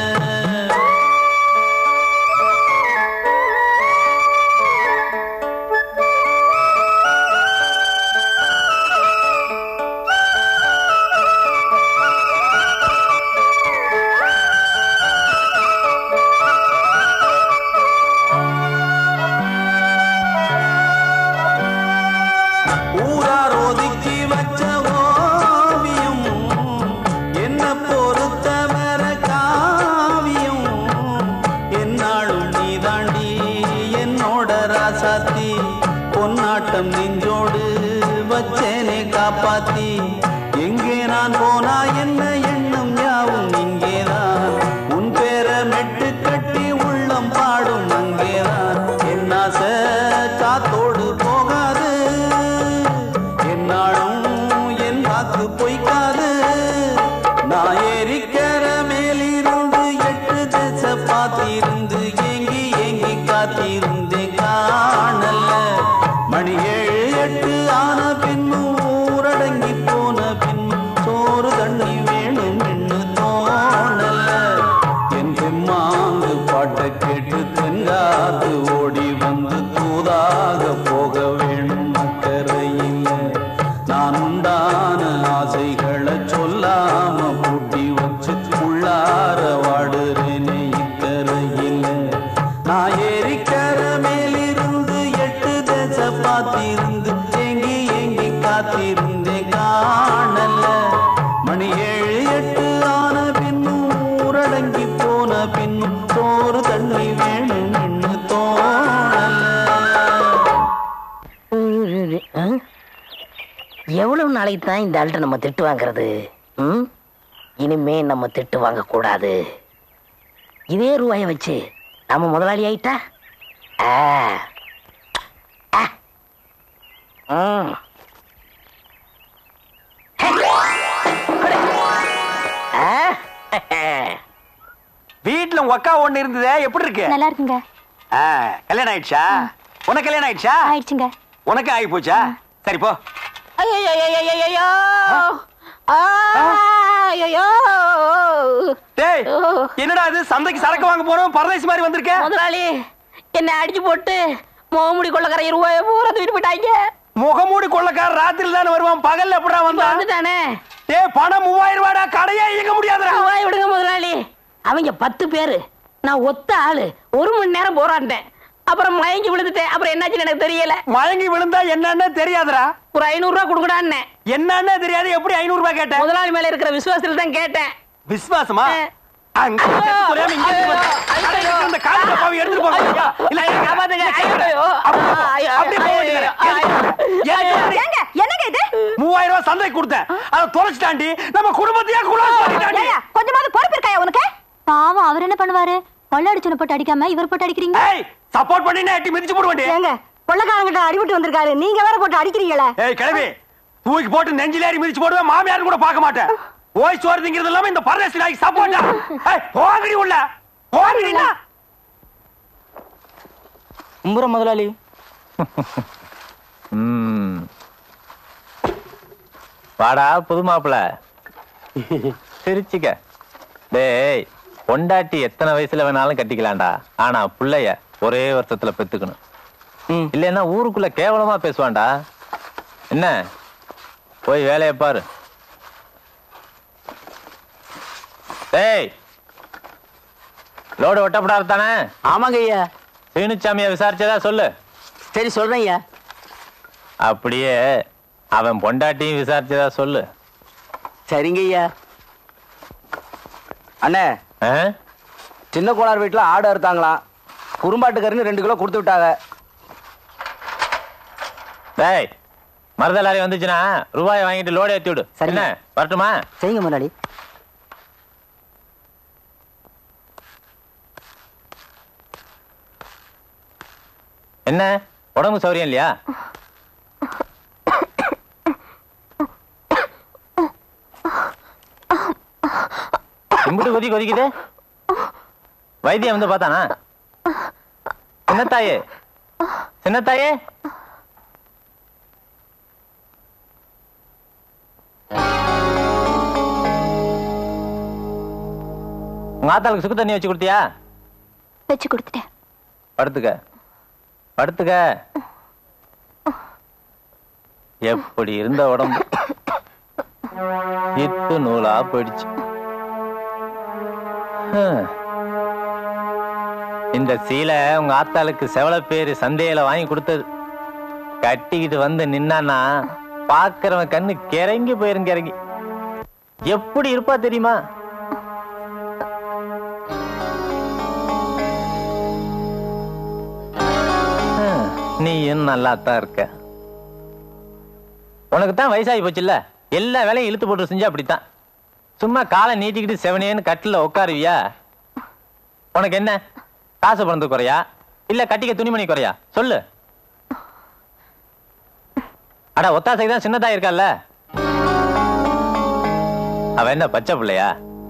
ஊரார் ஒதுக்கி வச்ச ஓவியம் என்ன பொறுத்தவர காவியம் என்னாலும் நீ தாண்டி என்னோட ராசாத்தி பொன்னாட்டம் நெஞ்சோடு வச்சேனே காப்பாத்தி எங்கே நான் போனா என்ன எண்ணம் யாவும் இங்கேதான் உன் பேரை மெட்டு கட்டி உள்ளம் பாடும் அங்கேதான் என் ஆசை காத்தோடு போகாது என்னாலும் என் வாக்கு பொய்க்காது நான் ஏறிக்கிற மேலிருந்து எட்டு திசை பார்த்திருந்து ஏங்கி ஏங்கி காத்திருந்தேன் காணல மணி ஏழு எட்டு ஆன பின்னும் ஊரடங்கி போன பின்னும் சோறு தண்ணி வேணும் என்று தோணல என் தெம்மாங்கு பாட்டை கேட்டு தென்காத்து ஓடி வந்து தூதாக போக வேணும் அக்கறையில் நான் உண்டான ஆசைகளை சொல்லாம பூட்டி வச்சு உள்ளார வாடுறேனே இக்கரையில் நான் ஏரிக்கர மேலிருந்து எட்டு தேச பார்த்திருந்து ஏங்கி ஏங்கி காத்திருந்தேன் நாளைக்கு தான் இந்த ஆள்கிட்ட நம்ம திட்டு வாங்குறது ம் இனிமே நம்ம திட்டு வாங்கக்கூடாது இதே ரூபாயை வச்சு நம்ம முதலாளி ஆயிட்டா ஆ. ஆ. ம். ஆ. வீட்டுல உங்க அக்கா ஒண்ணு இருந்ததே எப்படி இருக்கு நல்லா இருக்குங்க ஆ, கல்யாணம் ஆயிடுச்சா உனக்கு கல்யாணம் ஆயிடுச்சா ஆயிடுச்சுங்க உனக்கு ஆகி போச்சா சரி போ ஐயையையையையையோ. ஆ, ஐயையோ. டேய் என்னடா இது சந்தைக்கு சரக்கு வாங்க போறோம் பரதேசி மாதிரி வந்திருக்க முதலாளி என்ன அடிச்சு போட்டு முகமுடி கொள்ளக்கார ரூபாய பூரா தூக்கிட்டு போயிட்டாங்க முகமூடி கொள்ளக்கார ராத்திரில தானே வருவான் பகல்ல எப்படா வந்தா வந்துட்டானே டேய் பணம் மூவாயிரம் ரூபாடா கடையே இயங்க முடியாதுடா ரூபாய் விடுங்க முதலாளி அவங்க பத்து பேரு நான் ஒத்த ஆளு ஒரு மணி நேரம் போராட்டேன் அப்புறம் மயங்கி விழுந்துட்டேன் அப்புறம் என்னாச்சுன்னு எனக்கு தெரியல மயங்கி விழுந்தா என்னன்னு தெரியாதுடா ஒரு ஐநூறு ரூபாய் கொடுக்கடான்னு என்னன்னு தெரியாது எப்படி ஐநூறு ரூபாய் கேட்ட முதலாளி மேல இருக்கிற விசுவாசத்துல தான் கேட்டேன் விசுவாசமா அங்க செத்து தொலையாம இங்க இருந்து வந்து கடையில இருக்கிற இந்த காலி டப்பாவை எடுத்துட்டு போங்க ஐயா. இல்ல காப்பாத்துங்க. ஐயோ. அப்படியே போக வேண்டியது. ஏங்க என்னங்க இது மூவாயிரம் ரூபாய் சந்தைக்கு கொடுத்தேன் அதை தொலைச்சிட்டாண்டி நம்ம குடும்பத்தையே குலாஸ் பண்ணிட்டாண்டி ஏங்க, கொஞ்சமாவது பொறுப்பு இருக்காயா உனக்கு பாவம் அவர் என்ன பண்ணுவாரு கொள்ளடிச்சனை போட்டு அடிக்காம இவர் போட்டு அடிக்கிறீங்க ஏய் சப்போர்ட் பண்ணி எட்டி மிதிச்சு போடுவேண்டி ஏங்க கொள்ளக்காரங்கிட்ட அடிபட்டு வந்திருக்காரு நீங்க வேற போட்டு அடிக்கிறீங்களே ஏய் கிளவி தூக்கி போட்டு நெஞ்சில ஏறி மிதிச்சு போடுவேன் மாமியார் கூட பார்க்க மாட்டேன் ஓய் சோறு திங்கிறது இல்லாம இந்த பரதேசி நாய்க்கு சப்போர்ட்டா ஏய் போங்கடி உள்ள போங்கடினா கும்புற முதலாளி ம். வாடா புது மாப்பிள சிரிச்சுக்க டேய் பொண்டாட்டி எத்தனை வயசுல வேணாலும் கட்டிக்கலாம்டா ஆனா புள்ளைய ஒரே வருஷத்துல பெத்துக்கணும் இல்லைன்னா ஊருக்குள்ள கேவலமா பேசுவான்டா என்ன போய் வேலையை பாரு டேய் லோடு ஒட்டப்படாது தானே ஆமாங்க ஐயா சீனுச்சாமிய விசாரிச்சதா சொல்லு சரி சொல்றேன் ஐயா அப்படியே அவன் பொண்டாட்டியும் விசாரிச்சதா சொல்லு சரிங்க ஐயா அண்ணே சின்ன கோளார் வீட்டுல ஆடு அறுத்தாங்களாம் குறும்பாட்டுக்கறின்னு ரெண்டு கிலோ கொடுத்து விட்டாங்க டேய் மருத லாரி வந்துச்சுன்னா ரூபாய் வாங்கிட்டு லோடு ஏத்தி விடு என்ன வரட்டுமா சரிங்க முதலாளி என்ன உடம்பு சௌரியம் இல்லையா இம்புட்டு கொதி கொதிக்குது வைத்தியம் வந்து பார்த்தானா சின்னத்தாயே சின்னத்தாயே உங்க ஆத்தாளுக்கு சுக்கு தண்ணி வச்சு கொடுத்தியா வச்சு கொடுத்துட்டேன் படுத்துக்க படுத்துக்க எப்படி இருந்த உடம்பு இத்து நூலா போயிடுச்சு ஹம். இந்த சீலை உங்க ஆத்தாளுக்கு செவல பேரு சந்தையில வாங்கி கொடுத்தது கட்டிக்கிட்டு வந்து நின்னானா பாக்குறவன் கண்ணு கிறங்கி போயிரும் கிறங்கி எப்படி இருப்பா தெரியுமா ஹம், நீயும் நல்லா தான் இருக்க உனக்கு தான் வயசாகி போச்சுல்ல எல்லா வேலையும் இழுத்து போட்டு செஞ்சா அப்படித்தான் சும்மா காலை நீட்டிக்கிட்டு செவனேன்னு கட்டில உட்காருவியா உனக்கு என்ன காசு பணத்து குறையா இல்ல கட்டிக்க துணிமணி குறையா சொல்லு அட ஒத்தாசைக்கு தான் சின்னதா இருக்கால்ல அவ என்ன பச்சை பிள்ளையா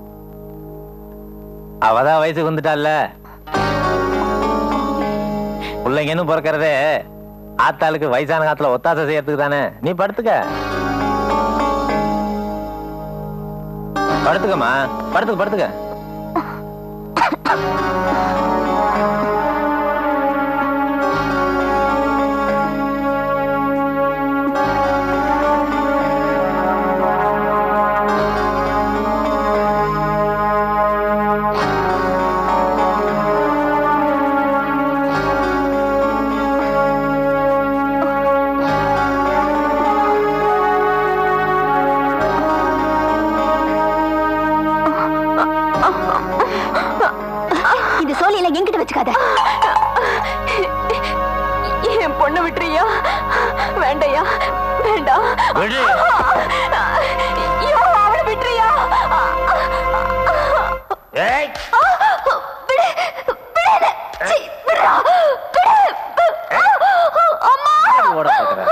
அவதான் வயசுக்கு வந்துட்டால பிள்ளைங்கன்னு பிறக்கிறதே ஆத்தாளுக்கு வயசான காலத்துல ஒத்தாசை செய்யறதுக்கு தானே நீ படுத்துக்க படுத்துக்கம்மா படுத்துக்க படுத்துக்க இந்த சோழியில என்கிட்ட வச்சுக்காத என் பொண்ணை விட்டுறியா வேண்டையா வேண்டாம் விட்டுறியா விடு. ஐயோ அவளை விட்டுறியா ஏய் விடு விடு சீ, விடுறா விடு அம்மா ஓட பாக்குற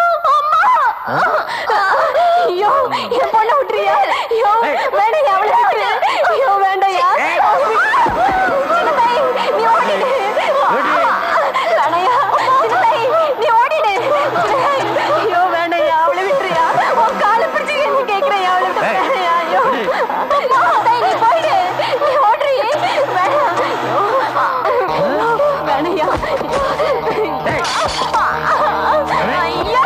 ஐயோ என் பொண்ணை விட்டுறியா ஐயோ வேண்டாம் அவளை விட்டுரு ஐயோ வேண்டாயா சின்ன தாய் நீ ஓடிடு வேணையா சின்ன தாய் நீ ஓடிடு ஐயோ வேண்டாயா அவளை விட்டுறியா உன் காலை பிடிச்சு என்ன கேக்குறேன் அவளை விட்டு வேணையா ஐயோ அம்மா, தாய் நீ போயிடு நீ ஓடுறி வேணாம் ஐயோ வேணையா ஐயோ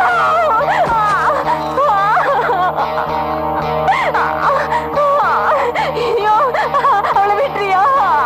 ஐயோ அவளை விட்டுறியா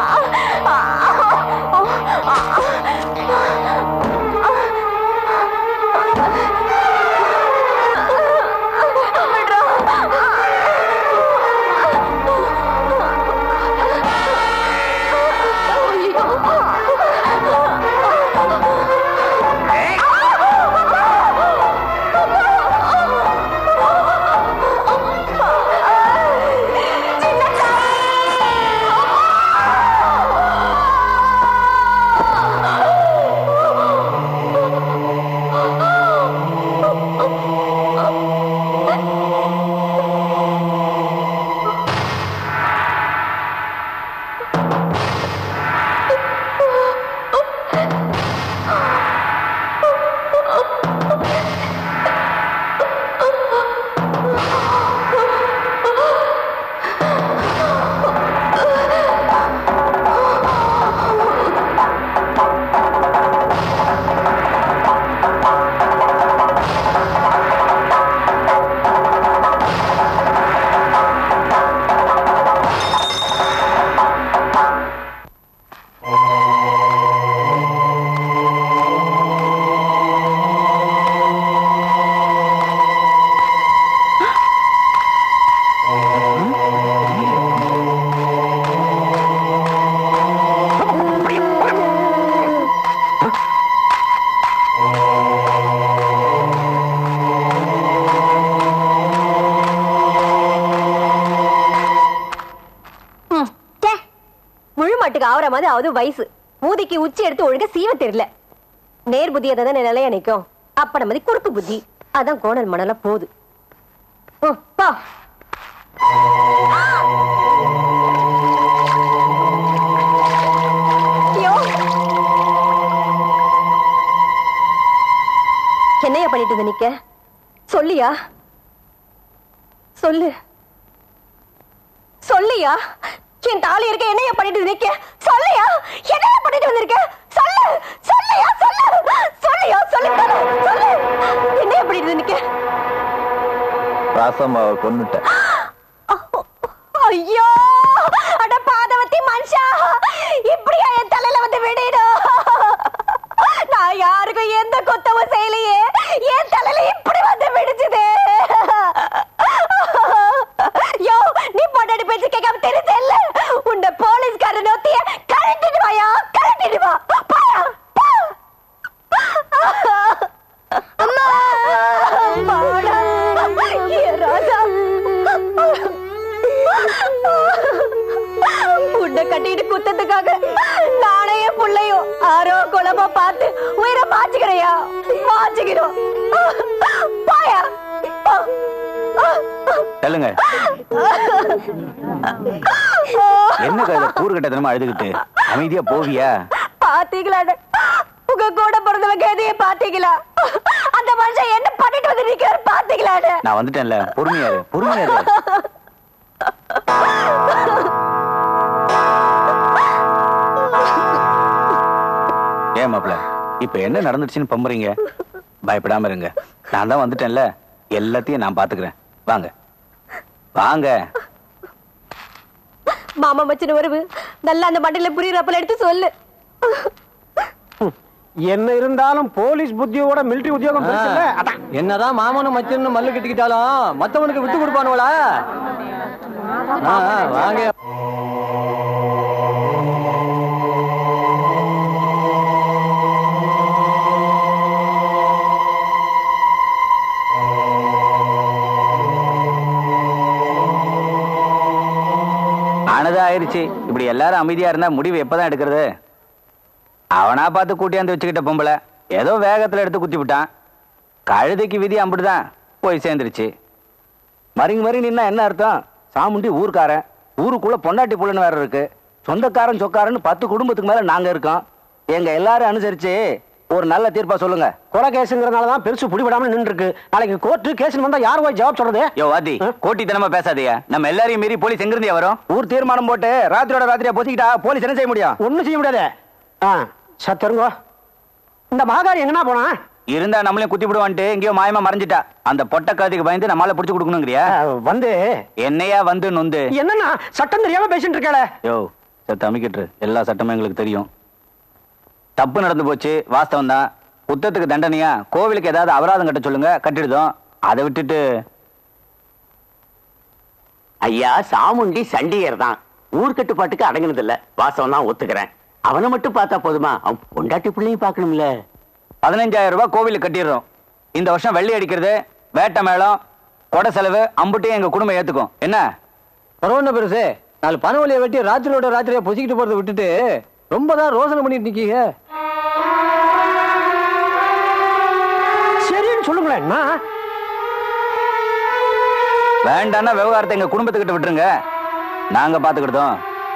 முழு மாட்டுக்கு ஆவற மாதிரி ஆகுது வயசு ஊதிக்கு உச்சி எடுத்து ஒழுங்க சீவ தெரியல நேர் புத்தி அதை தான் நிலையா நிக்கும் அப்ப நம்ம குறுக்கு புத்தி அதான் கோணல் மணல போகுது ம், போ ஐயோ. என்னையா பண்ணிட்டு இருந்த நிக்க சொல்லியா சொல்லு சொல்லியா என் தாலி இருக்க என்னைய பண்ணிட்டு நிக்க சொல்லியா என்னைய பண்ணிட்டு வந்திருக்க சொல்லு சொல்லியா சொல்லு சொல்லியா சொல்லு சொல்லு என்னைய பண்ணிட்டு நிக்க ராசம்மாவை கொன்னுட்டேன் ஐயோ அட பாதவத்தி மனுஷா இப்படியா என் தலையில வந்து விடிடு நான் யாருக்கும் எந்த குத்தமும் செய்யலையே என் தலையில இப்படி வந்து விடிச்சுதே யோ நீ பொண்டாடி பேச்சு கேட்காம தெரியுது இல்ல உன்னை போலீஸ்கார நோத்திய கழட்டிட்டு வாயா கழட்டிட்டு வா போயா போ. அம்மா வாடா. ஏ ராஜா உன்னை கட்டிட்டு குத்தத்துக்காக நானே என் புள்ளையும் ஆரோ குளமா பார்த்து உயிரை மாச்சுக்கிறையா மாச்சுக்கிறோம் பாயா சொல்லுங்க என்ன கையில கூறுகட்டத்தனமா அழுதுகிட்டு அமைதியா போவியா பாத்தீங்களா உங்க கூட பிறந்தவ கேதைய பாத்தீங்களா அந்த மனுஷன் என்ன பண்ணிட்டு வந்து நிக்கிறாரு பாத்தீங்களா நான் வந்துட்டேன்ல பொறுமையா இரு பொறுமையா இரு ஏன் மாப்ள இப்ப என்ன நடந்துச்சுன்னு பம்புறீங்க பயப்படாம இருங்க நான் தான் வந்துட்டேன்ல எல்லாத்தையும் நான் பாத்துக்கிறேன் வாங்க வாங்க மாமா மச்சின வருவு நல்லா அந்த மண்டையில புரியுறப்பல எடுத்து சொல்லு என்ன இருந்தாலும் போலீஸ் புத்தியோட மிலிட்டரி உத்தியோகம் பெருசுல்ல? அதான். என்னதான் மாமனும் மச்சனும் மல்லு கட்டிக்கிட்டாலும் மத்தவனுக்கு விட்டு கொடுப்பானுவளா ஆ, ஆ, வாங்க ஆனது ஆயிருச்சு இப்படி எல்லாரும் அமைதியா இருந்தா முடிவு எப்பதான் எடுக்கிறது அவனா பார்த்து கூட்டியாந்து வச்சுக்கிட்ட பொம்பளை ஏதோ வேகத்துல எடுத்து குத்தி விட்டான் கழுதைக்கு விதி அம்பிடுதான் போய் சேர்ந்துருச்சு மறிங்க மறி நின்னா என்ன அர்த்தம் சாமுண்டி ஊர்க்காரன் ஊருக்குள்ள பொண்டாட்டி புள்ளன்னு வேற இருக்கு சொந்தக்காரன் சொக்காரன்னு பத்து குடும்பத்துக்கு மேல நாங்க இருக்கோம் எங்க எல்லாரும் அனுசரிச்சு ஒரு நல்ல தீர்ப்பா சொல்லுங்க கொலை கேஸுங்கிறதுனால தான் பெருசு பிடிபடாம நின்று இருக்கு நாளைக்கு கோர்ட்டு கேஸ் வந்தா யார் போய் ஜவாப் சொல்றது யோ வாதி கோட்டித்தனமா பேசாதீங்க நம்ம எல்லாரையும் மீறி போலீஸ் எங்கிருந்தே வரும் ஊர் தீர்மானம் போட்டு ராத்திரியோட ராத்திரியா பொத்திக்கிட்டா போலீஸ் என்ன செய்ய முடியும் ஒண்ணும் செய்ய முடியாது ஆ சத்தருங்கோ இந்த மகாகாரி எங்கனா போனா இருந்தா நம்மளையும் குத்தி விடுவான்ட்டு எங்கேயோ மாயமா மறைஞ்சிட்டா அந்த பொட்ட காதுக்கு பயந்து நம்மளால புடிச்சு கொடுக்கணுங்கிறியா வந்து என்னையா வந்து நொந்து என்னன்னா சட்டம் தெரியாம பேசிட்டு இருக்கல யோ சத்த அமைக்கிட்டு எல்லா சட்டமும் எங்களுக்கு தெரியும் தப்பு நடந்து போச்சு வாஸ்தவம் தான் குத்தத்துக்கு தண்டனையா கோவிலுக்கு ஏதாவது அபராதம் கட்ட சொல்லுங்க கட்டிடுதோம் அதை விட்டுட்டு ஐயா சாமுண்டி சண்டியர் தான் ஊர் கட்டுப்பாட்டுக்கு அடங்கினது இல்ல வாசம் தான் ஒத்துக்கிறேன் அவனை மட்டும் பார்த்தா போதுமா அவன் பொண்டாட்டி பிள்ளையும் பார்க்கணும்ல பதினஞ்சாயிரம் ரூபாய் கோவிலுக்கு கட்டிடுறோம் இந்த வருஷம் வெள்ளி அடிக்கிறது வேட்டை மேளம் கொடை செலவு அம்புட்டையும் எங்க குடும்பம் ஏத்துக்கும் என்ன பரவாயில்ல பெருசு நாலு பனவலியை வெட்டி ராத்திரியோட ராத்திரியா பொசிக்கிட்டு போறதை விட்டுட்டு ரொம்ப தான் ரோசனை பண்ணிட்டு நிக்கீங்க சரின்னு சொல்லுங்களேன் அண்ணா. வேண்டாம்னா விவகாரத்தை எங்க குடும்பத்துக்கிட்ட விட்டுருங்க நாங்க பாத்துக்கிட்டோம்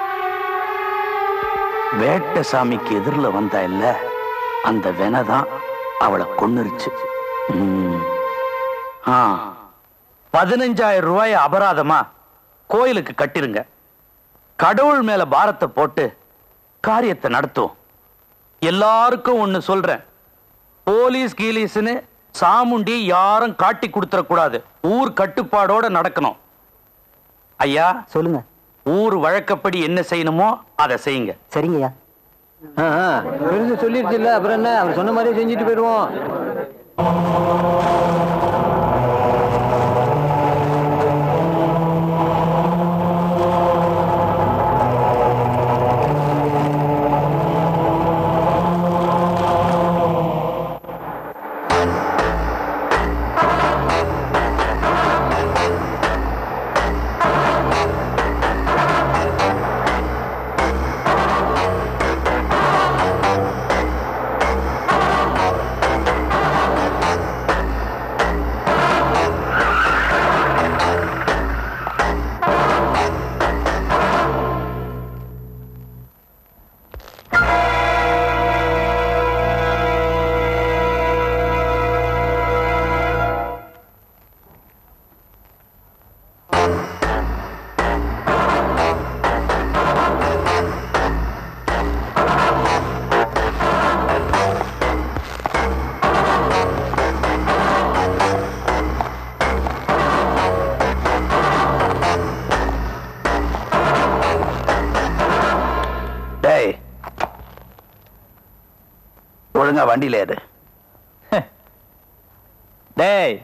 வேட்ட சாமிக்கு எதிரில் வந்தா இல்ல அந்த வெனதான் அவளை கொன்னுருச்சு ம். ஆ பதினஞ்சாயிரம் ரூபாய் அபராதமா கோயிலுக்கு கட்டிருங்க கடவுள் மேல பாரத்தை போட்டு காரியத்தை நடத்தும் எல்லாருக்கும் ஒண்ணு சொல்றேன் போலீஸ் கீலீஸ்னு சாமுண்டி யாரும் காட்டி கொடுத்துட கூடாது ஊர் கட்டுப்பாடோட நடக்கணும் ஐயா சொல்லுங்க ஊர் வழக்கப்படி என்ன செய்யணுமோ அதை செய்யுங்க சரிங்கய்யா பெருசு சொல்லிருச்சு இல்ல அப்புறம் என்ன அவர் சொன்ன மாதிரியே செஞ்சுட்டு போயிடுவோம் டேய் ஒழுங்கா வண்டியில ஏறு டேய்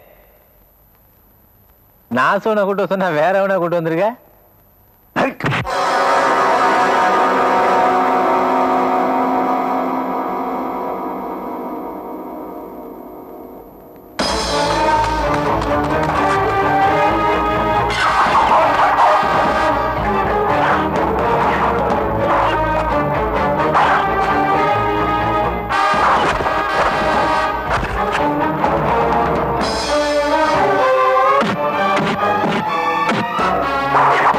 நான் சொன்ன கூட்டம் சொன்னா வேற எவனா கூட்டு வந்திருக்க ஆ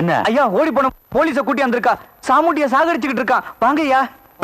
என்ன ஐயா ஓடி போன போலீஸ கூட்டி வந்திருக்கா சாமுண்டிய சாகடிச்சுக்கிட்டு இருக்கான் வாங்க ஐயா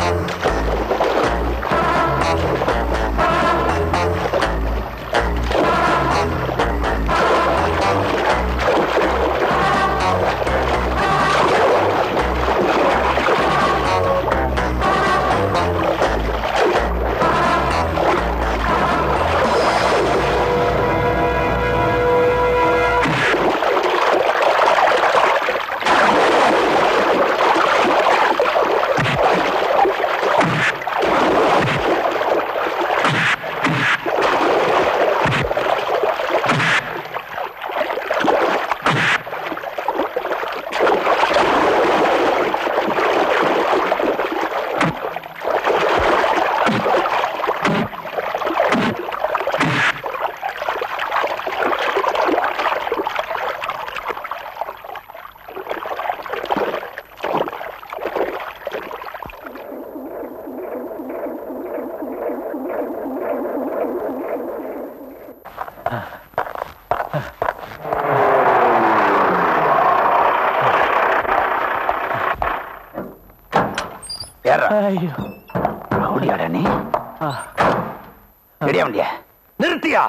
அப்படியாடா நீ ரெடியா வண்டிய நிறுத்தியா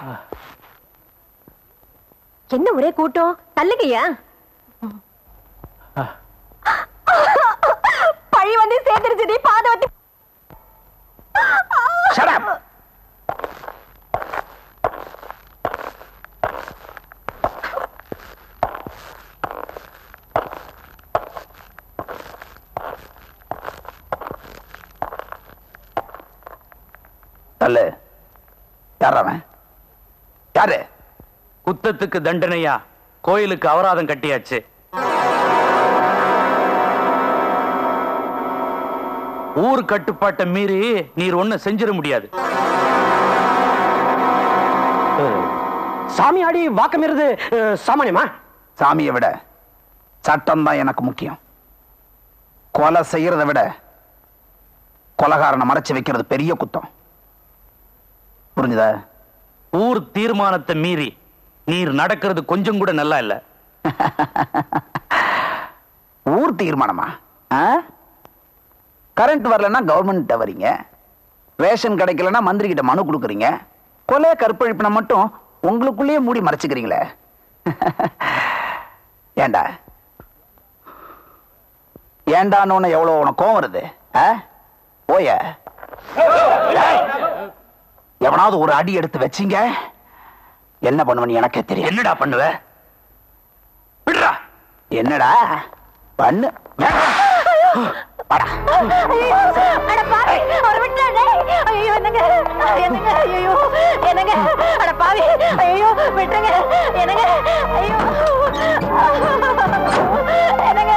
என்ன ஒரே கூட்டம் தள்ளுங்கய்யா பழி வந்து சேர்ந்துருச்சு நீ பாதவத்தி தள்ளு யார் அவன் யாரு குத்தத்துக்கு தண்டனையா கோயிலுக்கு அபராதம் கட்டியாச்சு ஊர் கட்டுப்பாட்டை மீறி நீர் ஒண்ணு செஞ்சிட முடியாது சாமி ஆடி வாக்கமிருது சாமானியமா சாமியை விட சட்டம் தான் எனக்கு முக்கியம் கொலை செய்யறதை விட கொலகாரனை மறைச்சு வைக்கிறது பெரிய குத்தம் புரிஞ்சுதா ஊர் தீர்மானத்தை மீறி நீர் நடக்கிறது கொஞ்சம் கூட நல்லா இல்ல ஊர் தீர்மானமா கரண்ட் வரலன்னா கவர்மெண்ட் வரீங்க ரேஷன் கிடைக்கலன்னா மந்திரி கிட்ட மனு கொடுக்குறீங்க கொலை கற்பழிப்பின மட்டும் உங்களுக்குள்ளேயே மூடி மறைச்சுக்கிறீங்களே ஏண்டா ஏண்டான்னு எவ்வளவு உனக்கு கோவம் வருது ஆ? ஓய எவனாவது ஒரு அடி எடுத்து வச்சீங்க என்ன பண்ணுவன்னு எனக்கே தெரியும் என்னடா பண்ணுவ விடுறா என்னடா பண்ணு அட பாவி ஒரு விட்டுறானே ஐயோ என்னங்க என்னங்க ஐயோ என்னங்க அட பாவி ஐயோ விட்டுருங்க என்னங்க ஐயோ என்னங்க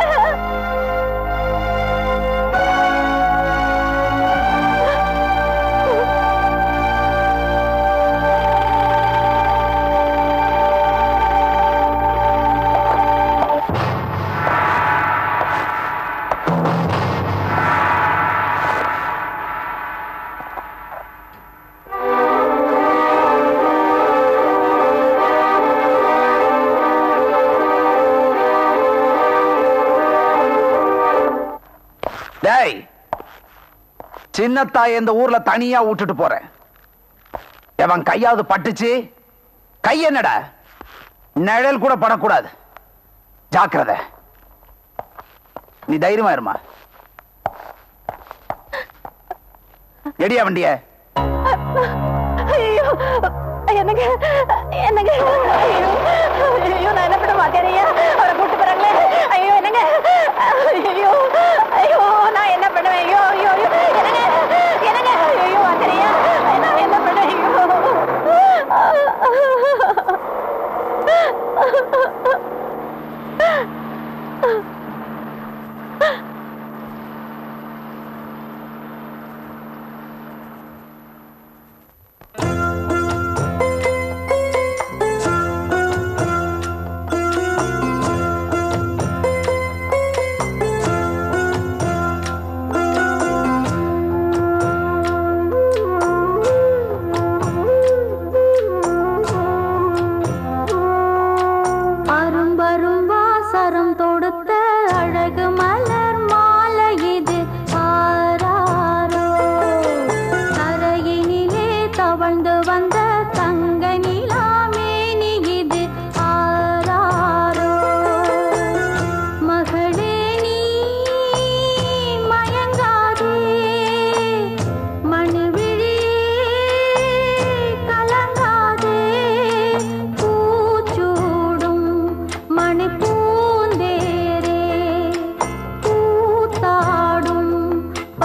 டேய் சின்னத்தாய் இந்த ஊர்ல தனியா விட்டுட்டு போறேன் எவன் கையாவது பட்டுச்சு கை என்னடா நிழல் கூட படக்கூடாது ஜாக்கிரதை நீ தைரியமா இருமா எடியா வண்டிய ஐயோ என்னங்க என்னங்க ஐயோ ஐயோ நான் என்ன பண்ண மாட்டேன் அவரை கூட்டு போறாங்களே ஐயோ என்னங்க ஐயோ ஐயோ நான் என்ன பண்ணுவேன் ஐயோ ஐயோ ஐயோ என்னங்க என்னங்க ஐயோ தெரியா நான் என்ன பண்ணுவேன் ஐயோ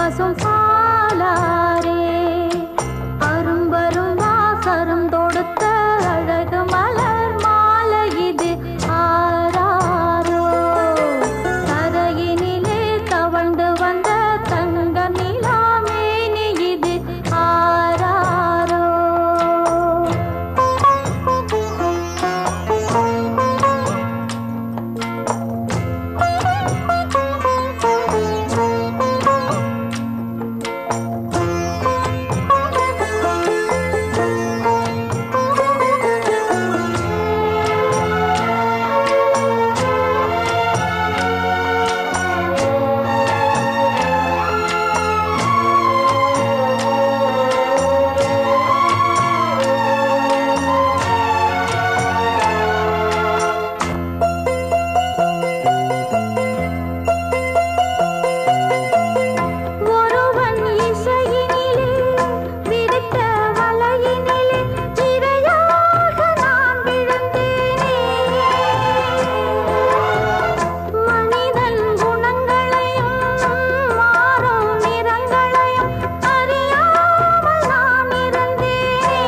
பசும் பாலாரே அரும்பரும் வாசரும் தொடுத்த அழகு மலர் மாலை இது ஆராரோ கரையினிலே தவழ்ந்து வந்த தங்க நிலாமேனி இது ஆராரோ ஒருவன் இசையினிலே விரித்த வலையினிலே இரையாக நான் விழுந்தேனே மனிதன் குணங்களையும் மாறும் நிறங்களையும் அறியாமல் நான் இருந்தேனே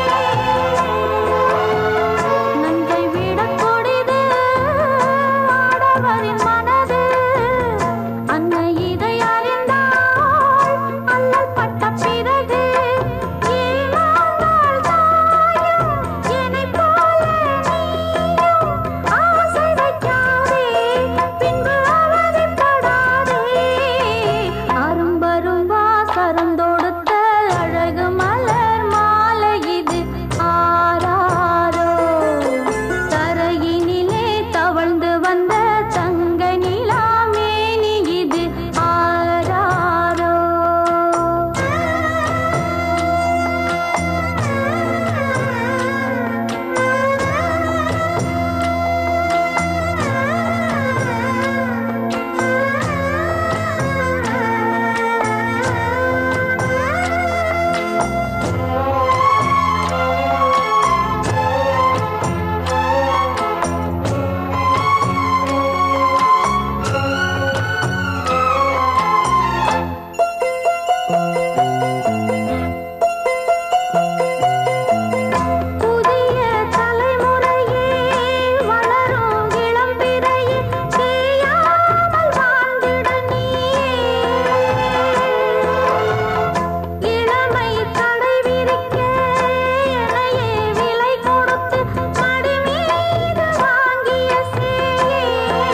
நஞ்சை விடக் கொடிது ஆடவரின் மனது அன்னை இதை அறிந்தாள் அல்லல் பட்ட பிறகு ஏழாண்டாள் தாயும் என்னைப் போல நீயும் ஆசை வைக்காதே பின்பு அவதிப்படாதே அரும்பரும் வாசரம் தொடுத்த அழகு மலர் மாலை இது ஆராரோ தரையினிலே தவழ்ந்து வந்த தங்க நிலாமேனி இது ஆராரோ புதிய தலைமுறையே வளரும் இளம் பிறையே தேயாமல் வாழ்ந்திட நீயே இளமை தடை விரிக்க எனையே விலை கொடுத்து மடி மீது வாங்கிய சேயே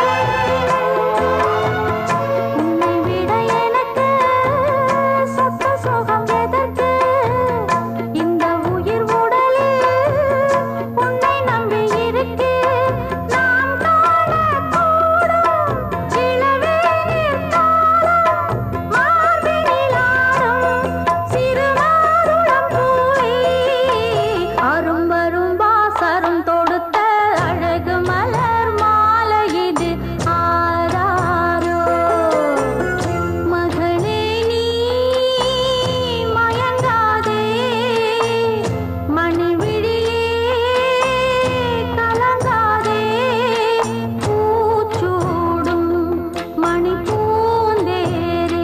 உன்னை விட எனக்கு சொத்த சுகம் எதற்கு இந்த உயிர் உடலில் உன்னை நம்பி இருக்கு நாம் காணக்கூடும் இளவேனில் காலம் மார்பினிலாடும் சிறுமாதுளம் பூவே அரும்பரும் வாசரும் தொடுத்த அழகு மலர் மாலை இது ஆராரோ மகளே நீ மயங்காதே மணிவிழியே கலங்காதே பூச்சூடும் மணி பூந்தேரே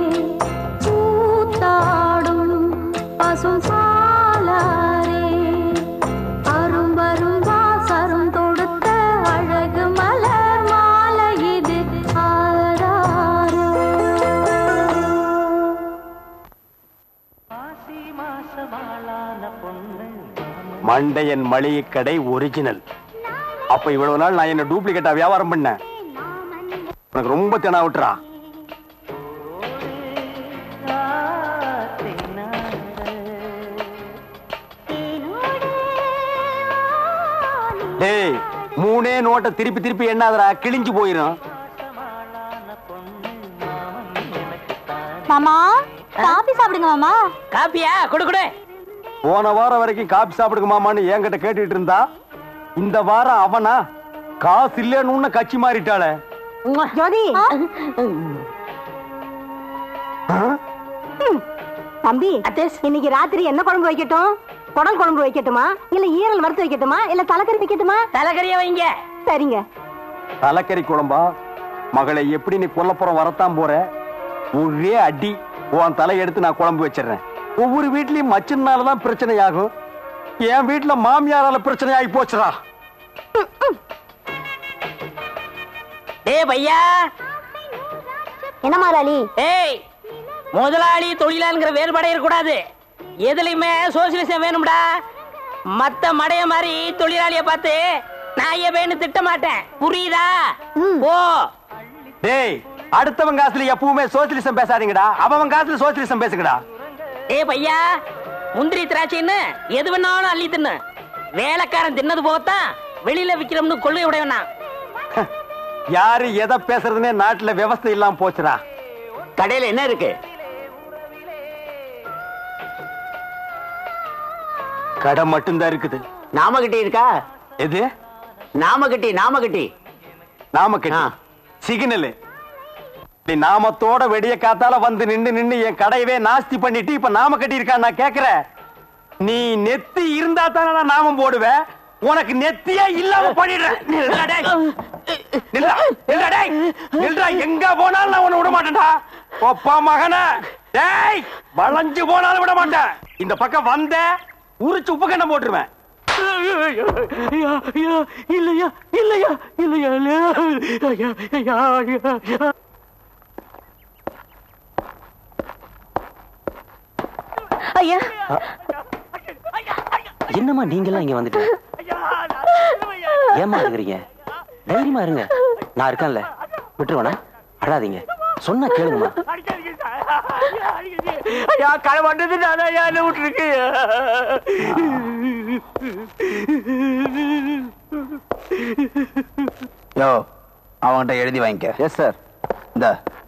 பூத்தாடும் பசும் பாலாரே அரும்பரும் வாசரும் தொடுத்த அழகு மலர் மாலை இது ஆராரோ மண்டையன் மளிகை கடை ஒரிஜினல் அப்ப இவ்வளவு நாள் நான் என்ன டூப்ளிகேட்டா வியாபாரம் பண்ணேன் உனக்கு ரொம்ப தினா விட்டுறா டேய் மூணே நோட்டை திருப்பி திருப்பி எண்ணாதடா கிழிஞ்சு போயிரும் மாமா காபி சாப்பிடுங்க மாமா காப்பியா குடு குடு போன வாரம் வரைக்கும் காபி சாப்பிடுங்க மாமான்னு என்கிட்ட கேட்டுட்டு இருந்தா இந்த வாரம் அவனா காசு இல்லைன்னு கட்சி மாறிட்டாளே ஜோதி தம்பி இன்னைக்கு ராத்திரி என்ன குழம்பு வைக்கட்டும் குடல் குழம்பு வைக்கட்டுமா இல்ல ஈரல் வறுத்து வைக்கட்டுமா இல்ல தலைக்கறி வைக்கட்டுமா தலைக்கறிய வைங்க சரிங்க தலைக்கறி குழம்பா மகளை எப்படி நீ கொல்லப்புறம் வரத்தான் போற ஒரே அடி உன் தலை எடுத்து நான் குழம்பு வச்சிடுறேன் ஒவ்வொரு வீட்லயும் மச்சனாலதான் பிரச்சனை ஆகும் என் வீட்டுல மாமியாரால பிரச்சனை ஆகி போச்சுடா டேய் பையா என்ன முதலாளி ஏய் முதலாளி தொழிலாளிங்கிற வேறுபாடே இருக்கக்கூடாது எதுலையுமே சோசியலிசம் வேணும்டா மத்த மடைய மாதிரி தொழிலாளிய பார்த்து நான் ஏன்னு திட்ட மாட்டேன் புரியுதா ஓ டேய் அடுத்தவன் காசுல எப்பவுமே சோசியலிசம் பேசாதீங்கடா அவன் காசுல சோசியலிசம் பேசுங்கடா ஏய் பையா முந்திரி திராட்சைன்னு எது வேணாலும் அள்ளி தின்னு வேலைக்காரன் தின்னது போகத்தான் வெளியில விக்கிறோம்னு கொள்ளை உடையவனா யாரு எதை பேசுறதுன்னே நாட்டுல விவசாயம் இல்லாம போச்சுடா கடையில என்ன இருக்கு கடை மட்டும்தான் இருக்குது நாமகட்டி இருக்கா எது நாமகட்டி நாமகட்டி நாமக்கட்டி சிக்னல் நீ நாமத்தோட வெடிய காத்தால வந்து நின்னு நின்னு என் கடையவே நாஸ்தி பண்ணிட்டு இப்ப நாம கட்டி இருக்கான் நான் கேக்குறேன் நீ நெத்தி இருந்தா தானே நான் நாமம் போடுவேன் உனக்கு நெத்தியே இல்லாம பண்ணிடுறேன் நில்றா டேய். நில்றா, நில்றா டேய். நில்றா, எங்க போனாலும் நான் உன்னை விட மாட்டேன்டா ஒப்பா மகன டேய் வளைஞ்சு போனாலும் விட மாட்டேன் இந்த பக்கம் வந்த உரிச்சு உப்பு கண்ணம் போட்டுருவேன் இல்லையா இல்லையா இல்லையா ஐயா என்னம்மா நீங்கெல்லாம் இங்க வந்துட்டு ஏமா இருக்கிறீங்க தைரியமா இருங்க நான் இருக்கேன்ல விட்டுருவேனா அழாதீங்க சொன்னா கேளுங்கம்மா ஐயா களை வந்தது நான் ஐயா என்ன விட்டுருக்கு யோ அவன்கிட்ட எழுதி வாங்கிக்க எஸ் சார் இந்த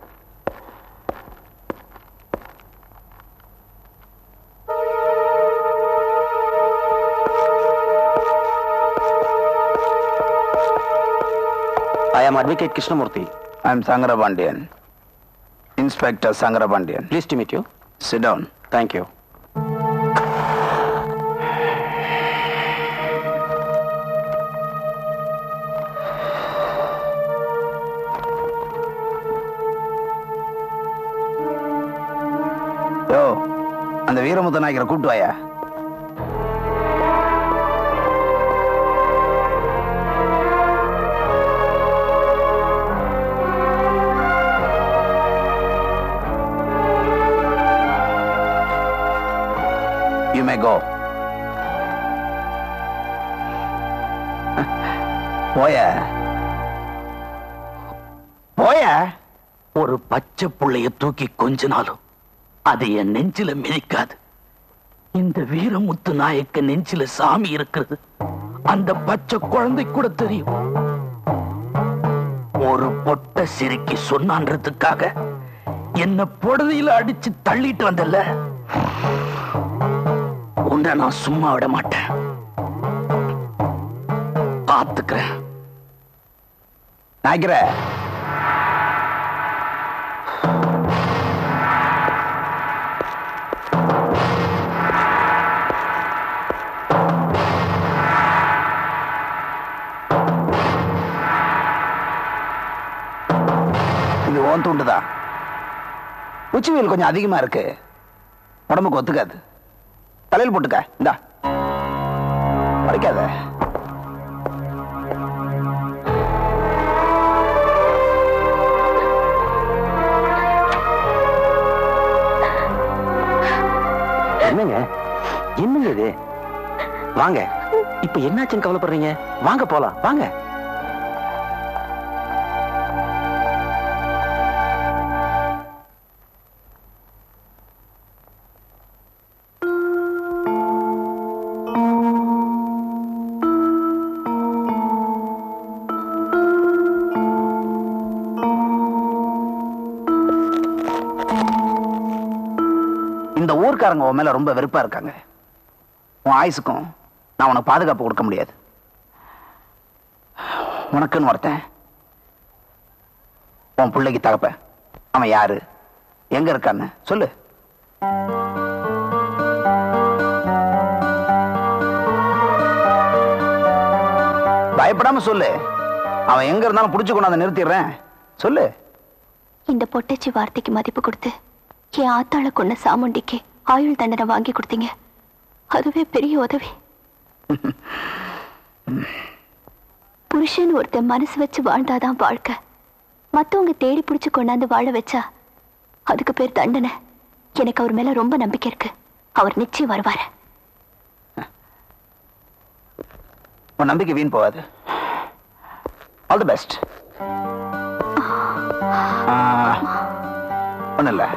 I am advocate Krishnamurthy I am Sankarapandian inspector Sankarapandian please to meet you sit down thank you யோ அந்த வீரமுத்த நாயக்கரை கூப்பிட்டு வாயா You may go. போய போய ஒரு பச்சை புள்ளைய தூக்கி கொஞ்சினாலும் அது என் நெஞ்சில மிதிக்காது இந்த வீரமுத்து நாயக்க நெஞ்சில சாமி இருக்கிறது அந்த பச்சை குழந்தை கூட தெரியும் ஒரு பொட்ட சிரிக்கி சொன்னான்றதுக்காக என்ன பொடுதியில அடிச்சு தள்ளிட்டு வந்தல உன்னை நான் சும்மா விட மாட்டேன் பாத்துக்கிறேன் நாய்க்கிற இது ஓன் துண்டுதான் உச்சி வெயில் கொஞ்சம் அதிகமா இருக்கு உடம்புக்கு ஒத்துக்காது தலையில் போட்டுக்க இந்தா வலிக்காத என்னங்க என்னங்க இது வாங்க இப்ப என்னாச்சுன்னு கவலைப்படுறீங்க வாங்க போலாம் வாங்க இந்த ஊர்க்காரங்க உன் மேல ரொம்ப வெறுப்பா இருக்காங்க உன் ஆயுசுக்கும் நான் உனக்கு பாதுகாப்பு கொடுக்க முடியாது உனக்குன்னு ஒருத்தன் உன் பிள்ளைக்கு தகப்ப அவன் யாரு எங்க இருக்கான்னு சொல்லு பயப்படாம சொல்லு அவன் எங்க இருந்தாலும் புடிச்சு கொண்டாந்து நிறுத்திடுறேன் சொல்லு இந்த பொட்டச்சி வார்த்தைக்கு மதிப்பு கொடுத்து என் ஆத்தாள கொண்ட சாமுண்டிக்கு ஆயுள் தண்டனை வாங்கி கொடுத்தீங்க அதுவே பெரிய உதவி புருஷன் ஒருத்தன் மனசு வச்சு வாழ்ந்தாதான் வாழ்க்கை மத்தவங்க தேடி பிடிச்சு கொண்டாந்து வாழ வச்சா அதுக்கு பேர் தண்டனை எனக்கு அவர் மேல ரொம்ப நம்பிக்கை இருக்கு அவர் நிச்சயம் வருவாரு உன் நம்பிக்கை வீண் போகாது ஆல் தி பெஸ்ட் ஒன்றும் இல்லை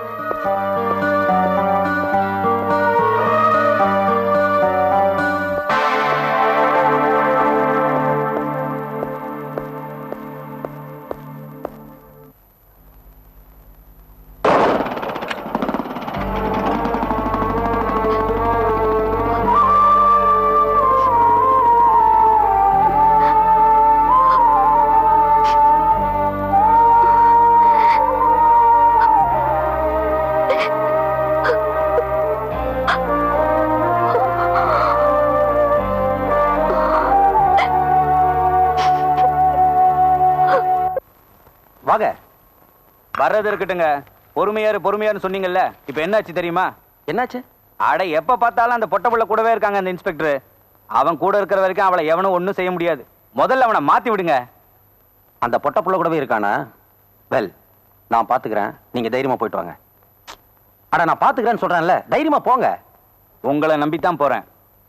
வாங்க வர்றது இருக்கட்டுங்க பொறுமையாரு பொறுமையாரு சொன்னீங்கல்ல இப்ப என்னாச்சு தெரியுமா என்னாச்சு அட எப்ப பார்த்தாலும் அந்த பொட்ட புள்ள கூடவே இருக்காங்க அந்த இன்ஸ்பெக்டர் அவன் கூட இருக்கிற வரைக்கும் அவளை எவனும் ஒண்ணும் செய்ய முடியாது முதல்ல அவனை மாத்தி விடுங்க அந்த பொட்ட புள்ள கூடவே இருக்கானா வெல் நான் பாத்துக்கிறேன் நீங்க தைரியமா போயிட்டு வாங்க அட நான் பாத்துக்கிறேன்னு சொல்றேன்ல தைரியமா போங்க உங்களை நம்பித்தான் போறேன்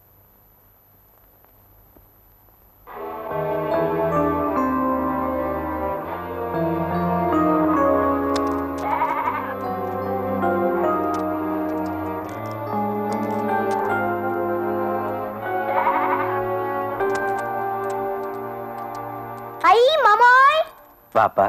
ஐ மாமாய் பாப்பா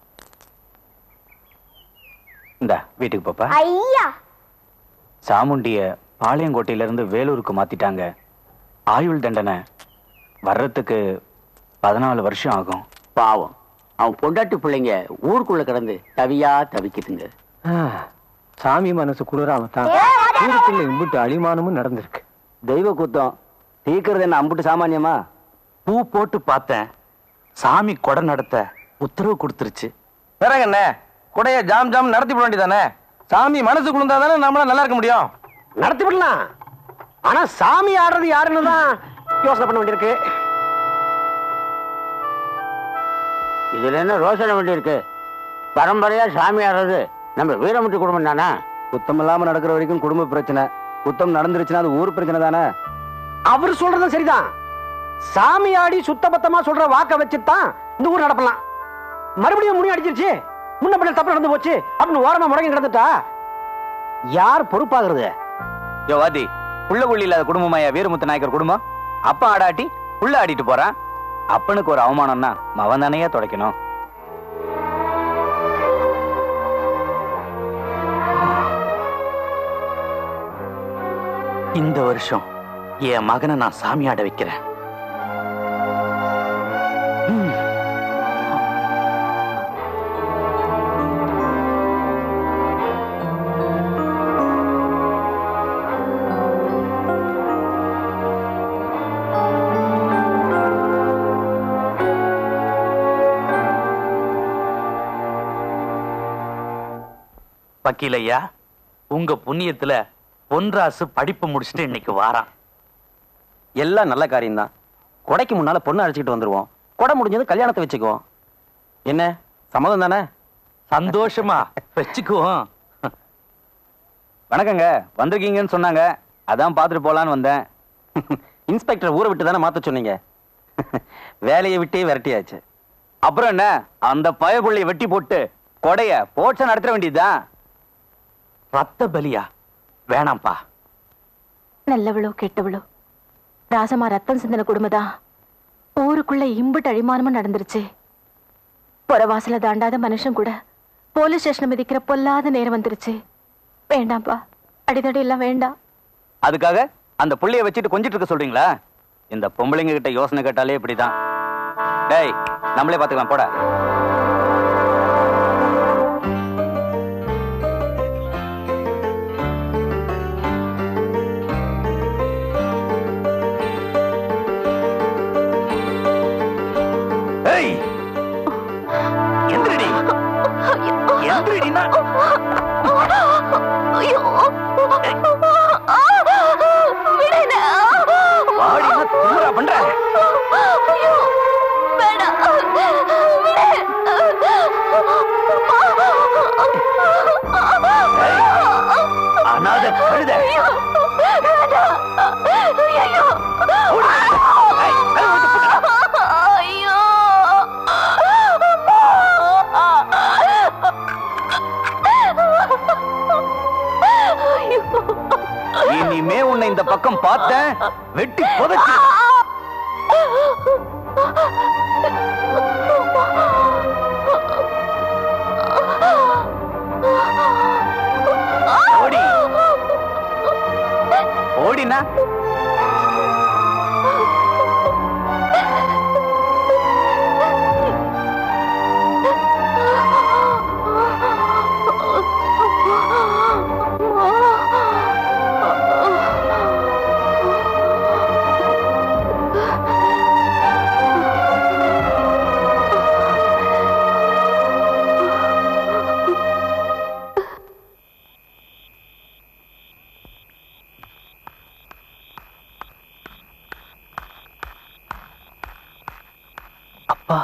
இந்த வீட்டுக்கு பாப்பா ஐயா சாமுண்டிய பாளையங்கோட்டையில இருந்து வேலூருக்கு மாத்திட்டாங்க ஆயுள் தண்டனை வர்றதுக்கு பதினாலு வருஷம் ஆகும் பாவம் அவன் பொண்டாட்டி பிள்ளைங்க ஊருக்குள்ள கிடந்து தவியா தவிக்குதுங்க சாமி மனசு குளிராம தான் ஊருக்குள்ள இம்புட்டு அழிமானமும் நடந்திருக்கு தெய்வ குத்தம் தீக்கிறது என்ன அம்புட்டு சாமானியமா பூ போட்டு பார்த்தேன் சாமி கொடை நடத்த உத்தரவு கொடுத்துருச்சு பிறகு என்ன குடைய ஜாம் ஜாம் நடத்தி விட வேண்டியதானே சாமி மனசு குளிர்ந்தா தானே நம்மளால நல்லா இருக்க முடியும் நடத்தி விடலாம் ஆனா சாமி ஆடுறது யாருன்னு தான் யோசனை பண்ண வேண்டியிருக்கு இதுல என்ன ரோசனை வேண்டி இருக்கு பரம்பரையா சாமி ஆடுறது நம்ம வீரமுட்டி குடும்பம் தானே குத்தம் இல்லாம நடக்கிற வரைக்கும் குடும்ப பிரச்சனை குத்தம் நடந்துருச்சுன்னா அது ஊர் பிரச்சனை தானே அவர் சொல்றதும் சரிதான் சாமி ஆடி சுத்தபத்தமா சொல்ற வாக்க வச்சுதான் இந்த ஊர் நடப்பலாம் மறுபடியும் முடி அடிச்சிருச்சு முன்ன பின்ன தப்பு நடந்து போச்சு அப்படின்னு ஓரமா முடங்கி கிடந்துட்டா யார் பொறுப்பாகிறது யோ வாதி புள்ள புள்ளி இல்லாத குடும்பமாயா வீரமுத்து நாயக்கர் குடும்பம் அப்பா ஆடாட்டி புள்ள ஆடிட்டு போறான் அப்பனுக்கு ஒரு அவமானம்னா மவன் தானையா துடைக்கணும் இந்த வருஷம் என் மகனை நான் சாமி ஆட வைக்கிறேன் வக்கீலையா உங்க புண்ணியத்துல பொன்ராசு படிப்பு முடிச்சுட்டு இன்னைக்கு வாரான் எல்லாம் நல்ல காரியம் தான் கொடைக்கு முன்னால பொண்ணு அழைச்சிட்டு வந்துருவோம் கொடை முடிஞ்சது கல்யாணத்தை வச்சுக்குவோம் என்ன சம்மதம் தானே சந்தோஷமா வச்சுக்குவோம் வணக்கங்க வந்திருக்கீங்கன்னு சொன்னாங்க அதான் பார்த்துட்டு போலான்னு வந்தேன் இன்ஸ்பெக்டர் ஊரை விட்டு தானே மாத்த சொன்னீங்க வேலையை விட்டே விரட்டியாச்சு அப்புறம் என்ன அந்த பயபுள்ளைய வெட்டி போட்டு கொடைய போட்ச நடத்த வேண்டியதுதான் ரத்த பலியா வேணாம்ப்பா நல்லவளோ கெட்டவளோ ராசமா ரத்தம் சிந்தின குடும்பதான் ஊருக்குள்ள இம்புட்டு அழிமானமும் நடந்துருச்சு புறவாசல தாண்டாத மனுஷன் கூட போலீஸ் ஸ்டேஷன் மிதிக்கிற பொல்லாத நேரம் வந்துருச்சு வேண்டாம்ப்பா அடிதடி எல்லாம் வேண்டாம் அதுக்காக அந்த புள்ளைய வச்சுட்டு கொஞ்சிட்டு இருக்க சொல்றீங்களா இந்த பொம்பளைங்க கிட்ட யோசனை கேட்டாலே இப்படிதான் டேய் நம்மளே பாத்துக்கலாம் போட ஏய் எந்திரடி ஐயோ விடுங்க வாடினா திமிரா பண்ற ஐயோ வேணாம் அனாத கழுத ஐயோ ஐயோ இனிமே உன்னை இந்த பக்கம் பார்த்தேன் வெட்டி புதைச்சு ஓடி ஓடினா அப்பா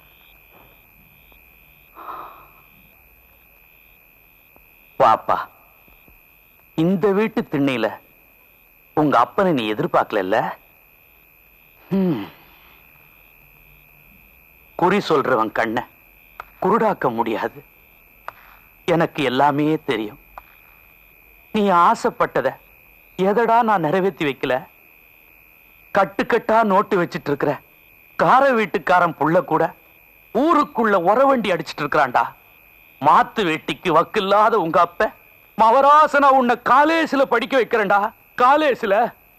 வாப்பா இந்த வீட்டு திண்ணையில உங்க அப்பனை நீ எதிர்பார்க்கல குறி சொல்றவன் கண்ண குருடாக்க முடியாது எனக்கு எல்லாமே தெரியும் நீ ஆசைப்பட்டத எதடா நான் நிறைவேற்றி வைக்கல கட்டுக்கட்டா நோட்டு வச்சிட்டு இருக்கிற கார வீட்டுக்காரன் புள்ள கூட ஊருக்குள்ள உரவண்டி அடிச்சிட்டு இருக்கிறான்டா மாத்து வெட்டிக்கு வக்கில்லாத உங்க அப்ப மவராசனா உன்னை காலேஜ்ல படிக்க வைக்கிறேன்டா காலேஜ்ல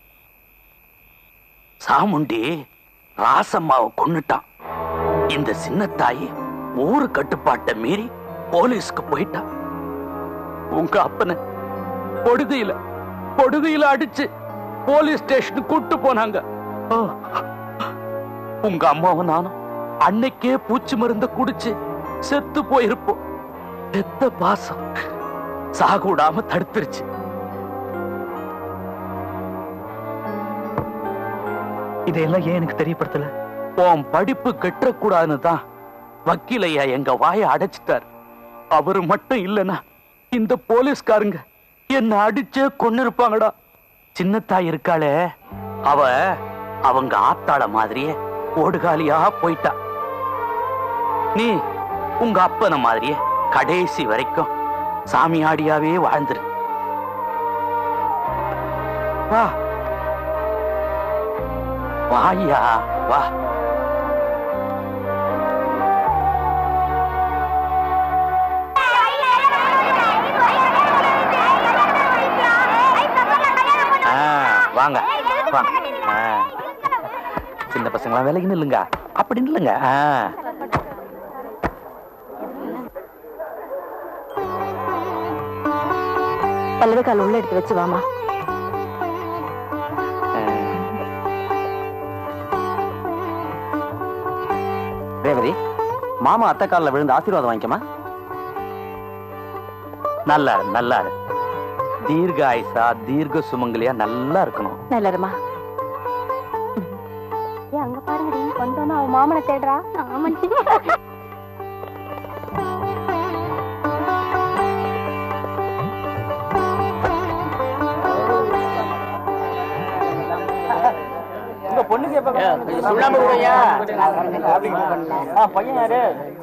சாமுண்டி ராசம்மாவை கொன்னுட்டான் இந்த சின்ன தாயி ஊரு கட்டுப்பாட்டை மீறி போலீஸ்க்கு போயிட்டா உங்க அப்பனை பொடுதியில பொடுதியில அடிச்சு போலீஸ் ஸ்டேஷன் கூட்டு போனாங்க ஓ. உங்க அம்மாவும் நானும் அன்னைக்கே பூச்சி மருந்த குடிச்சு செத்து போயிருப்போம் பெத்த பாசம் சாகுடாம தடுத்துருச்சு இதையெல்லாம் ஏன் எனக்கு தெரியப்படுத்தல உன் படிப்பு கெட்டக்கூடாதுன்னு தான் வக்கீலையா எங்க வாயை அடைச்சிட்டார் அவரு மட்டும் இல்லனா இந்த போலீஸ்காரங்க என்ன அடிச்சே கொன்னு இருப்பாங்கடா சின்னத்தாய் இருக்காளே அவ அவங்க ஆத்தாள மாதிரியே ஓடுகாலியா போயிட்டா நீ உங்க அப்பன மாதிரியே கடைசி வரைக்கும் சாமியாடியாவே வாழ்ந்துரு வா வாயா வா ஆ, வாங்க வாங்க ஆ. சின்ன பசங்களாம் விலகி நில்லுங்க அப்படி நில்லுங்க ஆ. வலது கால் உள்ள எடுத்து வச்சு வாமா ரேவதி மாமா அத்தை காலில் விழுந்து ஆசீர்வாதம் வாங்கிக்கமா நல்லா இரு, நல்லா இரு. தீர்க்க ஆயுசா தீர்க்க சுமங்கலியா நல்லா இருக்கணும் நல்லருமா அங்க பாருங்கடி வந்தோன்னு அவன் மாமனை தேடுறா ஆமாண்டி உங்க பொண்ணுக்கு எப்ப சுண்ணாம்பு கூடயா பையன் யாரு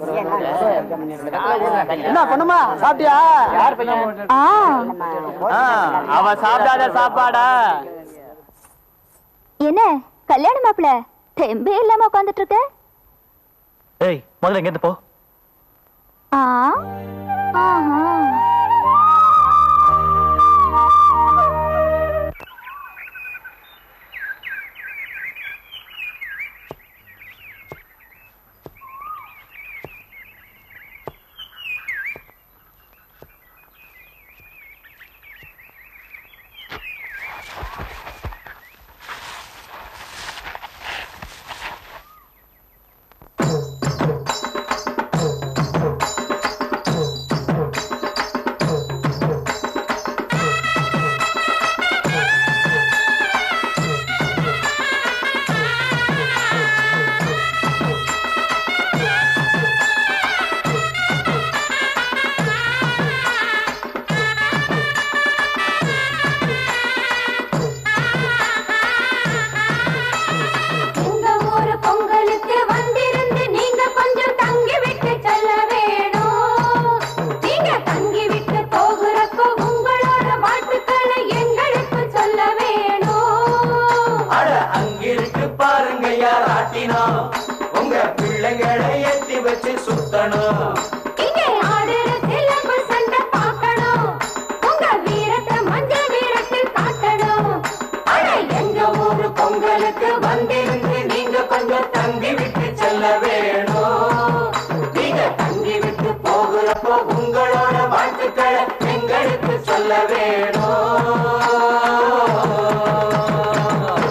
என்ன பொண்ணுமா சாப்பிட்டியா யார் பையன் அவன் சாப்பிடாத சாப்பாடா என்ன கல்யாண மாப்பிள தெம்பே இல்லாம உட்காந்துட்டு இருக்க ஏய் முதல்ல எங்க இருந்து போ ஆ ஆஹா சொல்ல வேணும்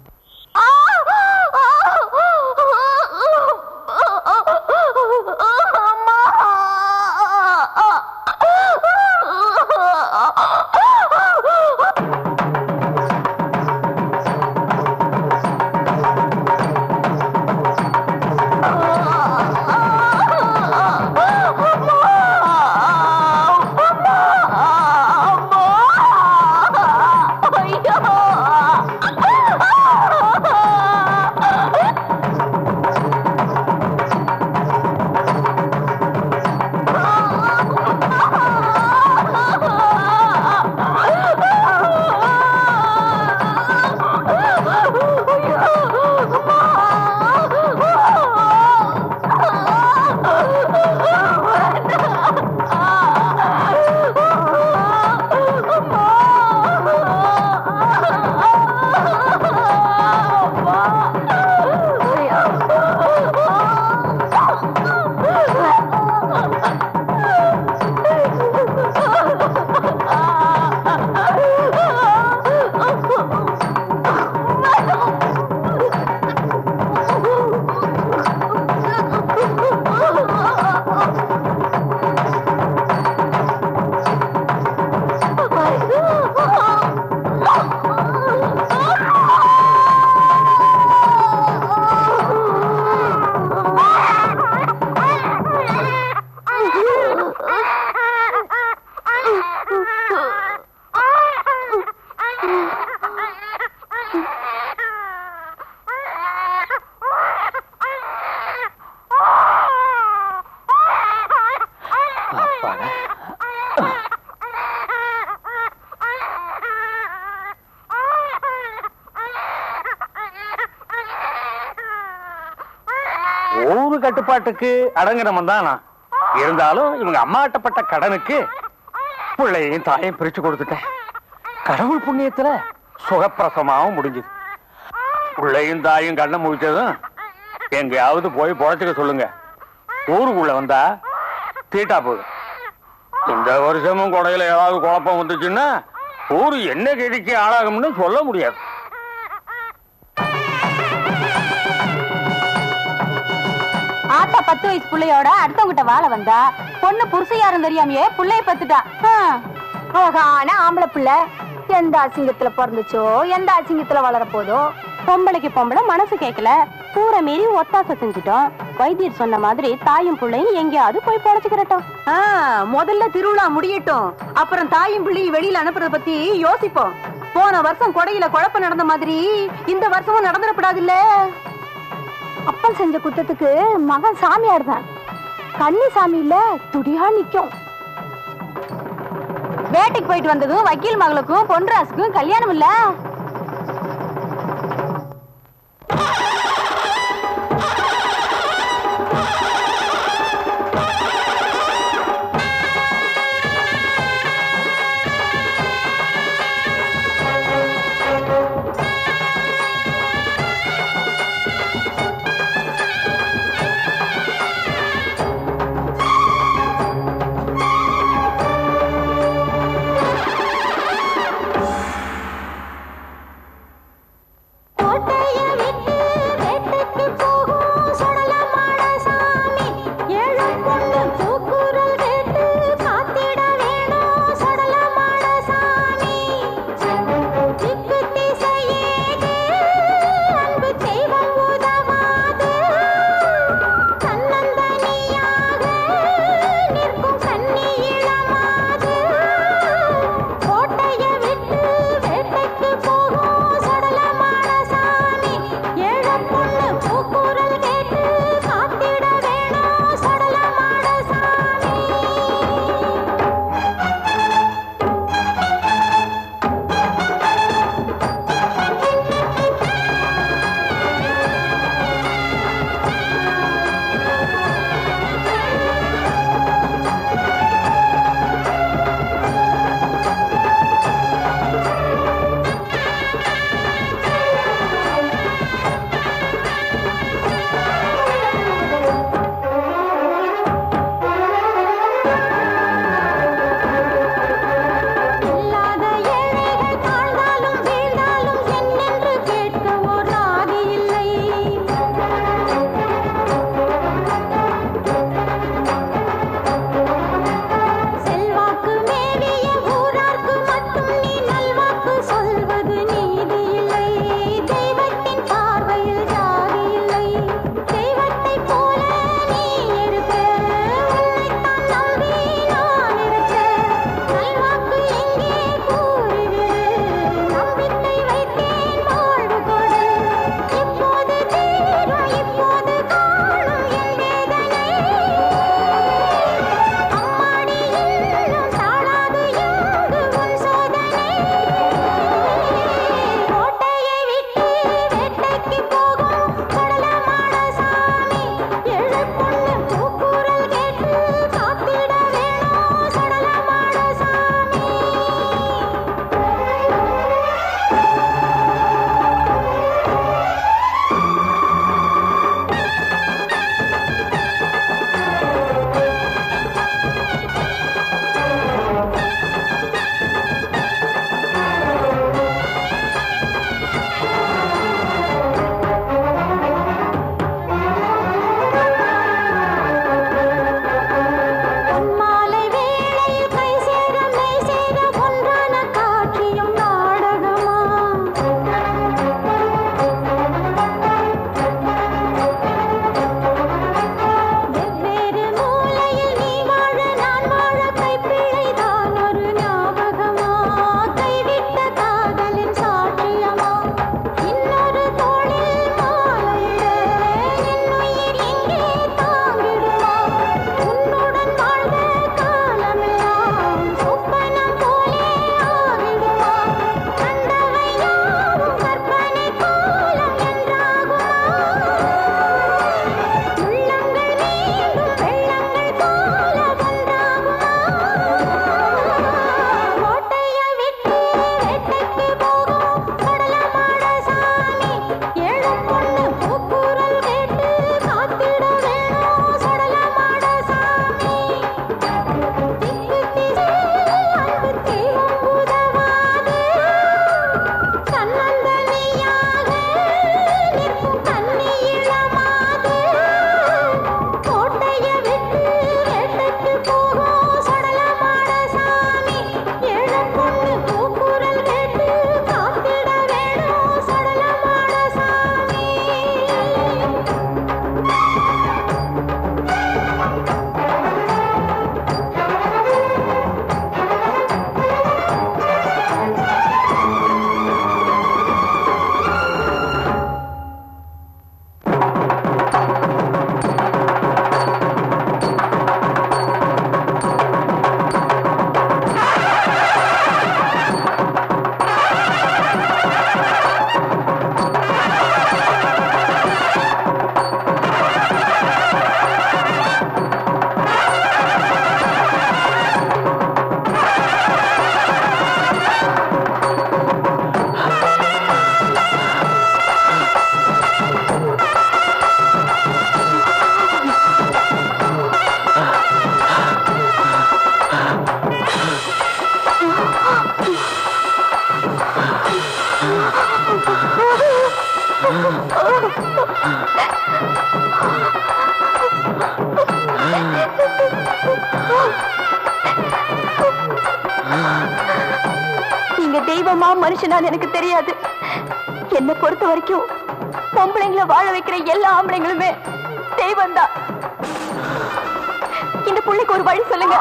ஊரு கட்டுப்பாட்டுக்கு அடங்கினவன் தான் நான் இருந்தாலும் இவங்க அம்மாட்டப்பட்ட கடனுக்கு பிள்ளையும் தாயும் பிரிச்சு கொடுத்துட்டேன் கடவுள் புண்ணியத்துல சுகப்பிரசமாவும் முடிஞ்சது பிள்ளையும் தாயும் கண்ணை முடிச்சதும் எங்கேயாவது போய் பொழைச்சுக்க சொல்லுங்க ஊருக்குள்ள வந்தா தீட்டா போதும் இந்த வருஷமும் கொடையில ஏதாவது குழப்பம் வந்துச்சுன்னா ஊரு என்ன கெதிக்கு ஆளாகும்னு சொல்ல முடியாது ஆத்தா பத்து வயசு புள்ளையோட அடுத்தவங்கிட்ட வாழ வந்தா பொண்ணு புருஷையாரும் தெரியாமையே புள்ளைய பத்துட்டா அழகான ஆம்பளை புள்ள எந்த அசிங்கத்துல பிறந்துச்சோ எந்த அசிங்கத்துல வளர போதோ பொம்பளைக்கு பொம்பளை மனசு கேட்கல பூர மீறி ஒத்தாசை செஞ்சுட்டோம் வைத்தியர் சொன்ன மாதிரி தாயும் பிள்ளையும் எங்கேயாவது போய் பொழைச்சுக்கிறட்டும் முதல்ல திருவிழா முடியட்டும் அப்புறம் தாயும் பிள்ளையும் வெளியில அனுப்புறத பத்தி யோசிப்போம் போன வருஷம் கொடையில குழப்பம் நடந்த மாதிரி இந்த வருஷமும் நடந்துடப்படாதுல்ல அப்பன் செஞ்ச குத்தத்துக்கு மகன் சாமியார் தான் கன்னி சாமி இல்ல துடியா நிக்கும் வேட்டைக்கு போயிட்டு வந்ததும் வக்கீல் மகளுக்கும் பொன்ராசுக்கும் கல்யாணம் இல்ல நீங்க தெய்வமா மனுஷனான்னு எனக்கு தெரியாது என்னை பொறுத்த வரைக்கும் பொம்பளைங்களை வாழ வைக்கிற எல்லா ஆம்பளைங்களுமே தெய்வம் தான் இந்த புள்ளைக்கு ஒரு வழி சொல்லுங்க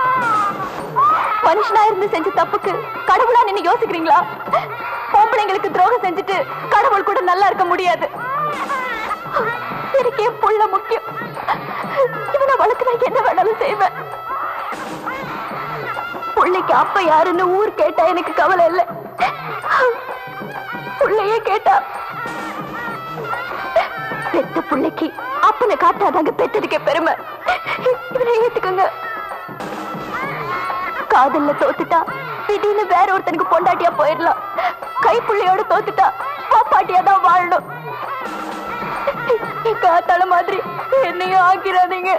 மனுஷனா இருந்து செஞ்ச தப்புக்கு கடவுளா நின்னு யோசிக்கிறீங்களா பொம்பளைங்களுக்கு துரோகம் செஞ்சுட்டு கடவுள் கூட நல்லா இருக்க முடியாது எனக்கு என் புள்ள முக்கியம் இவனை வளர்க்க நான் என்ன வேணாலும் செய்வேன் புள்ளைக்கு அப்ப யாருன்னு ஊர் கேட்டா எனக்கு கவலை இல்லை புள்ளையே கேட்டா பெத்த புள்ளைக்கு அப்பனை காட்டாதாங்க பெத்ததுக்கே பெருமை இவனை ஏத்துக்கோங்க காதல்ல தோத்துட்டா திடீர்னு வேற ஒருத்தனுக்கு பொண்டாட்டியா போயிடலாம் கைப்புள்ளையோட தோத்துட்டா பாப்பாட்டியா தான் வாழணும் என் காத்தால மாதிரி என்னையும் ஆக்கிராதீங்க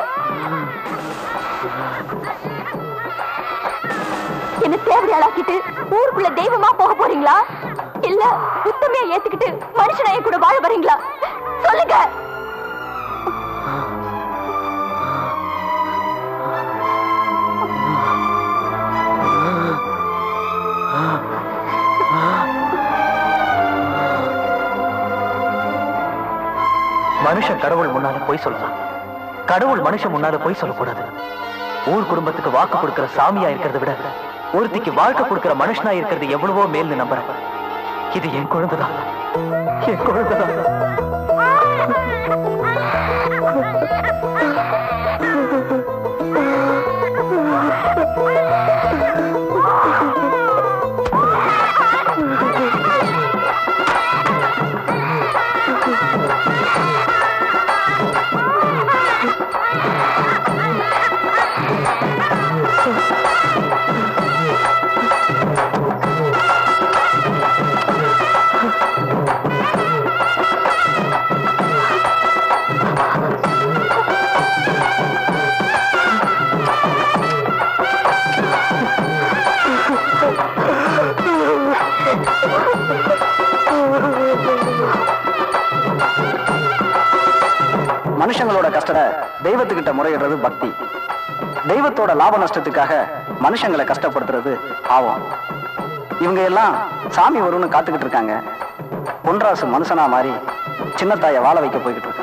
என்ன தேவையாளாக்கிட்டு ஊருக்குள்ள தெய்வமா போக போறீங்களா இல்ல உத்தமையா ஏத்துக்கிட்டு மனுஷனா என் கூட வாழ வரீங்களா சொல்லுங்க மனுஷன் கடவுள் முன்னால பொய் சொல்லலாம் கடவுள் மனுஷன் முன்னால பொய் சொல்லக்கூடாது ஊர் குடும்பத்துக்கு வாக்கு கொடுக்கிற சாமியா இருக்கிறத விட ஒருத்திக்கு வாழ்க்கை கொடுக்கிற மனுஷனா இருக்கிறது எவ்வளவோ மேல்னு நம்புறேன் இது என் குழந்தைதான் என் குழந்தைதான் மனுஷங்களோட கஷ்டத்தை தெய்வத்துக்கிட்ட முறையிடுறது பக்தி தெய்வத்தோட லாப நஷ்டத்துக்காக மனுஷங்களை கஷ்டப்படுத்துறது பாவம் இவங்க எல்லாம் சாமி வரும்னு காத்துக்கிட்டு இருக்காங்க பொன்ராசு மனுஷனா மாறி சின்னத்தாய வாழ வைக்க போய்கிட்டு இருக்கான்